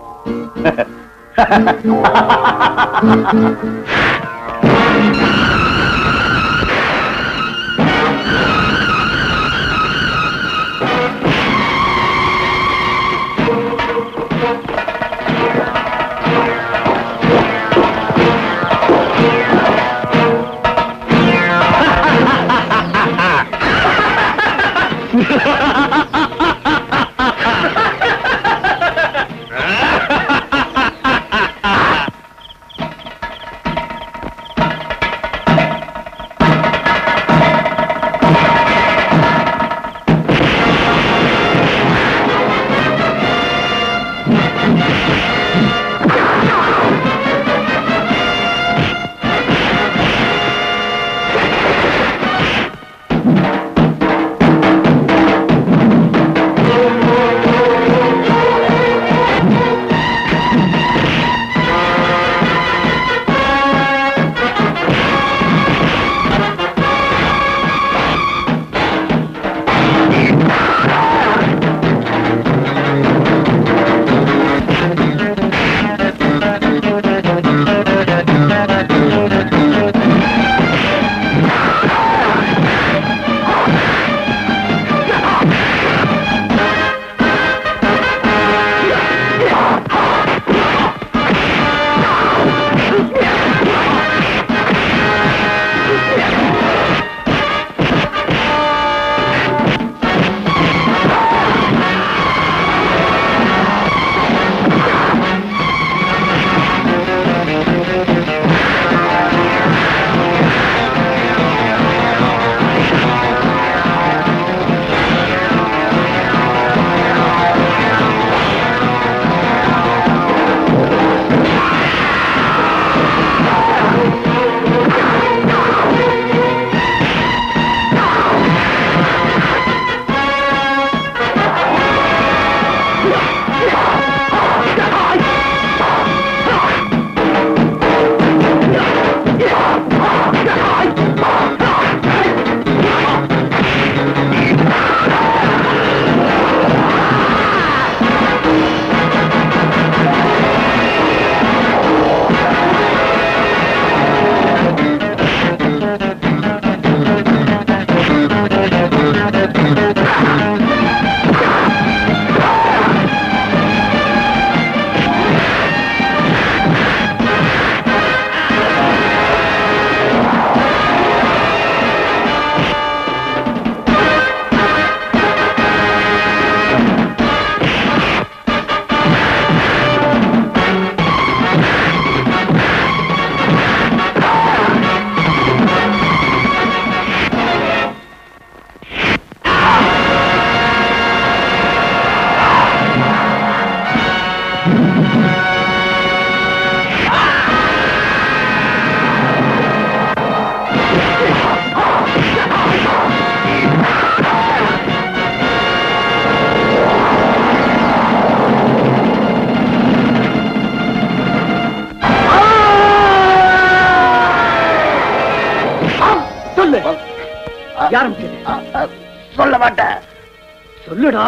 சொல்லு யாரம்பிச்சது சொல்ல மாட்டேன் சொல்லுடா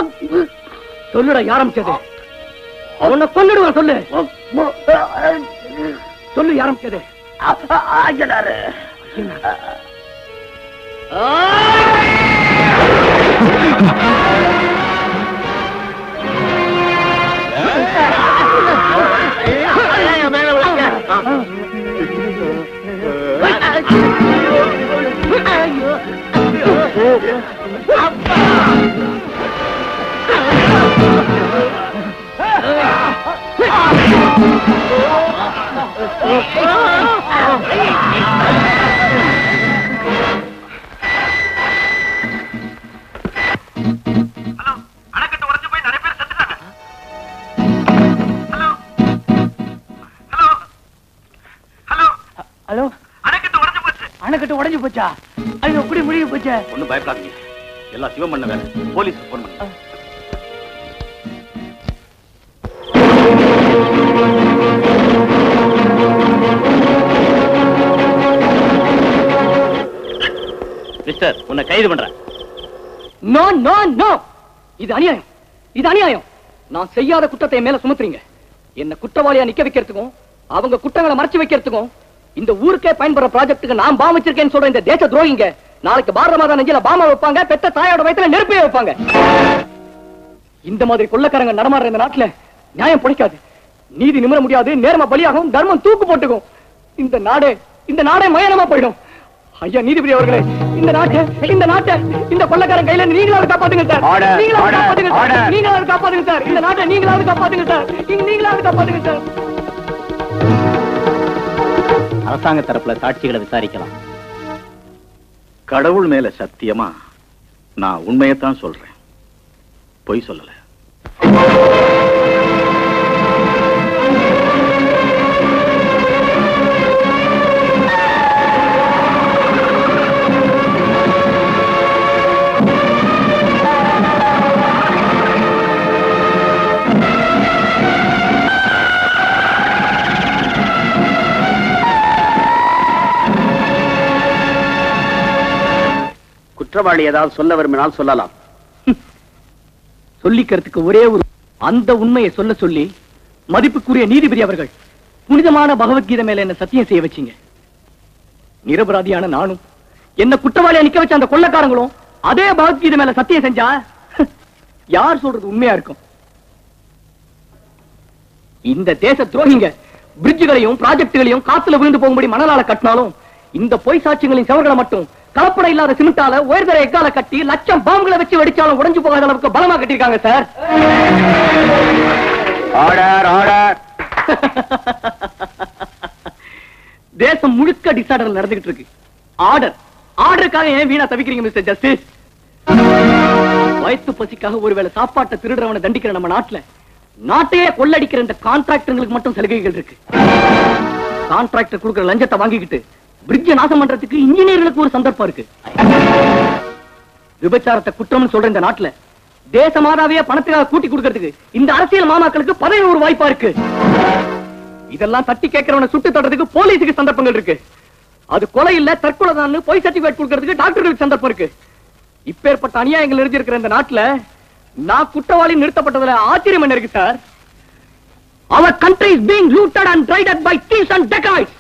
சொல்லுடா யாரம்பிச்சது உன்னை கொன்னுடுவான் சொல்லு சொல்லு யாரம்பிச்சது ஆஞ்சனாரு ஆ ஹலோ அணைக்கட்டு உடைஞ்சு போச்சா ஐயோ குடி முழுகி போச்சா ஒண்ணும் பயப்படாதீங்க எல்லாம் சிவம் பண்ண வேலை போலீஸ் போன் பண்ண மிஸ்டர் உன்னை கைது பண்றேன் நோ நோ நோ இது அநியாயம் இது அநியாயம் நான் செய்யாத குற்றத்தை என் மேல சுமத்துறீங்க என்ன குற்றவாளியா நிக்க வைக்கிறதுக்கும் அவங்க குற்றங்களை மறைச்சு வைக்கிறதுக்கும் இந்த ஊருக்கே பயன்படுற ப்ராஜெக்ட்டுக்கு நான் பாம் வச்சிருக்கேன்னு சொல்ற இந்த தேச துரோகிங்க நாளைக்கு பாரத மாதா நெஞ்சில பாமா வைப்பாங்க பெத்த தாயோட வயத்துல நெருப்பைய வைப்பாங்க இந்த மாதிரி கொள்ளக்காரங்க நடமாடுற இந்த நாட்டுல நியாயம் பிடிக்காது நீதி நிமிர முடியாது நேர்ம பலியாகும் தர்மம் தூக்கு போட்டுக்கும் இந்த நாடே இந்த நாடே மயனமா போயிடும் ஐயா நீதிபதி அவர்களே இந்த நாட்டை இந்த நாட்டை இந்த கொள்ளக்காரன் கையில இருந்து நீங்களாவது காப்பாத்துங்க சார் Order, நீங்களாவது order, காப்பாத்துங்க சார் order. நீங்களாவது காப்பாத்துங்க சார் இந்த நாட்டை நீங்களாவது காப்பாத்துங்க சார் நீங்க- நீங்களாவது காப்பாத்துங்க சார் அரசாங்க தரப்புல சாட்சிகளை விசாரிக்கலாம் கடவுள் மேல சத்தியமா நான் உண்மையத்தான் சொல்றேன் பொய் சொல்லல குற்றவாளி ஏதாவது சொல்ல விரும்பினால் சொல்லலாம் சொல்லிக்கிறதுக்கு ஒரே ஒரு அந்த உண்மையை சொல்ல சொல்லி மதிப்புக்குரிய நீதிபதி அவர்கள் புனிதமான பகவத்கீதை மேல என்ன சத்தியம் செய்ய வச்சீங்க நிரபராதியான நானும் என்ன குற்றவாளியா நிக்க வச்ச அந்த கொள்ளக்காரங்களும் அதே பகவத்கீதை மேல சத்தியம் செஞ்சா யார் சொல்றது உண்மையா இருக்கும் இந்த தேச துரோகிங்க பிரிட்ஜுகளையும் ப்ராஜெக்டுகளையும் காத்துல விழுந்து போகும்படி மணலால கட்டினாலும் இந்த பொய் சாட்சியங்களின் செவர்களை மட்டும் கலப்படம் இல்லாத சிமெண்டால உயர்தர எக்கால கட்டி லட்சம் பாம்புகளை வச்சு வெடிச்சாலும் உடைஞ்சு போகாத அளவுக்கு பலமா கட்டிருக்காங்க சார் ஆர்டர் ஆர்டர் தேசம் முழுக்க டிசார்டர் நடந்துகிட்டு இருக்கு ஆர்டர் ஆர்டருக்காக ஏன் வீணா தவிக்கிறீங்க மிஸ்டர் ஜஸ்டிஸ் வயிற்று பசிக்காக ஒருவேளை சாப்பாட்டை திருடுறவனை தண்டிக்கிற நம்ம நாட்டுல நாட்டையே கொள்ளடிக்கிற இந்த கான்ட்ராக்டர்களுக்கு மட்டும் சலுகைகள் இருக்கு கான்ட்ராக்டர் கொடுக்கிற லஞ்சத்தை வாங்கிக்கிட்டு பிரிட்ஜ் நாசம் பண்றதுக்கு இன்ஜினியர்களுக்கு ஒரு சந்தர்ப்பம் இருக்கு விபச்சாரத்தை குற்றம்னு சொல்ற இந்த நாட்டுல தேச மாதாவையே பணத்துக்காக கூட்டி கொடுக்கறதுக்கு இந்த அரசியல் மாமாக்களுக்கு பதவி ஒரு வாய்ப்பா இருக்கு இதெல்லாம் தட்டி கேட்கிறவனை சுட்டு தடுறதுக்கு போலீஸுக்கு சந்தர்ப்பங்கள் இருக்கு அது கொலை இல்ல தற்கொலை தான் பொய் சர்டிபிகேட் கொடுக்கறதுக்கு டாக்டர்களுக்கு சந்தர்ப்பம் இருக்கு இப்பேற்பட்ட அநியாயங்கள் நிறைஞ்சிருக்கிற இந்த நாட்டுல நான் குற்றவாளி நிறுத்தப்பட்டதுல ஆச்சரியம் என்ன இருக்கு sir our country is being looted and traded by thieves and decoys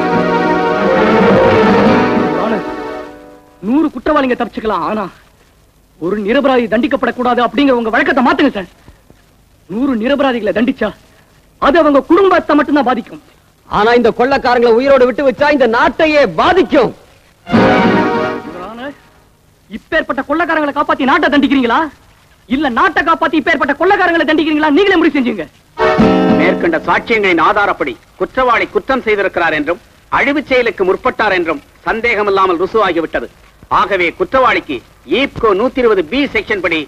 நூறு குற்றவாளிங்க தப்பிச்சுக்கலாம் ஆனா ஒரு நிரபராதி தண்டிக்கப்படக்கூடாது அப்படிங்கிற உங்க வழக்கத்தை மாத்துங்க சார் நூறு நிரபராதிகளை தண்டிச்சா அது அவங்க குடும்பத்தை மட்டும்தான் பாதிக்கும் ஆனா இந்த கொள்ளக்காரங்களை உயிரோடு விட்டு வச்சா இந்த நாட்டையே பாதிக்கும் Your Honor, இப்பேற்பட்ட கொள்ளக்காரங்களை காப்பாத்தி நாட்டை தண்டிக்கிறீங்களா இல்ல நாட்டை காப்பாத்தி இப்பேற்பட்ட கொள்ளக்காரங்களை தண்டிக்கிறீங்களா நீங்களே முடிவு செஞ்சீங்க மேற்கண்ட சாட்சியங்களின் ஆதாரப்படி குற்றவாளி குற்றம் செய்திருக்கிறார் என்றும் அழிவுச் செயலுக்கு முற்பட்டார் என்றும் சந்தேகமில்லாமல் ருசுவாகிவிட்டது ஆகவே குற்றவாளிக்கு ஈப்கோ நூத்தி இருபது பி செக்ஷன் படி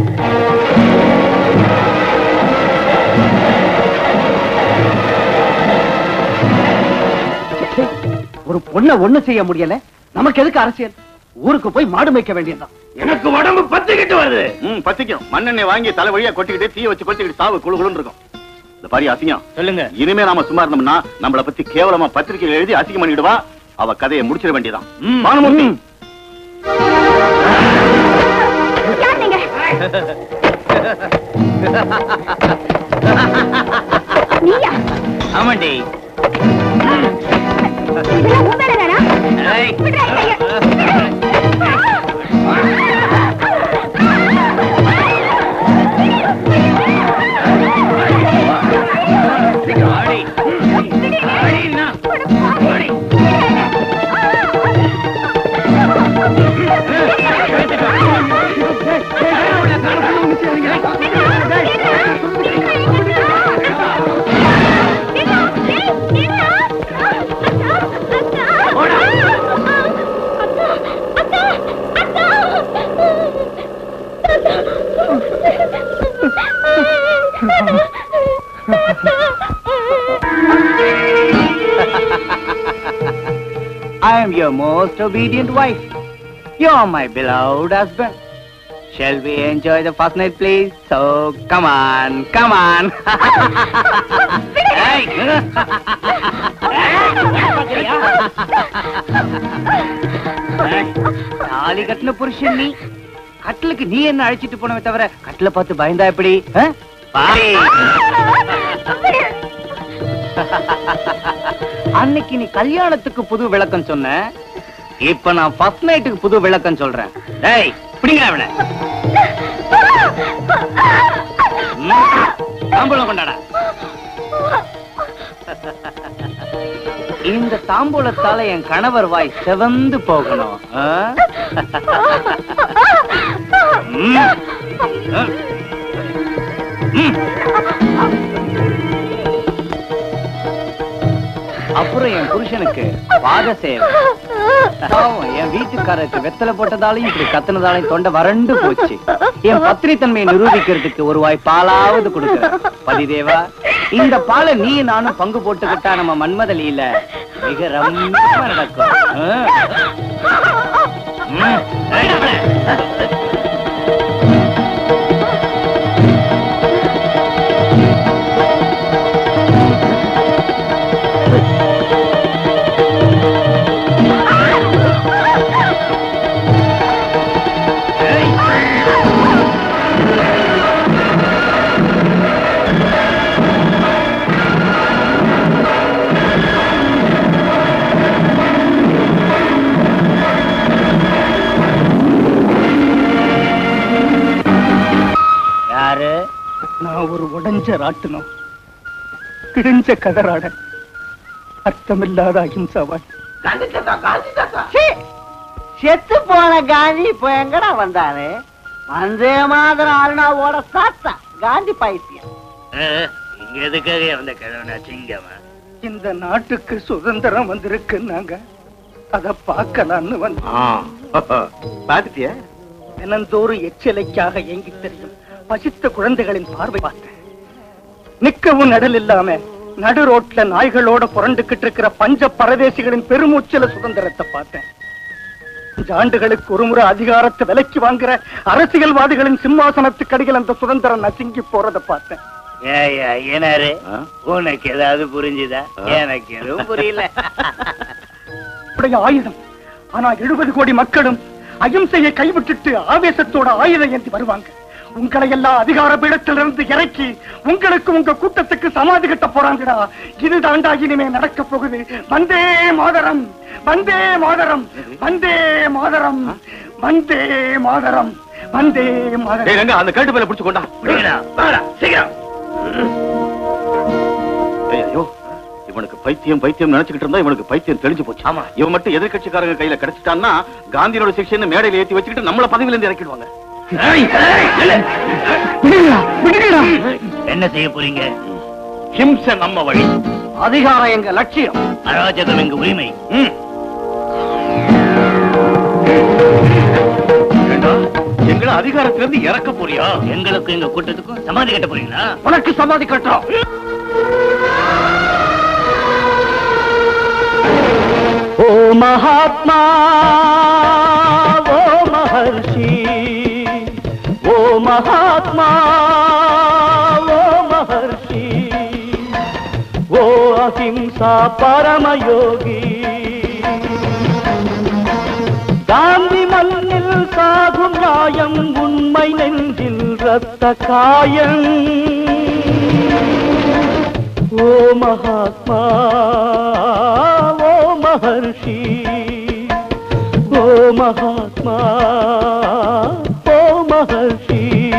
ஒரு பொண்ணை ஒண்ணு செய்ய முடியல நமக்கு எதுக்கு அரசியல் ஊருக்கு போய் மாடு மேய்க்க வேண்டியதுதான் எனக்கு உடம்பு பத்திக்கிட்டு வருது ம் பத்திக்கும் மண்ணெண்ணெய் வாங்கி தலை வழியா கொட்டிக்கிட்டு தீய வச்சு கொட்டிக்கிட்டு சாவு குழு குழுன்னு இருக்கும் இந்த பாரி அசிங்கம் சொல்லுங்க இனிமே நாம சும்மா இருந்தோம்னா நம்மள பத்தி கேவலமா பத்திரிக்கையில எழுதி அசிங்கம் பண்ணிடுவா அவ கதையை முடிச்சிட வேண்டியதான் பானுமூர்த்தி யார் நீங்க நீயா ஆமாண்டி இதெல்லாம் உன் வேலை தானா ஏய். விட்றா, கைய. I am your most obedient wife. You are my beloved husband. Shall we enjoy the first night, please? So, come on, come on. hey. தாலி கட்டின புருஷன் நீ கட்டிலுக்கு நீ என்ன அழைச்சிட்டு போனவே தவிர கட்டில பார்த்து பயந்தா எப்படி ஆ? பாரு. அன்னைக்கு நீ கல்யாணத்துக்கு புது விளக்கம் சொன்ன இப்ப நான் ஃபர்ஸ்ட் நைட்டுக்கு புது விளக்கம் சொல்றேன் டேய் பிடிங்க அவனை தாம்பூலம் கொண்டாடா இந்த தாம்பூலத்தால என் கணவர் வாய் செவந்து போகணும் ஆ? ம். ம். ம். அப்புறம் என் புருஷனுக்கு பாத சேவை பாவம், என் வீட்டுக்காரருக்கு வெத்தலை போட்டதாலையும் இப்படி கத்துனதாலையும் தொண்டை வறண்டு போச்சு என் பத்திரி தன்மையை நிரூபிக்கிறதுக்கு ஒரு வாய் பாலாவது கொடுக்கிறேன் பதிதேவா இந்த பாலை நீ நானும் பங்கு போட்டுக்கிட்டா நம்ம மன்மதலியில மிக ரம்யமா நடக்கும் ஆ? ம். ஏய், அவளே. யாரு நான் ஒரு உடைஞ்ச ராட்டினம் கிழிஞ்ச கதராட அர்த்தமில்லாத அகிம்சாவான் செத்து போன காந்தி இப்ப எங்கடா வந்தாரு வந்தே மாதிரம் அருணாவோட சாத்தா காந்தி பைத்தியம் இங்க எதுக்காக வந்த கிழவன சிங்கமா இந்த நாட்டுக்கு சுதந்திரம் வந்திருக்குன்னாங்க அத பார்க்கலான்னு வந்தேன் பாத்துட்டியா தினந்தோறும் எச்சலைக்காக ஏங்கி தெரியும் பசித்த குழந்தைகளின் பார்வை பார்த்தேன் நிக்கவும் நடல் இல்லாம நடு ரோட்ல நாய்களோட புரண்டுகிட்டு இருக்கிற பஞ்ச பரதேசிகளின் பெருமூச்சல சுதந்திரத்தை பார்த்தேன் அஞ்சு ஆண்டுகளுக்கு ஒருமுறை அதிகாரத்தை விலைக்கு வாங்குற அரசியல்வாதிகளின் சிம்மாசனத்துக்கு அடியில் அந்த சுதந்திரம் நசுங்கி போறத பார்த்தேன் ஏய்யா ஏனாரு உனக்கு ஏதாவது புரிஞ்சுதா எனக்கு எதுவும் புரியல உடைய ஆயுதம் ஆனா எழுபது கோடி மக்களும் அகிம்சையை கைவிட்டுட்டு ஆவேசத்தோட ஆயுதம் ஏந்தி வருவாங்க உங்களை எல்லாம் அதிகார பீடத்திலிருந்து இறக்கி உங்களுக்கு உங்க கூட்டத்துக்கு சமாதி கட்ட போறாங்கடா இது தாண்டா இனிமே நடக்க போகுது வந்தே மாதரம் வந்தே மாதரம் வந்தே மாதரம் வந்தே மாதரம் வந்தே மாதரம் டேய் ரங்க அந்த கழுட்டு மேல பிடிச்சு கொண்டா புரியலா வாடா சீக்கிரம் ஏய், ஐயோ இவனுக்கு பைத்தியம் பைத்தியம் நினைச்சுக்கிட்டு இருந்தா இவனுக்கு பைத்தியம் தெளிஞ்சு போச்சு ஆமா இவன் மட்டும் எதிர்க்கட்சிக்காரங்க கையில கிடைச்சிட்டான்னா காந்தியோட சிக்ஷன் மேடையில ஏத்தி வச்சுக்கிட்டு நம்மள பதவியில இருந்து இறக்கிடுவாங்க என்ன செய்ய போறீங்க ஹிம்சை நம்ம வழி அதிகாரம் எங்க லட்சியம் அராஜகம் எங்க உரிமை ஏண்டா, எங்களை அதிகாரத்துல இருந்து இறக்க போறியா எங்களுக்கும் எங்க கூட்டத்துக்கும் சமாதி கட்ட போறீங்களா உனக்கு சமாதி கட்டுறோம் ஓ மகாத்மா ஓ மகர்ஷி ஓ மகாத்மா ஓ மகர்ஷி ஓ அஹிம்சா பரமயோகி காந்தி மண்ணில் சாகும் நியாயம் உண்மை நெஞ்சில் ரத்த காயம் ஓ மகாத்மா ஓ மகர்ஷி ஓ மகாத்மா ஓ மகர்ஷி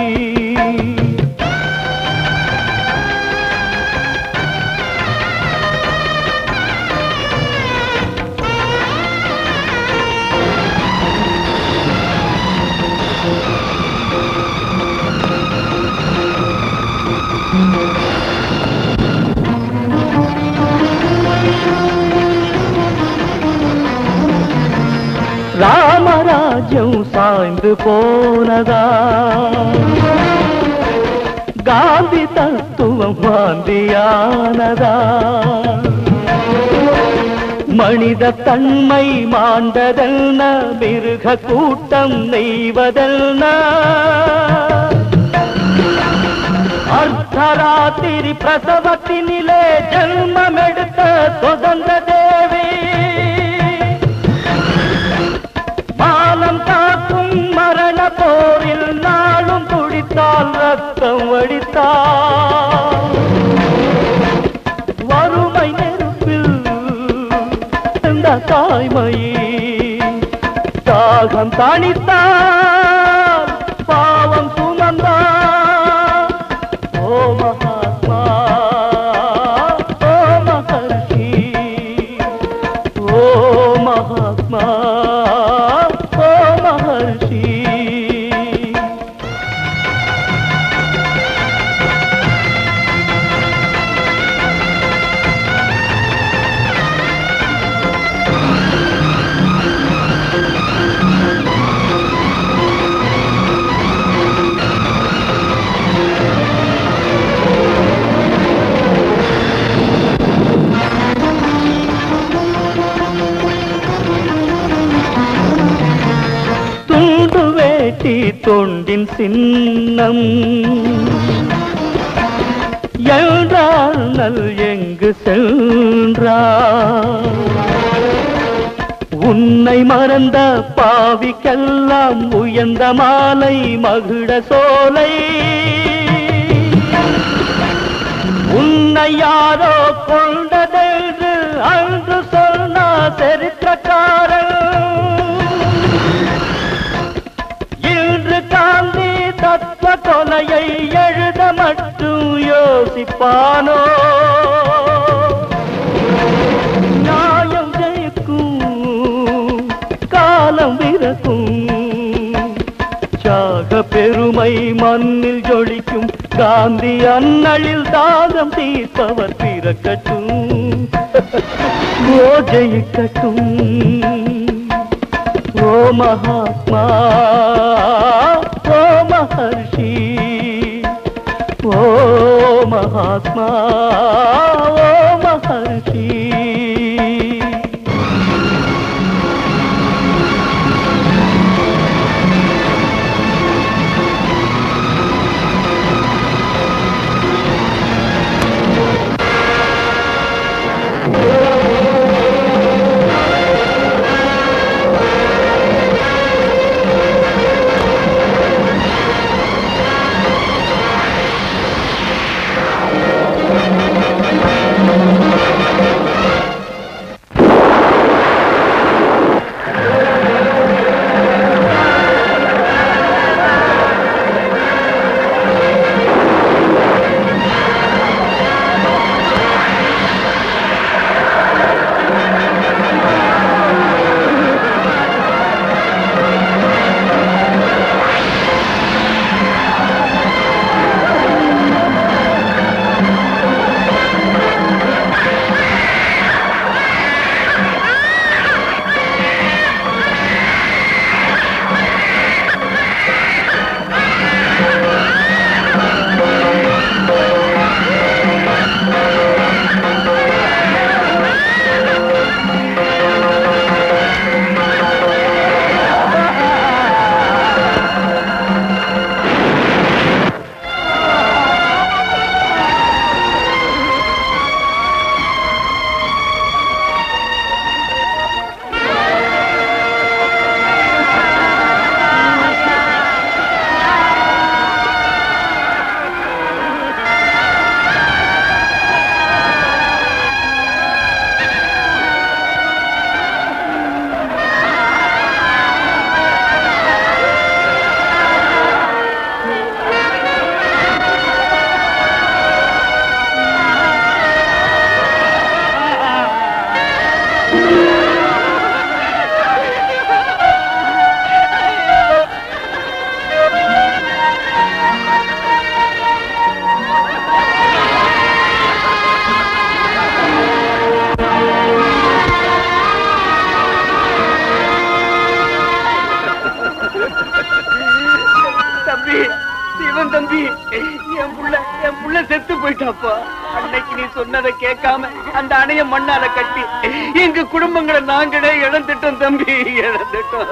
ராமராஜ்யம் சாய்ந்து போனதா காந்தி தத்துவம் வாந்தியானதா மனித தன்மை மாண்டதென்ன மிருக கூட்டம் நெய்வதென்ன அர்த்தராத்திரி பிரசவத்தினிலே ஜன்மம் எடுத்த சுதந்திர தேவி மானம் காக்கும் மரண போரில் நாளும் துடித்தால் ரத்தம் வடித்தால் வறுமை நெருப்பில் இந்த தாய்மையே தாகம் தணித்தால் பாவம் சுமந்தால் ஓ மகாத்மா ஓ மகர்ஷி ஓ மகாத்மா ஓ மகர்ஷி துண்டு வேட்டி தொண்டின் சின்னம் என்றால் நல் எங்கு சென்றார் உன்னை மறந்த பாவிக்கெல்லாம் உயர்ந்த மாலை மகிழ சோலை உன்னை யாரோ கொண்டதென்று அன்று சொன்ன சரித்திரக்காரன் இன்று காந்தி தத்துவ கொலையை எழுத மட்டும் யோசிப்பானோ நியாயம் ஜெயிக்கும் காலம் விரக்கும் தியாக பெருமை மண்ணில் ஜொலிக்கும் காந்தி அண்ணலில் தாகம் தீர்ப்பவர் பிறக்கட்டும் ஓ ஜெயிக்கட்டும் ஓ மகாத்மா ஓ மகர்ஷி ஓ மகாத்மா ஓ மகர்ஷி தம்பி சிவன் தம்பி என் புள்ள என் புள்ள செத்து போயிட்டாப்பா அன்னைக்கு நீ சொன்னதை கேட்காம அந்த அணைய மண்ணால கட்டி எங்க குடும்பங்களை நாங்களே இழந்துட்டோம் தம்பி இழந்துட்டோம்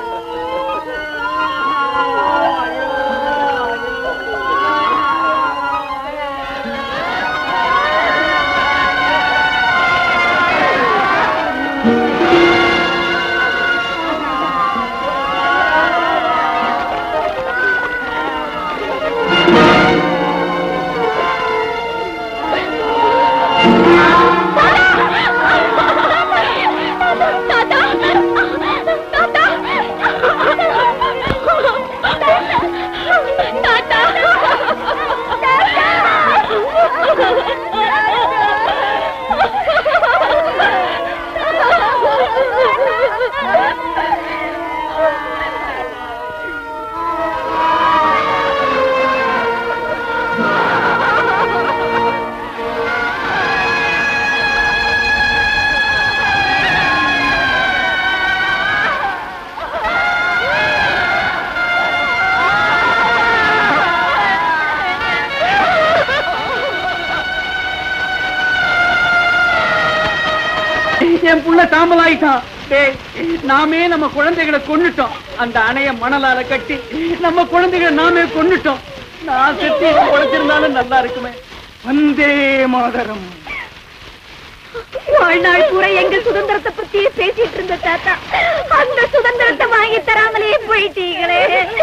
என் புள்ள சாம்பலாயிட்டான் டேய் நாமே நம்ம குழந்தைகளை கொன்னுட்டோம் அந்த அணைய மணலால கட்டி நம்ம குழந்தைகளை நாமே கொன்னுட்டோம் நான் செத்து இவன் உழைச்சிருந்தாலும் நல்லா இருக்குமே வந்தே மாதரம் வாழ்நாள் பூரா எங்க சுதந்திரத்தை பத்தி பேசிட்டு இருந்த தாத்தா அந்த சுதந்திரத்தை வாங்கி தராமலே போயிட்டீங்களே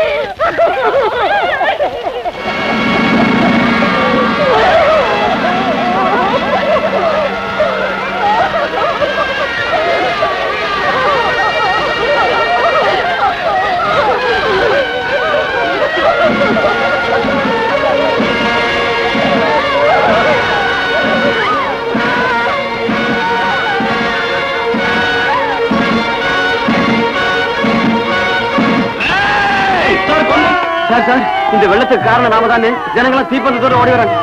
சார் சார் இந்த வெள்ளத்துக்கு காரணம் நாம தானே ஜனங்களாம் தீப்பந்தத்தோட ஓடி வராங்க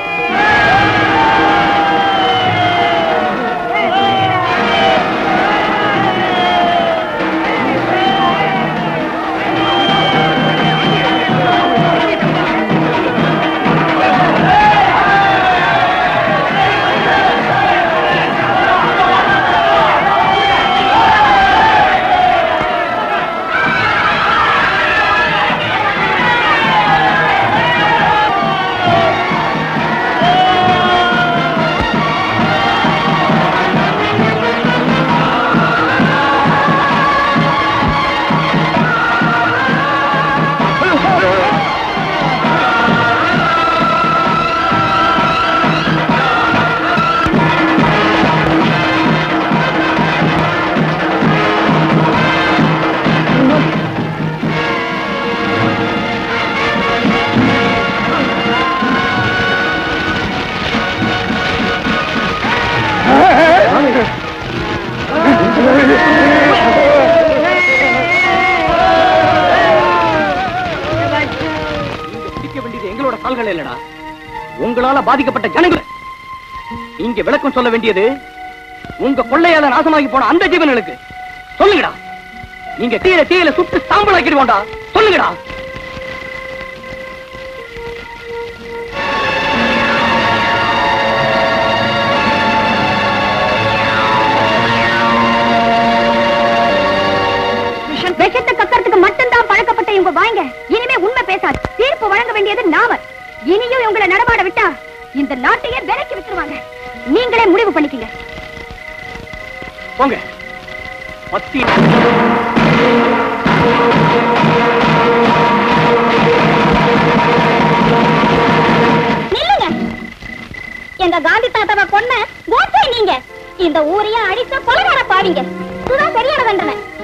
பிடிக்க வேண்டியது எங்களோட கால்கள் இல்லடா உங்களால பாதிக்கப்பட்ட ஜனங்கள் இங்க விளக்கம் சொல்ல வேண்டியது உங்க கொள்ளையால நாசமாகி போன அந்த ஜீவன்களுக்கு சொல்லுங்கடா நீங்க தீயில தீயில சுட்டு சாம்பலாக்கிடுவோண்டா சொல்லுங்கடா விஷத்தை கக்கறதுக்கு மட்டும்தான் பழக்கப்பட்ட இவங்க வாங்க இனிமே உண்மை பேசாது தீர்ப்பு வழங்க வேண்டியது நாம இனியும் இவங்களை நடமாட விட்டா இந்த நாட்டையே விலைக்கு விட்டுருவாங்க நீங்களே முடிவு பண்ணிக்கங்க போங்க பத்தி நில்லுங்க எங்க காந்தி தாத்தாவை கொன்ன ஓட்டே நீங்க இந்த ஊரையே அழித்த கொலகார பாவிங்க இதுதான் சரியான தண்டனை